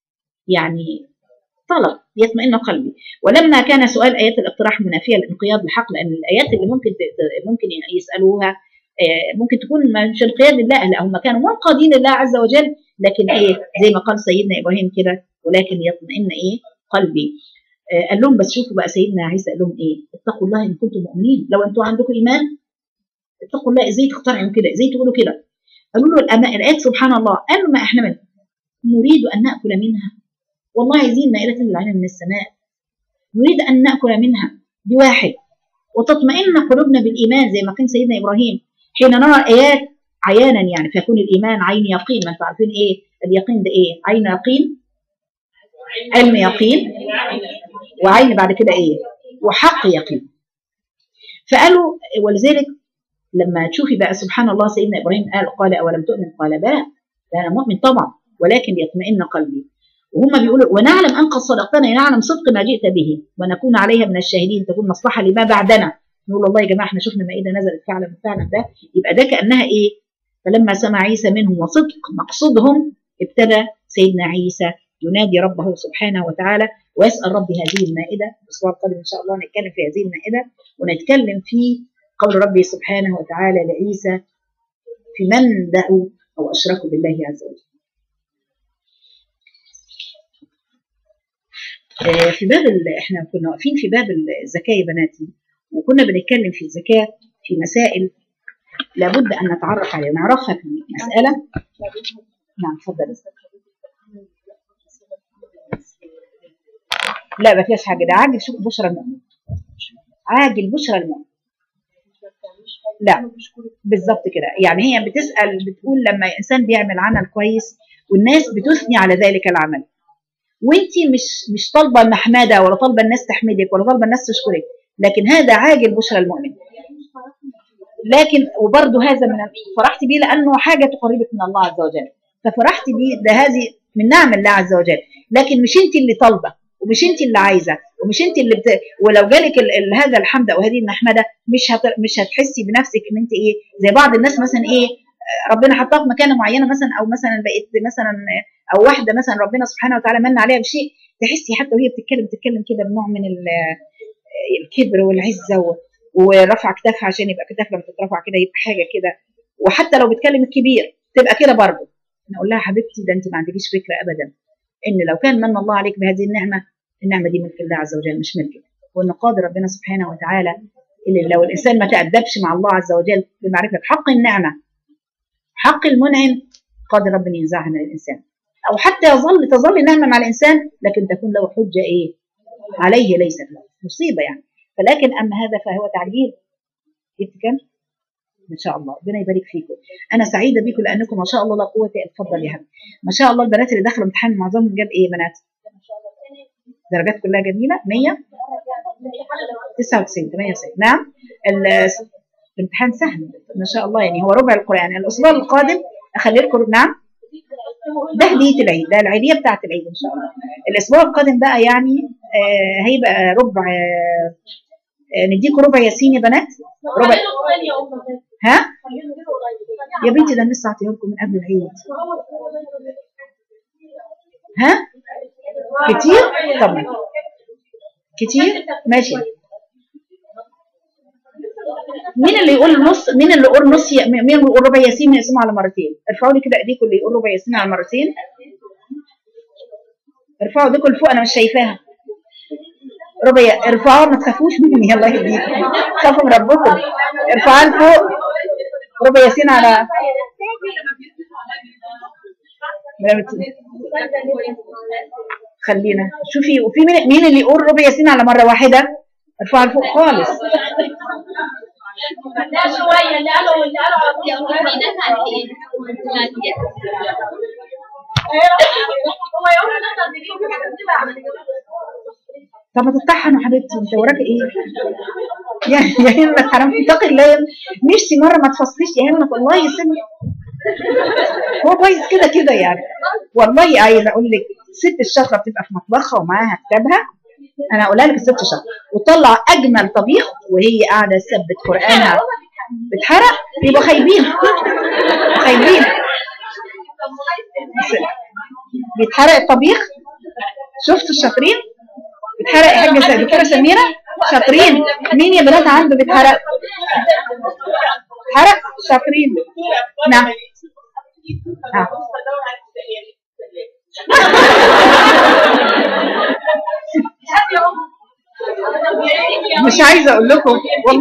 يعني طلب يطمئن قلبي ولما كان سؤال ايات الاقتراح منافيه للانقياد للحق لان الايات اللي ممكن ت- ت- ممكن يسالوها آه، ممكن تكون مش انقياد لله لا هم كانوا منقادين لله عز وجل لكن ايه زي ما قال سيدنا ابراهيم كده ولكن يطمئن ايه قلبي آه، قال لهم بس شوفوا بقى سيدنا عيسى قال لهم ايه اتقوا الله ان كنتم مؤمنين لو انتم عندكم ايمان اتقوا الله ازاي تخترعوا كده ازاي تقولوا كده قالوا له الأما- الايات سبحان الله قالوا ما احنا من نريد ان ناكل منها والله عايزين مائده تنزل علينا من السماء نريد ان ناكل منها دي واحد وتطمئن قلوبنا بالايمان زي ما كان سيدنا ابراهيم حين نرى ايات عيانا يعني فيكون الايمان عين يقين ما انتم عارفين ايه اليقين ده ايه عين يقين علم يقين وعين بعد كده ايه وحق يقين فقالوا ولذلك لما تشوفي بقى سبحان الله سيدنا ابراهيم قال قال اولم تؤمن قال بلى ده انا مؤمن طبعا ولكن يطمئن قلبي وهم بيقولوا ونعلم ان قد صدقتنا نعلم صدق ما جئت به ونكون عليها من الشاهدين تكون مصلحه لما بعدنا نقول والله يا جماعه احنا شفنا مائده نزلت فعلا فعلا ده يبقى ده كانها ايه فلما سمع عيسى منهم وصدق مقصودهم ابتدى سيدنا عيسى ينادي ربه سبحانه وتعالى ويسال ربي هذه المائده الاسبوع القادم ان شاء الله نتكلم في هذه المائده ونتكلم في قول ربي سبحانه وتعالى لعيسى في من دعوا او اشركوا بالله عز وجل. آه، في باب ال- احنا كنا واقفين في باب الزكاه يا بناتي وكنا بنتكلم في الزكاه في مسائل لابد ان نتعرف عليها ونعرفها في مساله نعم تفضلي لا ما فيهاش حاجه ده عاجل شوف بشرى المؤمن عاجل بشرى المؤمن لا بالظبط كده يعني هي بتسال بتقول لما انسان بيعمل عمل كويس والناس بتثني على ذلك العمل وانت مش مش طالبه محمده ولا طالبه الناس تحمدك ولا طالبه الناس تشكرك لكن هذا عاجل بشرى المؤمن لكن وبرضه هذا من فرحت بيه لانه حاجه تقربك من الله عز وجل ففرحت بيه ده هذه من نعم الله عز وجل لكن مش انت اللي طالبه ومش انت اللي عايزه ومش انت اللي بت... ولو جالك ال... ال... هذا الحمد او هذه المحمده مش هت... مش هتحسي بنفسك ان انت ايه زي بعض الناس مثلا ايه آه، ربنا حطها في مكانه معينه مثلا او مثلا بقت مثلا آه، او واحده مثلا ربنا سبحانه وتعالى من عليها بشيء تحسي حتى وهي بتتكلم بتتكلم كده بنوع من ال... آه، الكبر والعزه و... ورفع كتافها عشان يبقى كتاف لما تترفع كده يبقى حاجه كده وحتى لو بتكلم الكبير تبقى كده برضه انا اقول لها حبيبتي ده انت ما عندكيش فكره ابدا ان لو كان من الله عليك بهذه النعمه النعمه دي ملك الله عز وجل مش ملكك وان قادر ربنا سبحانه وتعالى اللي لو الانسان ما تادبش مع الله عز وجل بمعرفه حق النعمه حق المنعم قادر ربنا ينزعها من الانسان او حتى يظل تظل النعمه مع الانسان لكن تكون له حجه ايه عليه ليست له مصيبه يعني فلكن اما هذا فهو تعجيل جبت كم؟ ما شاء الله ربنا يبارك فيكم انا سعيده بيكم لانكم ما شاء الله لا قوه الا اتفضل يا حبيبي ما شاء الله البنات اللي دخلوا امتحان معظمهم جاب ايه بنات درجات كلها جميله 100 99 98 نعم ال- الامتحان سهل ما شاء الله يعني هو ربع القران الاسبوع القادم اخلي لكم نعم ده هديه العيد ده العيديه بتاعت العيد ان شاء الله الاسبوع القادم بقى يعني آه هيبقى ربع آه آه، نديكوا ربع ياسين يا بنات ربع ها يا بنتي ده أنا لسه هعطيه لكم من قبل العيد ها كتير طب كتير ماشي مين اللي يقول نص مين اللي يقول نص ي- مين اللي يقول ربع ياسين يقسمه على مرتين ارفعوا لي كده ايديكم اللي يقول ربع ياسين على مرتين ارفعوا ايديكم لفوق انا مش شايفاها ربع ي- ارفعوا ما تخافوش مني الله يهديكم خافوا من ربكم ارفعوا لفوق ربع ياسين على لا بت- خلينا شوفي وفي مين مين اللي يقول ربع ياسين على مره واحده ارفعوا لفوق خالص لا شوية اللي قالوا اللي قالوا على طول في ناس عارفين هو يقول الناس عارفين طب ما تطحنوا حبيبتي انت وراك ايه يا يا همة حرام اتقي الله يا همة. نفسي مره ما تفصليش يا همة والله يسمي هو كويس كده كده يعني والله عايزه اقول لك ست الشاطره بتبقى في مطبخها ومعاها كتابها انا اقولها لك الست شاطره وتطلع اجمل طبيخ وهي قاعده تثبت قرانها بتحرق يبقوا خايبين خايبين بيتحرق الطبيخ شفتوا الشاطرين بيتحرق يا حاجه زي دكتوره سميره شاطرين مين يا بنات عنده بيتحرق حرق شاطرين نعم نعم مش عايزه اقول لكم وال-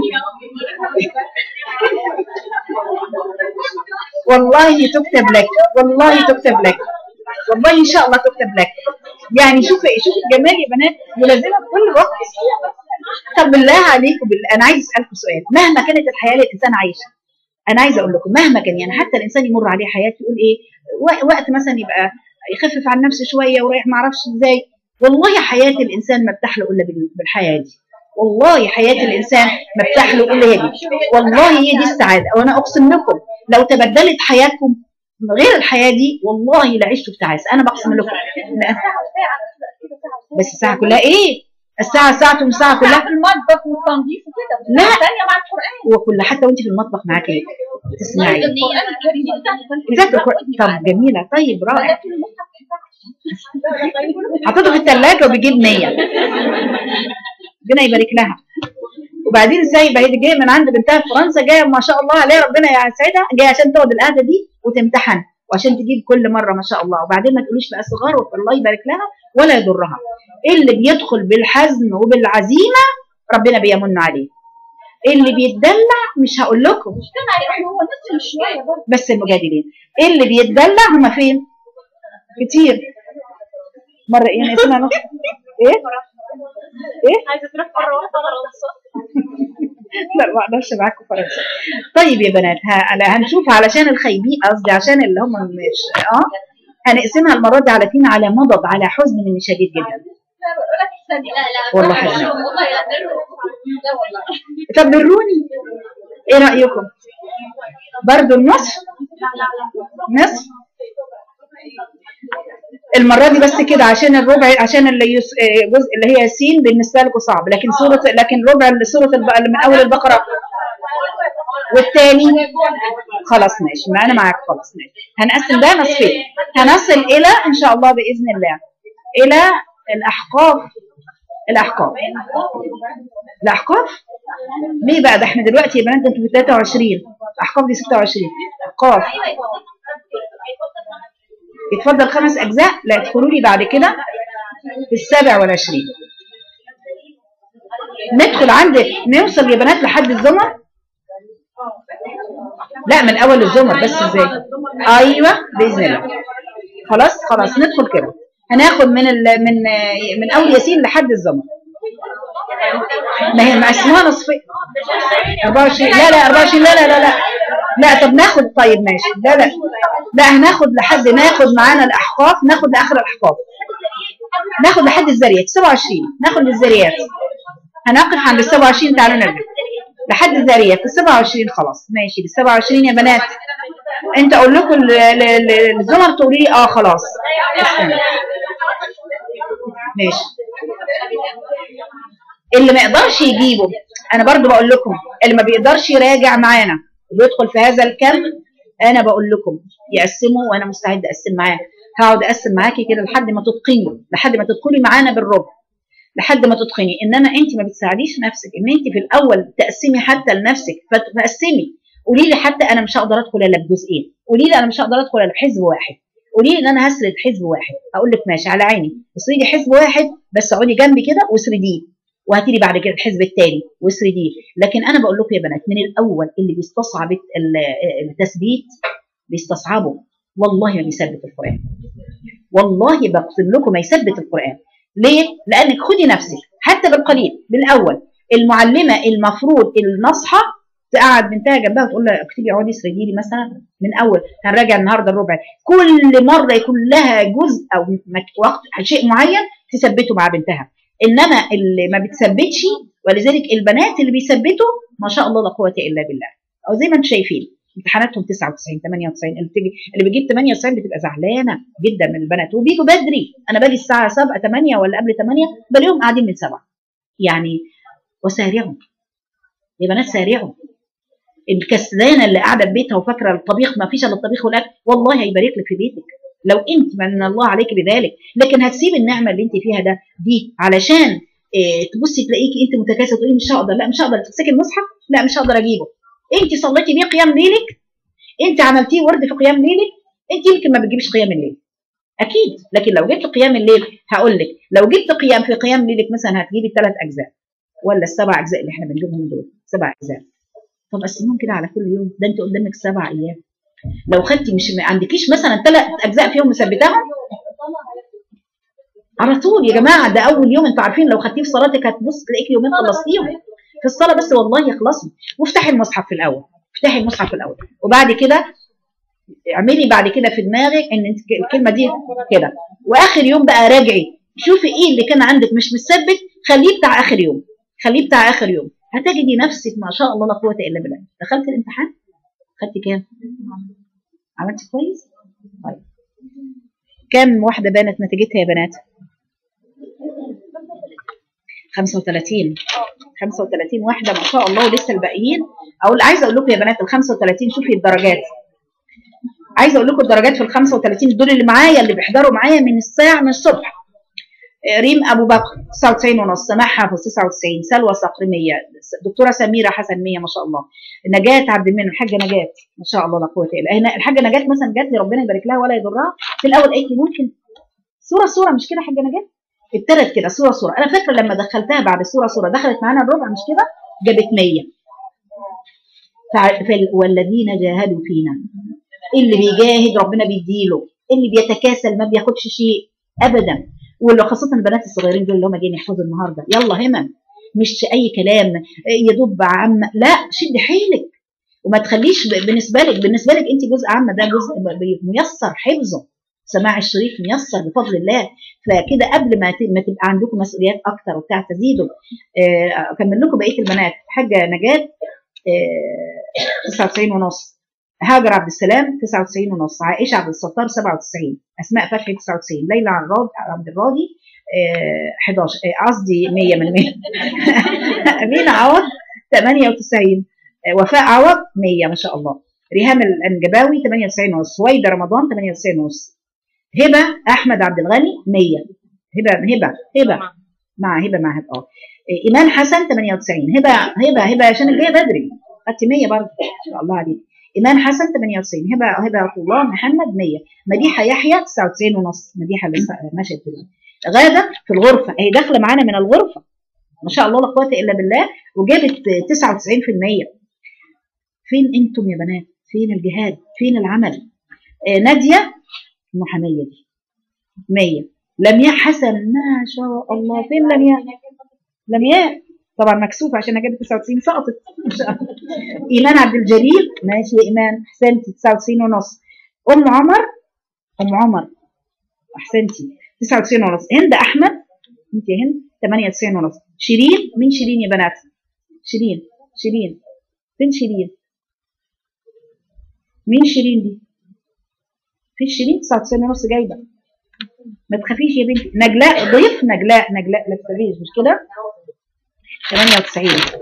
والله تكتب لك والله تكتب لك والله ان شاء الله تكتب لك يعني شوفي شوفي الجمال يا بنات ملازمه في كل وقت طب بالله عليكم بالله انا عايز اسالكم سؤال مهما كانت الحياه اللي الانسان عايشها انا عايزه اقول لكم مهما كان يعني حتى الانسان يمر عليه حياه يقول ايه و- وقت مثلا يبقى يخفف عن نفسه شويه ورايح ما اعرفش ازاي والله حياه الانسان ما بتحلو الا بال- بالحياه دي والله حياه الانسان ما بتحلو الا هي دي والله هي دي السعاده وانا اقسم لكم لو تبدلت حياتكم غير الحياه دي والله لعشتوا في تعاسه انا بقسم لكم لا. بس الساعه كلها ايه الساعه ساعه ساعه كلها في المطبخ والتنظيف وكده لا. ثانية مع القرآن وكل حتى وانت في المطبخ معاكي ايه تسمعي القرآن الكريم ذات القرآن طب جميله طيب رائع لكن المصحف ما ينفعش حطيته في الثلاجه وبيجيب 100 ربنا يبارك لها وبعدين سايبه هي دي جايه من عند بنتها في فرنسا جايه ما شاء الله عليها ربنا يسعدها جايه عشان تقعد القعده دي وتمتحن وعشان تجيب كل مره ما شاء الله وبعدين ما تقوليش بقى صغار الله يبارك لها ولا يضرها اللي بيدخل بالحزم وبالعزيمه ربنا بيمن عليه اللي بيتدلع مش هقول لكم هو نفس شوية برضه بس المجادلين اللي بيتدلع هما فين كتير مرة ايه اسمها نص ايه ايه عايزة تروح مرة واحدة فرنسا لا ما اقدرش معاكم فرنسا طيب يا بنات ها لا، هنشوف علشان الخايبين قصدي عشان اللي هم مش اه هنقسمها المره دي على اتنين على مضض على حزن من شديد جدا لا بقول لك الثانية لا لا والله حزن والله يا در لا والله طب بروني ايه رايكم برضو النصف نصف المرة دي بس كده عشان الربع عشان اللي يس... آه، جزء اللي هي سين بالنسبة لكم صعب لكن سورة لكن ربع سورة الب... اللي من أول البقرة والتاني خلاص ماشي ما أنا معاك خلاص ماشي هنقسم ده نصفين هنصل إلى إن شاء الله بإذن الله إلى الأحقاف الأحقاف الأحقاف ليه بقى ده احنا دلوقتي يا بنات انتوا في 23 الأحقاف دي 26 أحقاف يتفضل خمس أجزاء لا ادخلوا لي بعد كده في السابع والعشرين ندخل عند نوصل يا بنات لحد الزمر لا من أول الزمر بس ازاي أيوة بإذن الله خلاص خلاص ندخل كده هناخد من ال من من أول ياسين لحد الزمر ما هي مقسموها نصفين 24 لا لا 24 لا لا لا لا لا طب ناخد طيب ماشي لا لا لا هناخد لحد ناخد معانا الاحقاف ناخد لاخر الاحقاف ناخد لحد الذريات 27 ناخد للذريات هنقف عند ال 27 تعالوا نرجع لحد الذريات ال 27 خلاص ماشي ال 27 يا بنات انت اقول لكم ال- ال- ال- الزمر تقولي لي اه خلاص استنى. ماشي اللي ما يقدرش يجيبه انا برضو بقول لكم اللي ما بيقدرش يراجع معانا ويدخل في هذا الكم انا بقول لكم يقسموا وانا مستعد اقسم معاه هقعد اقسم معاكي كده لحد ما تتقني لحد ما تدخلي معانا بالربع لحد ما تتقني انما انت ما بتساعديش نفسك ان انت في الاول تقسمي حتى لنفسك فتقسمي قولي لي حتى انا مش هقدر ادخل الا بجزئين قولي لي انا مش هقدر ادخل الا بحزب واحد قولي لي ان انا هسرد حزب واحد اقول لك ماشي على عيني اسردي حزب واحد بس اقعدي جنبي كده واسرديه وهاتي لي بعد كده الحزب الثاني واسرديه لكن انا بقول لكم يا بنات من الاول اللي بيستصعب ال- التثبيت بيستصعبه والله ما بيثبت القران والله بقسم لكم ما يثبت القران ليه؟ لانك خدي نفسك حتى بالقليل بالاول المعلمه المفروض الناصحه تقعد بنتها جنبها وتقول لها اكتبي اقعدي اسردي لي مثلا من اول هنراجع النهارده الربع كل مره يكون لها جزء او مك- وقت شيء معين تثبته مع بنتها انما اللي ما بتثبتش ولذلك البنات اللي بيثبتوا ما شاء الله لا قوه الا بالله او زي ما انتم شايفين امتحاناتهم 99 98 اللي بتيجي اللي بيجيب 98 بتبقى زعلانه جدا من البنات وبيجوا بدري انا باجي الساعه 7 8 ولا قبل 8 بلاقيهم قاعدين من 7 يعني وسارعوا يا بنات سارعوا الكسلانه اللي قاعده في بيتها وفاكره الطبيخ ما فيش الا الطبيخ والاكل والله هيبارك لك في بيتك لو انت من الله عليك بذلك لكن هتسيب النعمه اللي انت فيها ده دي علشان إيه تبصي تلاقيكي انت متكاسله تقولي مش هقدر لا مش هقدر تمسكي المصحف لا مش هقدر اجيبه انت صليتي بيه قيام ليلك انت عملتيه ورد في قيام ليلك انت يمكن ما بتجيبش قيام الليل اكيد لكن لو جبت قيام الليل هقول لك لو جبت قيام في قيام ليلك مثلا هتجيبي الثلاث اجزاء ولا السبع اجزاء اللي احنا بنجيبهم دول سبع اجزاء طب قسمهم كده على كل يوم ده انت قدامك سبع ايام لو خدتي مش ما عندكيش مثلا ثلاث اجزاء فيهم مثبتاهم على طول يا جماعه ده اول يوم انتوا عارفين لو خدتيه في صلاتك هتبص تلاقيك يومين خلصتيهم في الصلاه بس والله يخلصوا وافتحي المصحف في الاول افتحي المصحف في الاول وبعد كده اعملي بعد كده في دماغك ان انت الكلمه دي كده واخر يوم بقى راجعي شوفي ايه اللي كان عندك مش مثبت خليه بتاع اخر يوم خليه بتاع اخر يوم هتجدي نفسك ما شاء الله لا قوه الا بالله دخلت الامتحان خدتي كام عملتي كويس طيب كام واحده بانت نتيجتها يا بنات 35 35 واحده ما شاء الله ولسه الباقيين اقول عايزه اقول لكم يا بنات ال 35 شوفي الدرجات عايزه اقول لكم الدرجات في ال 35 دول اللي معايا اللي بيحضروا معايا من الساعه من الصبح ريم ابو بكر 99 ونص سماح حافظ 99 سلوى صقر 100 دكتوره سميره حسن 100 ما شاء الله نجاة عبد المنعم الحاجه نجاة ما شاء الله لا قوه الا بالله الحاجه نجاة مثلا جات لي ربنا يبارك لها ولا يضرها في الاول قالت لي ممكن صوره صوره مش كده حاجه نجاة ابتدت كده صوره صوره انا فاكره لما دخلتها بعد صوره صوره دخلت معانا الربع مش كده جابت 100 فع- فال- والذين جاهدوا فينا اللي بيجاهد ربنا بيديله اللي بيتكاسل ما بياخدش شيء ابدا واللي خاصه البنات الصغيرين دول اللي هم جايين يحفظوا النهارده يلا همم مش اي كلام يدب عم لا شد حيلك وما تخليش ب- بالنسبه لك بالنسبه لك انت جزء عامه ده جزء ب- ب- ميسر حفظه سماع الشريط ميسر بفضل الله فكده قبل ما ت- ما تبقى عندكم مسؤوليات اكتر وبتاع تزيدوا آه، اكمل لكم بقيه البنات حاجه نجاه آه، 99 ونص هاجر عبد السلام 99 ونص عائشه عبد الستار 97 اسماء فتحي 99 ليلى عراد عبد الراضي آه، 11 آه، قصدي 100 من 100 امينه عوض 98 آه، وفاء عوض 100 ما شاء الله ريهام الانجباوي 98 ونص ويدا رمضان 98 ونص هبه احمد عبد الغني 100 هبه هبه هبه مع هبه مع هبه اه ايمان حسن 98 هبه هبه هبه عشان جايه بدري خدت 100 برضه ما شاء الله عليك ايمان حسن 98 هبه هبه عبد الله محمد 100 مديحه يحيى 99 ونص مديحه لسه ماشيه دلوقتي غاده في الغرفه اهي داخله معانا من الغرفه ما شاء الله لا قوه الا بالله وجابت 99% فين انتم يا بنات فين الجهاد فين العمل آه ناديه المحاميه دي 100 لمياء حسن ما شاء الله فين لمياء لمياء طبعا مكسوفه عشان انا جبت 99 سقطت ما شاء الله ايمان عبد الجليل ماشي يا ايمان احسنتي 99 ونص ام عمر ام عمر احسنتي 99 ونص هند احمد انت يا هند 98 ونص شيرين مين شيرين يا بنات شيرين شيرين فين شيرين مين شيرين دي فين شيرين 99 ونص جايبه ما تخافيش يا بنتي نجلاء ضيف نجلاء نجلاء لا تخافيش مش كده 98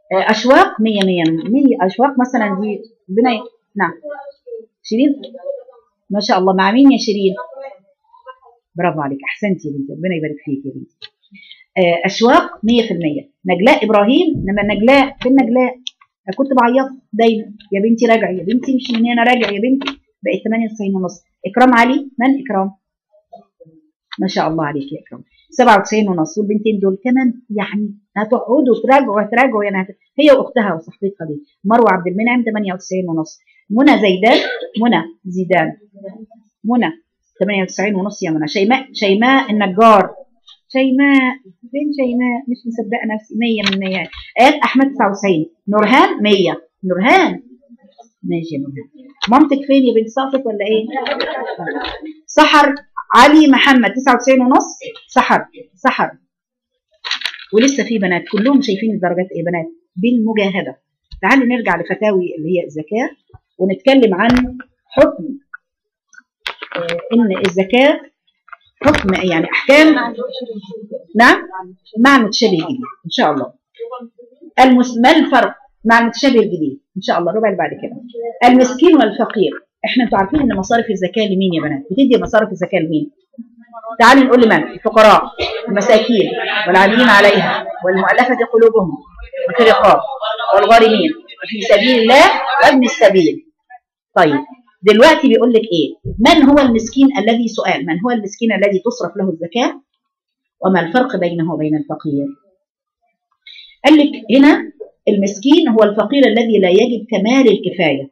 آه، اشواق 100 100 100 اشواق مثلا دي ربنا ي- نعم شيرين ما شاء الله مع مين يا شيرين برافو عليك احسنتي يا بنتي ربنا يبارك فيك يا بنتي آه، اشواق 100% نجلاء ابراهيم لما نجلاء فين نجلاء أنا كنت بعيط دايما يا بنتي راجعي يا بنتي مش من هنا راجعي يا بنتي بقت 98 ونص اكرام علي من اكرام ما شاء الله عليك يا اكرام 97 ونص والبنتين دول كمان يعني هتقعدوا تراجعوا هتراجعوا يعني هت... هي واختها وصاحبتها دي مروه عبد المنعم 98 ونص منى زيدان منى زيدان منى 98 ونص يا منى شيماء شيماء النجار شيماء فين شيماء مش مصدقه نفسي 100 من 100 ايات احمد 99 نورهان 100 نورهان ماشي يا نورهان مامتك فين يا بنت سقطت ولا ايه سحر علي محمد 99 ونص سحر سحر ولسه في بنات كلهم شايفين الدرجات ايه بنات بالمجاهده تعالوا نرجع لفتاوي اللي هي الزكاه ونتكلم عن حكم آه، ان الزكاه حكم يعني احكام نعم مع المتشابه الجديد ان شاء الله المس... ما الفرق مع المتشابه الجديد ان شاء الله الربع اللي بعد كده المسكين والفقير احنا انتوا عارفين ان مصارف الزكاه لمين يا بنات بتدي مصارف الزكاه لمين تعالوا نقول لمن الفقراء المساكين والعاملين عليها والمؤلفه قلوبهم وفي الرقاب والغارمين وفي سبيل الله وابن السبيل طيب دلوقتي بيقول لك ايه من هو المسكين الذي سؤال من هو المسكين الذي تصرف له الزكاه وما الفرق بينه وبين الفقير قال لك هنا المسكين هو الفقير الذي لا يجد كمال الكفايه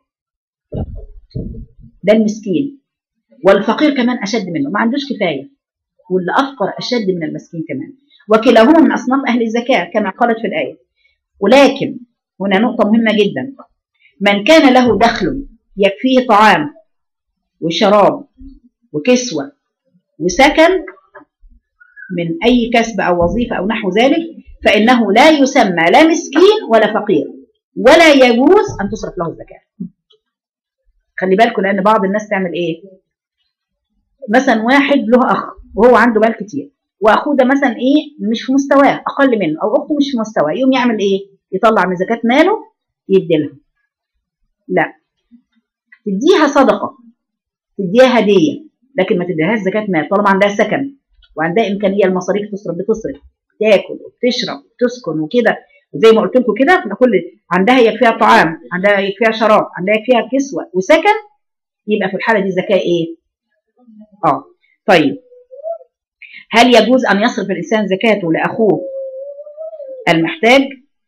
ده المسكين والفقير كمان اشد منه ما عندوش كفايه واللي افقر اشد من المسكين كمان وكلاهما من اصناف اهل الزكاه كما قالت في الايه ولكن هنا نقطه مهمه جدا من كان له دخل يكفيه طعام وشراب وكسوه وسكن من اي كسب او وظيفه او نحو ذلك فانه لا يسمى لا مسكين ولا فقير ولا يجوز ان تصرف له الزكاه خلي بالكم لان بعض الناس تعمل ايه مثلا واحد له اخ وهو عنده مال كتير واخوه ده مثلا ايه مش في مستواه اقل منه او اخته مش في مستواه يقوم يعمل ايه يطلع من زكاه ماله يديلها لا تديها صدقه تديها هديه لكن ما تديهاش زكاه مال طالما عندها سكن وعندها امكانيه المصاريف تصرف بتصرف تاكل وتشرب وتسكن وكده وزي ما قلت لكم كده في كل عندها يكفيها طعام عندها يكفيها شراب عندها يكفيها كسوه وسكن يبقى في الحاله دي زكاه ايه اه طيب هل يجوز ان يصرف الانسان زكاته لاخوه المحتاج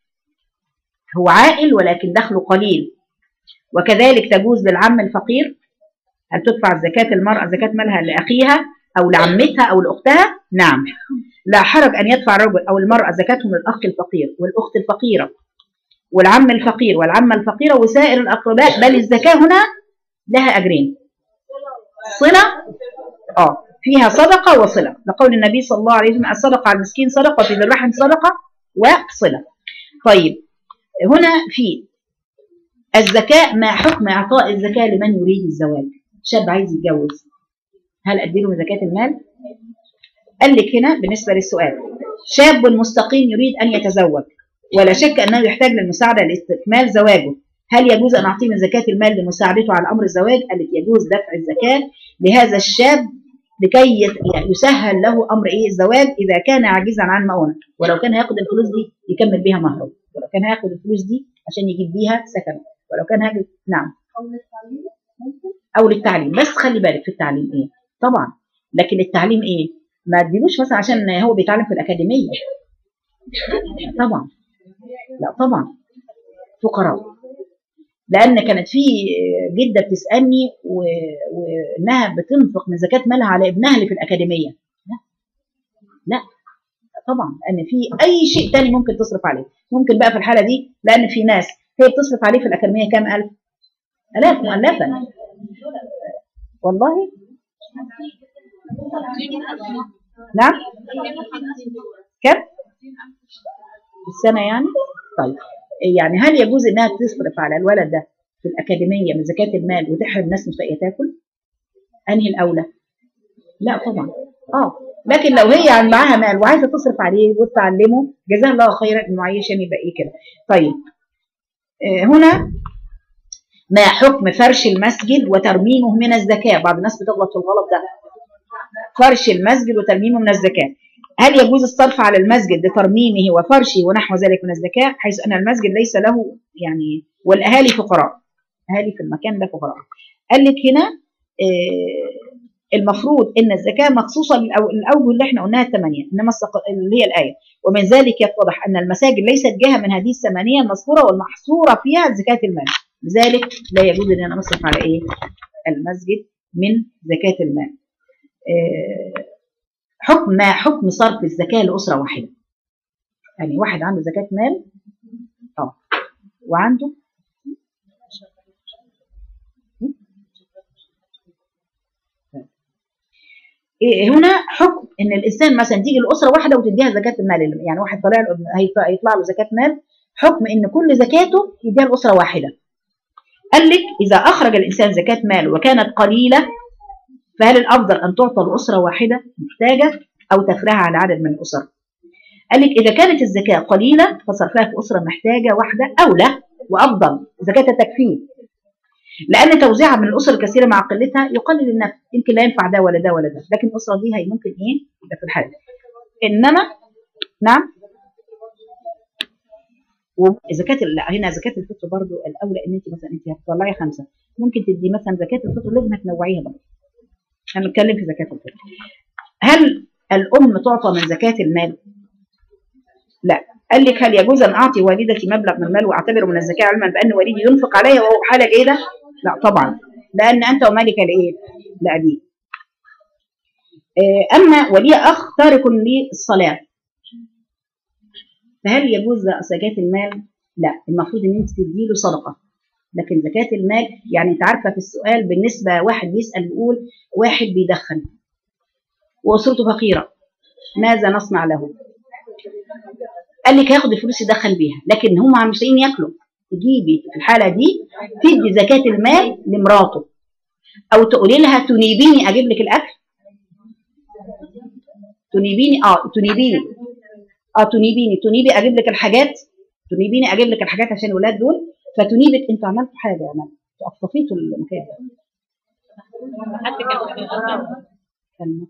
هو عائل ولكن دخله قليل وكذلك تجوز للعم الفقير هل تدفع زكاة المرأة زكاة مالها لأخيها أو لعمتها أو لأختها؟ نعم لا حرج أن يدفع الرجل أو المرأة زكاتهم للأخ الفقير والأخت الفقيرة والعم الفقير والعمة الفقيرة وسائر الأقرباء بل الزكاة هنا لها أجرين صلة اه فيها صدقة وصلة لقول النبي صلى الله عليه وسلم الصدقة على المسكين صدقة وفي ذي الرحم صدقة وصلة طيب هنا في الزكاة ما حكم إعطاء الزكاة لمن يريد الزواج شاب عايز يتجوز هل أديله من زكاة المال قال لك هنا بالنسبة للسؤال شاب مستقيم يريد أن يتزوج ولا شك أنه يحتاج للمساعدة لاستكمال زواجه هل يجوز أن أعطيه من زكاة المال لمساعدته على أمر الزواج قال لك يجوز دفع الزكاة لهذا الشاب لكي يعني يسهل له أمر إيه الزواج إذا كان عاجزا عن مؤونة ولو كان هياخد الفلوس دي يكمل بيها مهره ولو كان هياخد الفلوس دي عشان يجيب بيها سكن ولو كان هاجز نعم أو للتعليم بس خلي بالك في التعليم إيه طبعا لكن التعليم إيه ما تديلوش مثلا عشان هو بيتعلم في الأكاديمية طبعا لا طبعا فقراء لان كانت في جده بتسالني و... وانها بتنفق من زكاه مالها على ابنها اللي في الاكاديميه لا لا طبعا لان في اي شيء تاني ممكن تصرف عليه ممكن بقى في الحاله دي لان في ناس هي بتصرف عليه في الاكاديميه كام الف الاف مؤلفه والله نعم كم السنه يعني طيب يعني هل يجوز انها تصرف على الولد ده في الاكاديميه من زكاه المال وتحرم ناس مش لاقيه تاكل؟ انهي الاولى؟ لا طبعا اه لكن لو هي عن معاها مال وعايزه تصرف عليه وتعلمه جزاها الله خيرا انه عايشان يبقى ايه كده طيب آه، هنا ما حكم فرش المسجد وترميمه من الزكاه بعض الناس بتغلط في الغلط ده فرش المسجد وترميمه من الزكاه هل يجوز الصرف على المسجد لترميمه وفرشه ونحو ذلك من الزكاه حيث ان المسجد ليس له يعني والاهالي فقراء اهالي في المكان ده فقراء قال لك هنا آه، المفروض ان الزكاه مخصوصه للأو- الاوجه اللي احنا قلناها الثمانيه انما السق- اللي هي الايه ومن ذلك يتضح ان المساجد ليست جهه من هذه الثمانيه المذكوره والمحصوره فيها زكاه المال لذلك لا يجوز ان انا اصرف على ايه المسجد من زكاه المال آه، حكم ما حكم صرف الزكاه لاسره واحده يعني واحد عنده زكاه مال اه وعنده إيه هنا حكم ان الانسان مثلا تيجي لاسره واحده وتديها زكاه المال يعني واحد طالع له هيط- هيطلع له زكاه مال حكم ان كل زكاته يديها لاسره واحده قال لك اذا اخرج الانسان زكاه مال وكانت قليله فهل الافضل ان تعطى لاسره واحده محتاجه او تفرعها على عدد من الاسر قال لك اذا كانت الزكاه قليله فصرفها في اسره محتاجه واحده اولى وافضل زكاه تكفيه لان توزيعها من الاسر الكثيره مع قلتها يقلل النفع يمكن لا ينفع ده ولا ده ولا ده لكن الاسره دي هي ممكن ايه ده في الحال انما نعم وزكاة لا هنا زكاة الفطر برضو الأولى إن أنت مثلا أنت هتطلعي خمسة ممكن تدي مثلا زكاة الفطر لازم هتنوعيها برضو هنتكلم في زكاة الفطر هل الأم تعطى من زكاة المال؟ لا قال لك هل يجوز أن أعطي والدتي مبلغ من المال وأعتبره من الزكاة علما بأن والدي ينفق عليها وهو حالة جيدة؟ لا طبعا لأن أنت ومالك لإيه؟ لأبيك آه، أما ولي أخ تارك للصلاة فهل يجوز زكاة المال؟ لا المفروض ان انت تديله صدقة لكن زكاة المال يعني انت عارفة في السؤال بالنسبة واحد بيسأل بيقول واحد بيدخن وأسرته فقيرة ماذا نصنع له؟ قال لك هياخد الفلوس يدخن بيها لكن هم مش لاقيين ياكلوا تجيبي في الحالة دي تدي زكاة المال لمراته أو تقولي لها تنيبيني أجيب لك الأكل تنيبيني اه تنيبيني اه تنيبيني تنيبي اجيب لك الحاجات تنيبيني اجيب لك الحاجات عشان الولاد دول فتنيبك انتوا عملتوا حاجه يا عمال اطفيتوا المكان حتى كان في الأرض. كان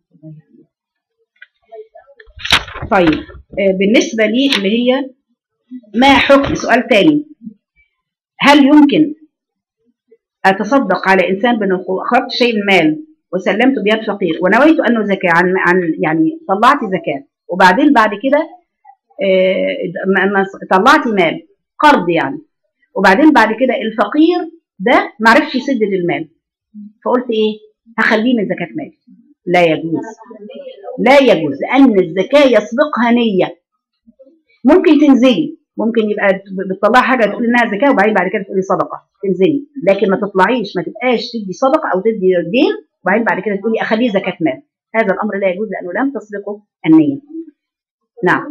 طيب آه، بالنسبه لي اللي هي ما حكم سؤال تاني هل يمكن اتصدق على انسان بانه اخرجت شيء من المال وسلمته بيد فقير ونويت انه زكاه عن عن يعني طلعت زكاه وبعدين بعد كده آه، ما- ما- طلعت مال قرض يعني وبعدين بعد كده الفقير ده ما عرفش يسدد المال فقلت ايه هخليه من زكاه مال لا يجوز لا يجوز لان الزكاه يسبقها نيه ممكن تنزلي ممكن يبقى بتطلعي حاجه تقول انها زكاه وبعدين بعد كده تقولي صدقه تنزلي لكن ما تطلعيش ما تبقاش تدي صدقه او تدي دين وبعدين بعد كده تقولي اخليه زكاه مال هذا الامر لا يجوز لانه لم تسبقه النيه نعم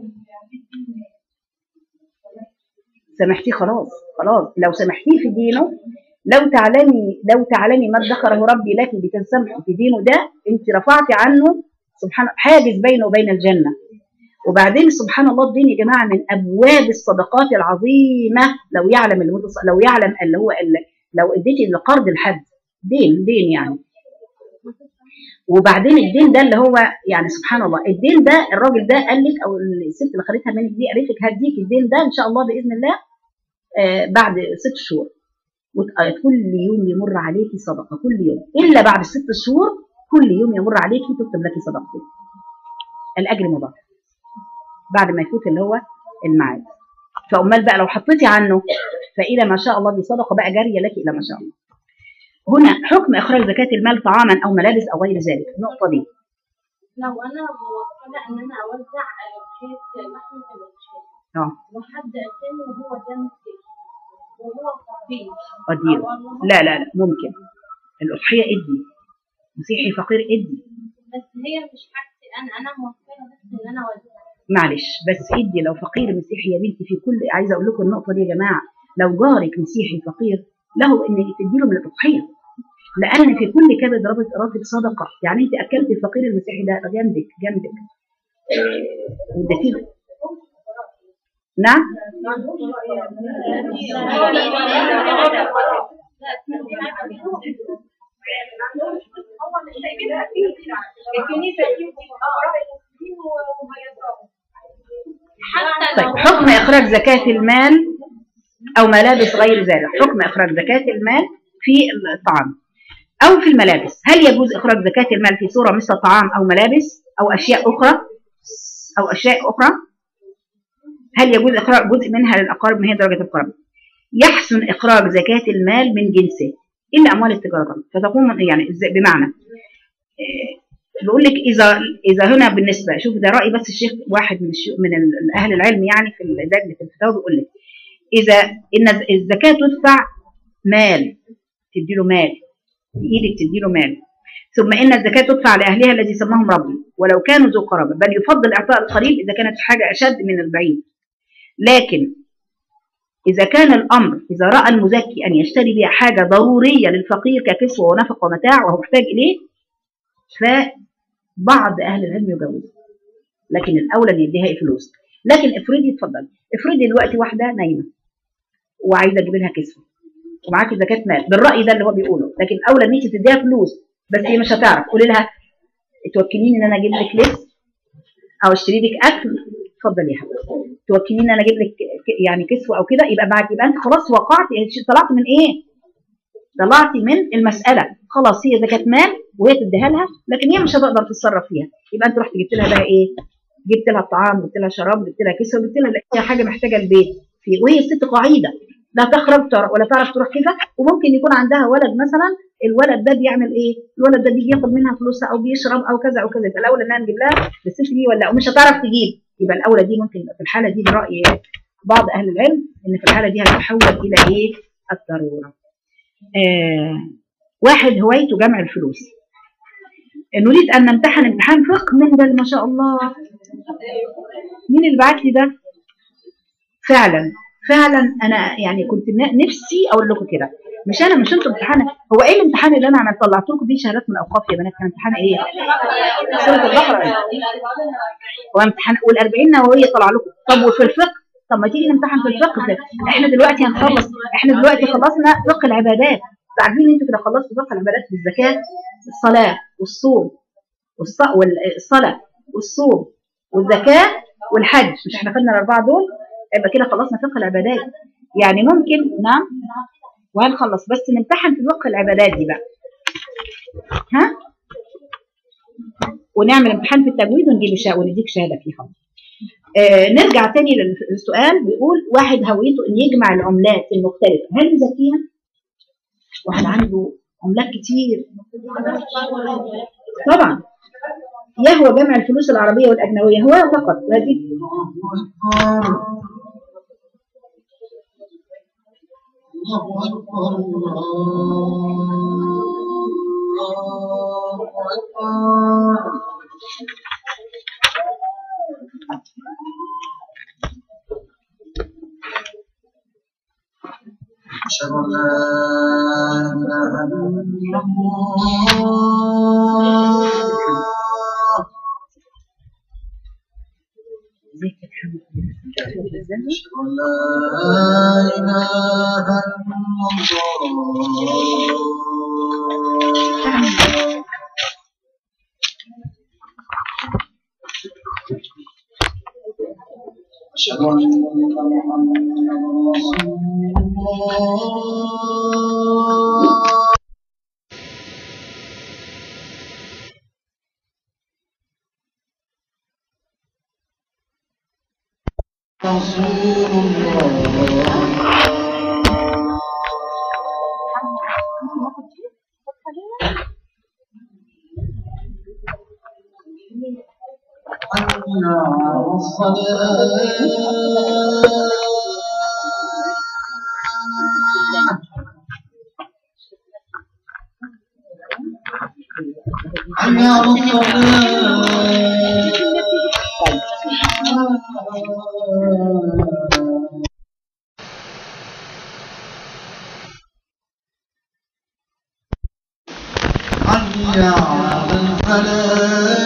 سامحتيه خلاص خلاص لو سامحتيه في دينه لو تعلمي لو تعلمي ما ذكره ربي لك بتسامحي في دينه ده انت رفعتي عنه سبحان حاجز بينه وبين الجنه وبعدين سبحان الله الدين يا جماعه من ابواب الصدقات العظيمه لو يعلم المتص... لو يعلم اللي هو اللي لو اديتي لقرض الحد دين دين يعني وبعدين الدين ده اللي هو يعني سبحان الله الدين ده الراجل ده قال لك او الست اللي خدتها منك دي قالت لك هديك الدين ده ان شاء الله باذن الله آه بعد ست شهور وت- آه، كل يوم يمر عليكي صدقه كل يوم الا بعد الست شهور كل يوم يمر عليكي تكتب لك صدقتين الاجر مضاعف بعد ما يفوت اللي هو الميعاد فامال بقى لو حطيتي عنه فالى ما شاء الله دي صدقه بقى جاريه لك الى ما شاء الله هنا حكم اخراج زكاه المال طعاما او ملابس او غير ذلك النقطه دي لو انا موكله ان انا اوزع بحيث لحمه الوحشات اه وحد اتاني وهو ده مسيح وهو فقير قدير لا لا لا ممكن الاضحيه ادي مسيحي فقير ادي بس هي مش حاجتي انا انا موكله بس ان انا اوزع معلش بس ادي لو فقير مسيحي يا بنتي في كل عايزه اقول لكم النقطه دي يا جماعه لو جارك مسيحي فقير له ان تدي له من الاضحيه لان في كل كبد رطب رطب صدقه يعني انت اكلت الفقير المسيحي ده جنبك جنبك آه، واديتيه نعم طيب حكم اخراج زكاه المال او ملابس غير ذلك حكم اخراج زكاه المال في الطعام او في الملابس هل يجوز اخراج زكاه المال في صوره مثل طعام او ملابس او اشياء اخرى او اشياء اخرى هل يجوز اخراج جزء منها للاقارب ما هي درجه القرب يحسن اخراج زكاه المال من جنسه الا اموال التجاره فتقوم يعني إزاي- بمعنى آه، بيقول لك اذا اذا هنا بالنسبه شوف ده راي بس الشيخ واحد من الشيوخ من ال- اهل العلم يعني في لجنه الفتاوى بيقول لك اذا ان الزكاه تدفع مال تدي له مال بايدك تدي له مال ثم ان الزكاه تدفع لاهلها الذي سماهم ربي ولو كانوا ذو قرابه بل يفضل اعطاء القريب اذا كانت حاجه اشد من البعيد لكن إذا كان الأمر إذا رأى المزكي أن يشتري بها حاجة ضرورية للفقير ككسوة ونفقة ومتاع وهو محتاج إليه فبعض أهل العلم يجوز لكن الأولى أن يديها إيه فلوس لكن افرضي اتفضل افرضي دلوقتي واحدة نايمة وعايزة تجيب لها كسوة ومعاكي زكاة مال بالرأي ده اللي هو بيقوله لكن أولى أن أنت تديها فلوس بس هي مش هتعرف قولي لها توكليني إن أنا أجيب لك لبس أو أشتري لك أكل اتفضلي يا حبيبتي توكليني ان انا اجيب لك ك- يعني كسوه او كده يبقى بعد يبقى انت خلاص وقعت طلعت من ايه؟ طلعتي من المساله خلاص هي زكاه مال وهي تديها لها لكن هي مش هتقدر تتصرف فيها يبقى انت رحت جبت لها بقى ايه؟ جبت لها الطعام جبت لها شراب جبت لها كسوه جبت لها هي حاجه محتاجه البيت في وهي الست قاعده لا تخرج تر- ولا تعرف تروح كده وممكن يكون عندها ولد مثلا الولد ده بيعمل ايه؟ الولد ده بيجي ياخد منها فلوسها او بيشرب او كذا او كذا يبقى الاولى ان انا نجيب لها الست دي ولا ومش هتعرف تجيب يبقى الاولى دي ممكن في الحاله دي براي بعض اهل العلم ان في الحاله دي هتتحول الى ايه؟ الضروره. آه واحد هوايته جمع الفلوس. نريد ان نمتحن امتحان فقه من ده اللي ما شاء الله. مين اللي بعت لي ده؟ فعلا فعلا انا يعني كنت ن- نفسي اقول لكم كده مش انا مش انتوا امتحان هو ايه الامتحان اللي انا عملت طلعت لكم دي شهادات من الاوقاف يا بنات كان امتحان ايه؟ سوره البقره هو امتحان وال40 نوويه طلع لكم طب وفي الفقه طب ما تيجي نمتحن في الفقه ده. احنا دلوقتي هنخلص احنا دلوقتي خلصنا فقه العبادات عارفين انتوا كده خلصتوا فقه العبادات بالزكاه الصلاه والصوم والص- والصلاه والصوم والزكاه والحج مش احنا خدنا الاربعه دول يبقى كده خلصنا فقه العبادات يعني ممكن نعم وهنخلص بس نمتحن في فقه العبادات دي بقى ها ونعمل امتحان في التجويد ونجيب شهاده ونديك شهاده فيها آه نرجع تاني للسؤال بيقول واحد هويته ان يجمع العملات المختلفه هل يزكيها؟ واحد عنده عملات كتير طبعا يهوى جمع الفلوس العربيه والاجنبيه هو فقط وهذه الله أكبر الله أكبر أشهد أن لا إله إلا الله زيك الحمد لله أشهد أن لا إله إلا الله أشهد أن محمدا رسول الله رسول الله حي على الصلاة حي على الصلاة حي على الفلاح